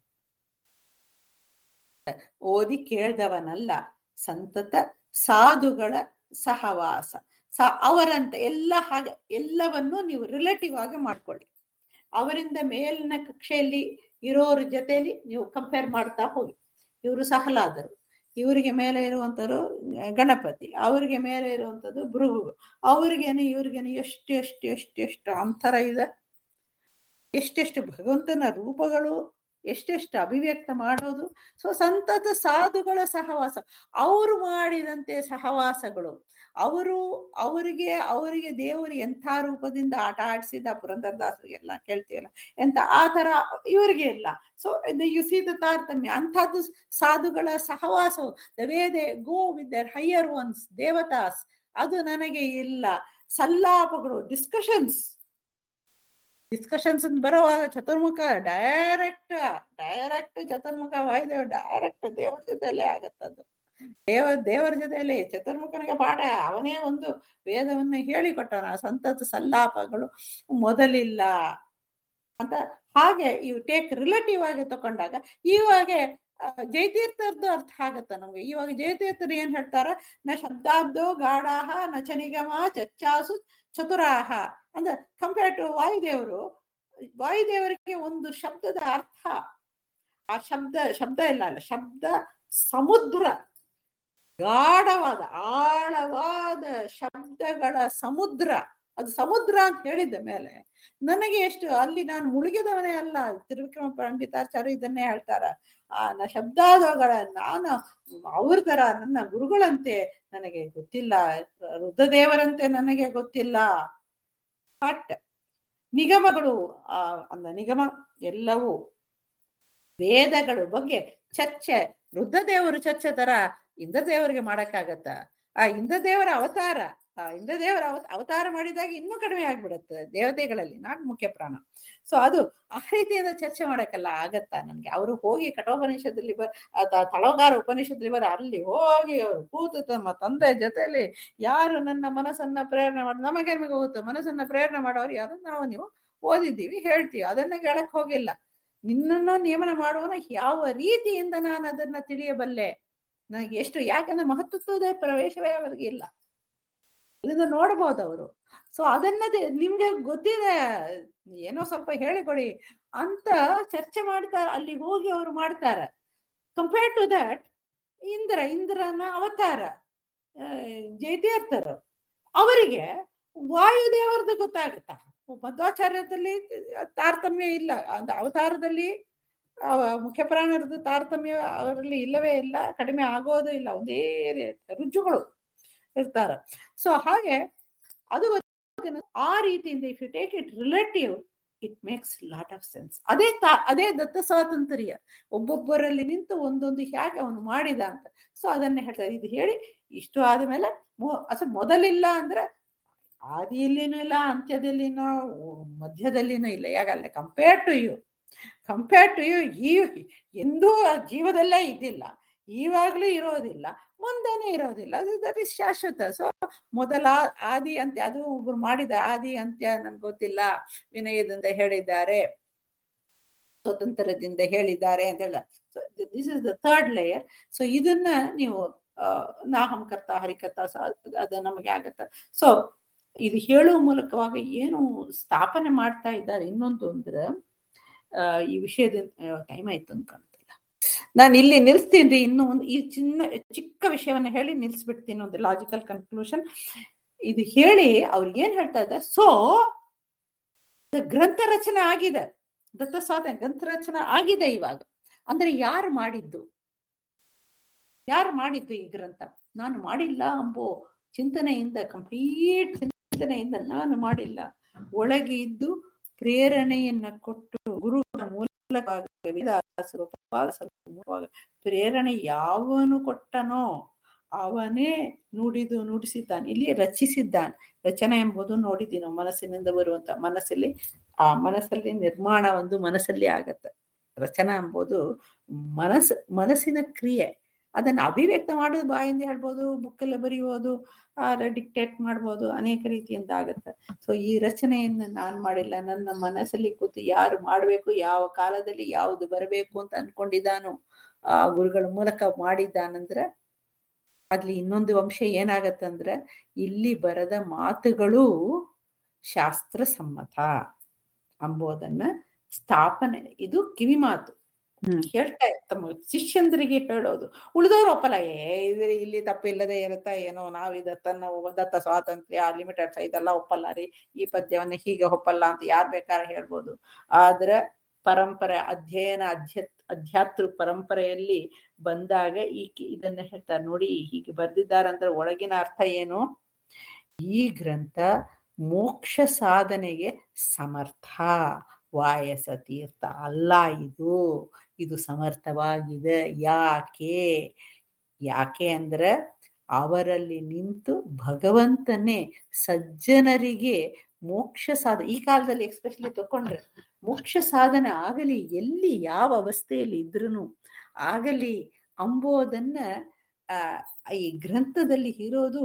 ಓದಿ ಕೇಳ್ದವನಲ್ಲ ಸಂತತ ಸಾಧುಗಳ ಸಹವಾಸ ಸ ಅವರಂತೆ ಎಲ್ಲ ಹಾಗೆ ಎಲ್ಲವನ್ನು ನೀವು ರಿಲೇಟಿವ್ ಆಗಿ ಮಾಡ್ಕೊಳ್ಳಿ ಅವರಿಂದ ಮೇಲಿನ ಕಕ್ಷೆಯಲ್ಲಿ ಇರೋರ ಜೊತೆಯಲ್ಲಿ ನೀವು ಕಂಪೇರ್ ಮಾಡ್ತಾ ಹೋಗಿ ಇವರು ಸಹಲಾದರು ಇವರಿಗೆ ಮೇಲೆ ಇರುವಂತರು ಗಣಪತಿ ಅವರಿಗೆ ಮೇಲೆ ಇರುವಂತದ್ದು ಭೃಗು ಅವ್ರಿಗೇನೆ ಇವ್ರಿಗೇನೆ ಎಷ್ಟು ಎಷ್ಟು ಎಷ್ಟು ಎಷ್ಟು ಅಂತರ ಇದೆ ಎಷ್ಟೆಷ್ಟು ಭಗವಂತನ ರೂಪಗಳು ಎಷ್ಟೆಷ್ಟು ಅಭಿವ್ಯಕ್ತ ಮಾಡೋದು ಸೊ ಸಂತತ ಸಾಧುಗಳ ಸಹವಾಸ ಅವರು ಮಾಡಿದಂತೆ ಸಹವಾಸಗಳು ಅವರು ಅವರಿಗೆ ಅವರಿಗೆ ದೇವರು ಎಂಥ ರೂಪದಿಂದ ಆಟ ಆಡಿಸಿದ ಪುರಂದರದಾಸರಿಗೆಲ್ಲ ಕೇಳ್ತೀವಲ್ಲ ಎಂತ ಆ ತರ ಇವರಿಗೆ ಇಲ್ಲ ಸೊ ಯು ಸಿ ದ ತಾರತಮ್ಯ ಅಂಥದ್ದು ಸಾಧುಗಳ ಸಹವಾಸವು the way they go with their higher ones ದೇವತಾಸ್ ಅದು ನನಗೆ ಇಲ್ಲ ಸಲ್ಲಾಪಗಳು ಡಿಸ್ಕಷನ್ಸ್ ಡಿಸ್ಕಷನ್ಸ್ ಬರುವಾಗ ಚತುರ್ಮುಖ ಡೈರೆಕ್ಟ್ ಡೈರೆಕ್ಟ್ ಚತುರ್ಮುಖ ವಾಯುದೇವ ಡೈರೆಕ್ಟ್ ದೇವರ ಜೊತೆಯಲ್ಲೇ ಆಗತ್ತದು ದೇವ ದೇವರ ಜೊತೆಯಲ್ಲಿ ಚತುರ್ಮುಖನಿಗೆ ಪಾಠ ಅವನೇ ಒಂದು ವೇದವನ್ನ ಹೇಳಿಕೊಟ್ಟವನ ಸಂತತ ಸಲ್ಲಾಪಗಳು ಮೊದಲಿಲ್ಲ ಅಂತ ಹಾಗೆ ಇವು ಟೇಕ್ ರಿಲೇಟಿವ್ ಆಗಿ ತಕೊಂಡಾಗ ಇವಾಗ ಆ, ಜಯತೀರ್ಥರದ್ದು ಅರ್ಥ ಆಗತ್ತ ನಮ್ಗೆ ಇವಾಗ ಜಯತೀರ್ಥರು ಏನ್ ಹೇಳ್ತಾರ ನ ಶಬ್ದಾಬ್ದೋ ಗಾಢಾಹ ನ ಚನಿಗಮ ಚಚ್ಚಾಸು ಚತುರಾಹ ಅಂದ್ರೆ ಕಂಪೇರ್ ಟು ವಾಯುದೇವರು ವಾಯುದೇವರಿಗೆ ಒಂದು ಶಬ್ದದ ಅರ್ಥ ಆ ಶಬ್ದ ಶಬ್ದ ಇಲ್ಲ ಅಲ್ಲ ಶಬ್ದ ಸಮುದ್ರ ಗಾಢವಾದ ಆಳವಾದ ಶಬ್ದಗಳ ಸಮುದ್ರ ಅದು ಸಮುದ್ರ ಅಂತ ಹೇಳಿದ್ದ ಮೇಲೆ ನನಗೆ ಎಷ್ಟು ಅಲ್ಲಿ ನಾನು ಮುಳುಗಿದವನೇ ಅಲ್ಲ ತ್ರಿವಿಕ್ರಮ ಪಂಡಿತಾಚಾರ್ಯ ಇದನ್ನೇ ಹೇಳ್ತಾರ ಆ ನ ಶಬ್ದಾದಗಳ ನಾನು ಅವ್ರ ತರ ನನ್ನ ಗುರುಗಳಂತೆ ನನಗೆ ಗೊತ್ತಿಲ್ಲ ರುದ್ರದೇವರಂತೆ ನನಗೆ ಗೊತ್ತಿಲ್ಲ ಬಟ್ ನಿಗಮಗಳು ಆ ಅಂದ ನಿಗಮ ಎಲ್ಲವೂ ವೇದಗಳ ಬಗ್ಗೆ ಚರ್ಚೆ ರುದ್ರದೇವರು ಚರ್ಚೆ ತರ ಇಂದ್ರದೇವರಿಗೆ ಮಾಡಕ್ಕಾಗತ್ತ ಆ ಇಂದ್ರದೇವರ ಅವತಾರ ಆ ಇಂದ್ರದೇವರ ಅವ ಅವತಾರ ಮಾಡಿದಾಗ ಇನ್ನೂ ಕಡಿಮೆ ಆಗ್ಬಿಡುತ್ತೆ ದೇವತೆಗಳಲ್ಲಿ ನಾಲ್ಕು ಮುಖ್ಯ ಪ್ರಾಣ ಸೊ ಅದು ಆ ರೀತಿಯಾದ ಚರ್ಚೆ ಮಾಡಕ್ಕೆಲ್ಲ ಆಗತ್ತಾ ನನ್ಗೆ ಅವರು ಹೋಗಿ ಕಠೋಪನಿಷತ್ತಲ್ಲಿ ಬ ಅದ ತಳಗಾರ ಉಪನಿಷತ್ತಲ್ಲಿ ಬರ ಅಲ್ಲಿ ಹೋಗಿ ಅವರು ಕೂತು ತಮ್ಮ ತಂದೆ ಜೊತೆಯಲ್ಲಿ ಯಾರು ನನ್ನ ಮನಸ್ಸನ್ನ ಪ್ರೇರಣೆ ಮಾಡಿ ನಮಗೆ ನಿಮಗೆ ಹೋಗುತ್ತೆ ಮನಸ್ಸನ್ನ ಪ್ರೇರಣೆ ಮಾಡೋರು ಯಾರು ನಾವು ನೀವು ಓದಿದ್ದೀವಿ ಹೇಳ್ತೀವಿ ಅದನ್ನ ಕೇಳಕ್ ಹೋಗಿಲ್ಲ ನಿನ್ನನ್ನು ನೇಮನ ಮಾಡುವನ ಯಾವ ರೀತಿಯಿಂದ ನಾನು ಅದನ್ನ ತಿಳಿಯಬಲ್ಲೆ ನನಗೆ ಎಷ್ಟು ಯಾಕಂದ್ರೆ ಮಹತ್ವದ ಪ್ರವೇಶವೇ ಅವರಿಗೆ ಇಲ್ಲ ಇದನ್ನ ನೋಡ್ಬೋದು ಅವರು ಸೊ ಅದನ್ನ ದೆ- ನಿಮ್ಗೆ ಗೊತ್ತಿದೆ ಏನೋ ಸ್ವಲ್ಪ ಹೇಳಿಕೊಡಿ ಅಂತ ಚರ್ಚೆ ಮಾಡ್ತಾರೆ ಅಲ್ಲಿ ಹೋಗಿ ಅವರು ಮಾಡ್ತಾರೆ ಕಂಪೇರ್ಡ್ ಟು ದಟ್ ಇಂದ್ರ ಇಂದ್ರನ ಅವತಾರ ಆ, ಜಯತೀರ್ಥರು ಅವರಿಗೆ ವಾಯುದೇವರದ್ದು ಗೊತ್ತಾಗುತ್ತಾ ಮಧ್ವಾಚಾರ್ಯದಲ್ಲಿ ತಾರತಮ್ಯ ಇಲ್ಲ ಅಂದ್ರೆ ಅವತಾರದಲ್ಲಿ ಆ, ಮುಖ್ಯ ಪ್ರಾಣರದ್ದು ತಾರತಮ್ಯ ಅವರಲ್ಲಿ ಇಲ್ಲವೇ ಇಲ್ಲ ಕಡಿಮೆ ಆಗೋದು ಇಲ್ಲ ಒಂದೇ ರೀ- ರುಜುಗಳು ಇರ್ತಾರೆ ಸೊ ಹಾಗೆ ಅದು ಗೊತ್ತಿನ- ಆ ರೀತಿಯಿಂದ if you take it relative it makes lot of sense ಅದೇ ತಾ ಅದೇ ದತ್ತ ಸ್ವಾತಂತ್ರ್ಯ ಒಬ್ಬೊಬ್ಬರಲ್ಲಿ ನಿಂತು ಒಂದೊಂದು ಹೇಗೆ ಅವನು ಮಾಡಿದ ಅಂತ ಸೊ ಅದನ್ನೇ ಹೇಳ್ತಾರೆ ಇದು ಹೇಳಿ ಇಷ್ಟು ಆದ್ಮೇಲೆ ಮೊ- ಅಸ ಮೊದಲಿಲ್ಲ ಅಂದ್ರೆ ಆದಿಯಲ್ಲಿನೂ ಇಲ್ಲ ಅಂತ್ಯದಲ್ಲಿನೋ ಮಧ್ಯದಲ್ಲಿನೂ ಇಲ್ಲ ಯಾಕಲ್ಲ compare to you compare to you ಈ ಎಂದೂ ಆ ಜೀವದಲ್ಲೇ ಇದ್ದಿಲ್ಲ ಈವಾಗ್ಲೂ ಇರೋದಿಲ್ಲ ಮುಂದೆನೇ ಇರೋದಿಲ್ಲ ದಟ್ ಇಸ್ ಶಾಶ್ವತ ಸೊ ಮೊದಲ ಆದಿ ಅಂತ್ಯ ಅದು ಒಬ್ರು ಮಾಡಿದ ಆದಿ ಅಂತ್ಯ ನನ್ಗೆ ಗೊತ್ತಿಲ್ಲ ವಿನಯದಿಂದ ಹೇಳಿದ್ದಾರೆ ಸ್ವತಂತ್ರದಿಂದ ಹೇಳಿದ್ದಾರೆ ಅಂತ ಹೇಳ this is the third layer so ಇದನ್ನ ನೀವು ಆ, ನಾಹಂ ಕರ್ತ ಹರಿಕರ್ತ ಸ- ಅದು ನಮಗೆ ಆಗತ್ತ ಸೊ ಇದು ಹೇಳುವ ಮೂಲಕವಾಗಿ ಏನು ಸ್ಥಾಪನೆ ಮಾಡ್ತಾ ಇದ್ದಾರೆ ಇನ್ನೊಂದು ಅಂದ್ರೆ ಆ, ಈ ವಿಷಯದಿಂದ ಟೈಮ್ ಆಯ್ತು ಅಂತ ಕಾಣ್ತಿಲ್ಲ ನಾನು ಇಲ್ಲಿ ನಿಲ್ಸ್ತೀನಿ ಇನ್ನು ಒಂದು ಈ ಚಿನ್ನ ಚಿಕ್ಕ ವಿಷಯವನ್ನ ಹೇಳಿ ನಿಲ್ಸ್ಬಿಡ್ತೀನಿ ಒಂದು ಲಾಜಿಕಲ್ ಕನ್ಕ್ಲೂಷನ್ ಇದು ಹೇಳಿ ಅವ್ರು ಏನ್ ಹೇಳ್ತಾ ಇದ್ದಾರೆ ಸೊ ಗ್ರಂಥ ರಚನೆ ಆಗಿದೆ ದತ್ತ ಸ್ವಾತಂತ್ರ್ಯ ಗ್ರಂಥ ರಚನೆ ಆಗಿದೆ ಇವಾಗ ಅಂದ್ರೆ ಯಾರು ಮಾಡಿದ್ದು ಯಾರು ಮಾಡಿದ್ದು ಈ ಗ್ರಂಥ ನಾನು ಮಾಡಿಲ್ಲ ಅಂಬೋ ಚಿಂತನೆಯಿಂದ ಕಂಪ್ಲೀಟ್ ಚಿಂತನೆಯಿಂದ ನಾನು ಮಾಡಿಲ್ಲ ಒಳಗೆ ಇದ್ದು ಪ್ರೇರಣೆಯನ್ನ ಕೊಟ್ಟು ಗುರುಗಳ ಮೂಲಕವಾಗಿ ವೇದಾಸರು ಉಪವಾಸರು ಮೂಲಕವಾಗಿ ಪ್ರೇರಣೆ ಯಾವನು ಕೊಟ್ಟನೋ ಅವನೇ ನುಡಿದು ನುಡಿಸಿದ್ದಾನೆ ಇಲ್ಲಿ ರಚಿಸಿದ್ದಾನೆ ರಚನೆ ಎಂಬುದು ನೋಡಿದ್ದೀವಿ ನಾವು ಮನಸ್ಸಿನಿಂದ ಬರುವಂತ ಮನಸ್ಸಲ್ಲಿ ಆ ಮನಸ್ಸಲ್ಲಿ ನಿರ್ಮಾಣ ಒಂದು ಮನಸ್ಸಲ್ಲಿ ಆಗತ್ತೆ ರಚನಾ ಎಂಬುದು ಮನಸ್ಸು ಮನಸ್ಸಿನ ಕ್ರಿಯೆ ಅದನ್ನ ಅಭಿವ್ಯಕ್ತ ಮಾಡೋದು ಬಾಯಿಂದ ಹೇಳ್ಬೋದು ಬುಕ್ಕಲ್ಲಿ ಬರೆಯುವುದು ಡಿಕ್ಟೇಟ್ ಮಾಡ್ಬೋದು ಅನೇಕ ರೀತಿಯಿಂದ ಆಗತ್ತೆ ಸೊ ಈ ರಚನೆಯನ್ನು ನಾನ್ ಮಾಡಿಲ್ಲ ನನ್ನ ಮನಸ್ಸಲ್ಲಿ ಕೂತು ಯಾರು ಮಾಡ್ಬೇಕು ಯಾವ ಕಾಲದಲ್ಲಿ ಯಾವುದು ಬರಬೇಕು ಅಂತ ಅನ್ಕೊಂಡಿದ್ದಾನೋ ಆ ಗುರುಗಳ ಮೂಲಕ ಮಾಡಿದ್ದಾನಂದ್ರೆ ಅಲ್ಲಿ ಇನ್ನೊಂದು ಅಂಶ ಏನಾಗತ್ತಂದ್ರೆ ಇಲ್ಲಿ ಬರದ ಮಾತುಗಳು ಶಾಸ್ತ್ರ ಸಮ್ಮತ ಅಂಬೋದನ್ನ ಸ್ಥಾಪನೆ ಇದು ಕಿವಿ ಮಾತು ಹ್ಮ್. ಹೇಳ್ತಾ ತಮ್ಮ ಶಿಷ್ಯಂದ್ರಿಗೆ ಹೇಳೋದು ಉಳಿದವರು ಒಪ್ಪಲ್ಲ ಏ ಇದು ಇಲ್ಲಿ ತಪ್ಪಿಲ್ಲದೆ ಇರುತ್ತಾ ಏನೋ ನಾವು ಇದತ್ತನ್ನ ದತ್ತ ಸ್ವಾತಂತ್ರ್ಯ ಲಿಮಿಟೆಡ್ ಇದೆಲ್ಲ ಒಪ್ಪಲ್ಲ ರೀ ಈ ಪದ್ಯವನ್ನ ಹೀಗೆ ಒಪ್ಪಲ್ಲ ಅಂತ ಯಾರ್ ಬೇಕಾದ್ರೆ ಹೇಳ್ಬೋದು ಆದ್ರೆ ಪರಂಪರೆ ಅಧ್ಯಯನ ಅಧ್ಯ ಅಧ್ಯಾತೃ ಪರಂಪರೆಯಲ್ಲಿ ಬಂದಾಗ ಈ ಕಿ- ಇದನ್ನ ಹೇಳ್ತಾರೆ ನೋಡಿ ಹೀಗೆ ಬರ್ದಿದ್ದಾರಂದ್ರೆ ಒಳಗಿನ ಅರ್ಥ ಏನು ಈ ಗ್ರಂಥ ಮೋಕ್ಷ ಸಾಧನೆಗೆ ಸಮರ್ಥ ವಾಯಸ ತೀರ್ಥ ಅಲ್ಲ ಇದು ಇದು ಸಮರ್ಥವಾಗಿದೆ ಯಾಕೆ ಯಾಕೆ ಅಂದ್ರೆ ಅವರಲ್ಲಿ ನಿಂತು ಭಗವಂತನೇ ಸಜ್ಜನರಿಗೆ ಮೋಕ್ಷ ಸಾಧ ಈ ಕಾಲದಲ್ಲಿ ಎಕ್ಸ್ಪೆಷಲಿ ತಕೊಂಡ್ರೆ ಮೋಕ್ಷ ಸಾಧನೆ ಆಗಲಿ ಎಲ್ಲಿ ಯಾವ ಅವಸ್ಥೆಯಲ್ಲಿ ಇದ್ರೂ ಆಗಲಿ ಅಂಬೋದನ್ನ ಆ ಈ ಗ್ರಂಥದಲ್ಲಿ ಇರೋದು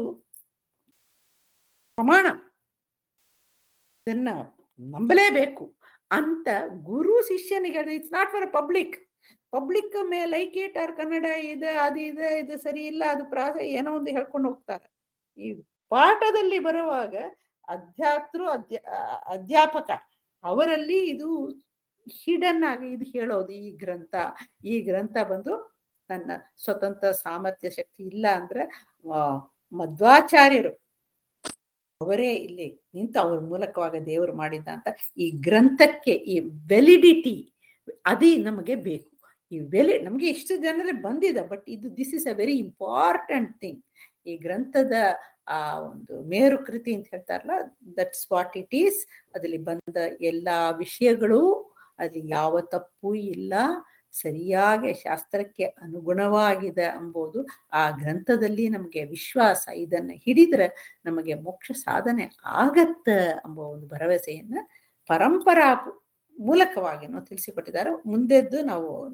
ಪ್ರಮಾಣ ಇದನ್ನ ನಂಬಲೇಬೇಕು ಅಂತ ಗುರು ಶಿಷ್ಯನಿಗೆ it's not for public public may like it or Kannada ಇದೆ ಅದು ಇದೆ ಇದು ಸರಿ ಇಲ್ಲ ಅದು ಪ್ರಾಸ ಏನೋ ಒಂದು ಹೇಳ್ಕೊಂಡು ಹೋಗ್ತಾರೆ ಈ ಪಾಠದಲ್ಲಿ ಬರುವಾಗ ಅಧ್ಯಾತೃ ಅಧ್ಯ ಆ- ಅಧ್ಯಾಪಕ ಅವರಲ್ಲಿ ಇದು ಹಿಡನ್ ಆಗಿ ಇದು ಹೇಳೋದು ಈ ಗ್ರಂಥ ಈ ಗ್ರಂಥ ಬಂದು ನನ್ನ ಸ್ವತಂತ್ರ ಸಾಮರ್ಥ್ಯ ಶಕ್ತಿ ಇಲ್ಲ ಅಂದ್ರೆ ಆ, ಮಧ್ವಾಚಾರ್ಯರು ಅವರೇ ಇಲ್ಲಿ ನಿಂತು ಅವ್ರ ಮೂಲಕವಾಗ ದೇವರು ಮಾಡಿದ್ದ ಅಂತ ಈ ಗ್ರಂಥಕ್ಕೆ ಈ ವೆಲಿಡಿಟಿ ಅದೇ ನಮಗೆ ಬೇಕು ಈ ವೆಲಿ ನಮಗೆ ಇಷ್ಟು ಜನರಲ್ಲಿ ಬಂದಿದೆ ಬಟ್ ಇದು this is a very important thing ಈ ಗ್ರಂಥದ ಆ ಒಂದು ಮೇರು ಕೃತಿ ಅಂತ ಹೇಳ್ತಾರಲ್ಲ ದಟ್ಸ್ ವಾಟ್ ಇಟ್ ಈಸ್ ಅದ್ರಲ್ಲಿ ಬಂದ ಎಲ್ಲಾ ವಿಷಯಗಳು ಅಲ್ಲಿ ಯಾವ ತಪ್ಪು ಇಲ್ಲ ಸರಿಯಾಗಿ ಶಾಸ್ತ್ರಕ್ಕೆ ಅನುಗುಣವಾಗಿದೆ ಎಂಬುದು ಆ ಗ್ರಂಥದಲ್ಲಿ ನಮಗೆ ವಿಶ್ವಾಸ ಇದನ್ನ ಹಿಡಿದ್ರೆ ನಮಗೆ ಮೋಕ್ಷ ಸಾಧನೆ ಆಗತ್ತ ಎಂಬ ಒಂದು ಭರವಸೆಯನ್ನ ಪರಂಪರಾ ಮೂಲಕವಾಗಿ ತಿಳಿಸಿಕೊಟ್ಟಿದ್ದಾರೆ ಮುಂದೆದ್ದು ನಾವು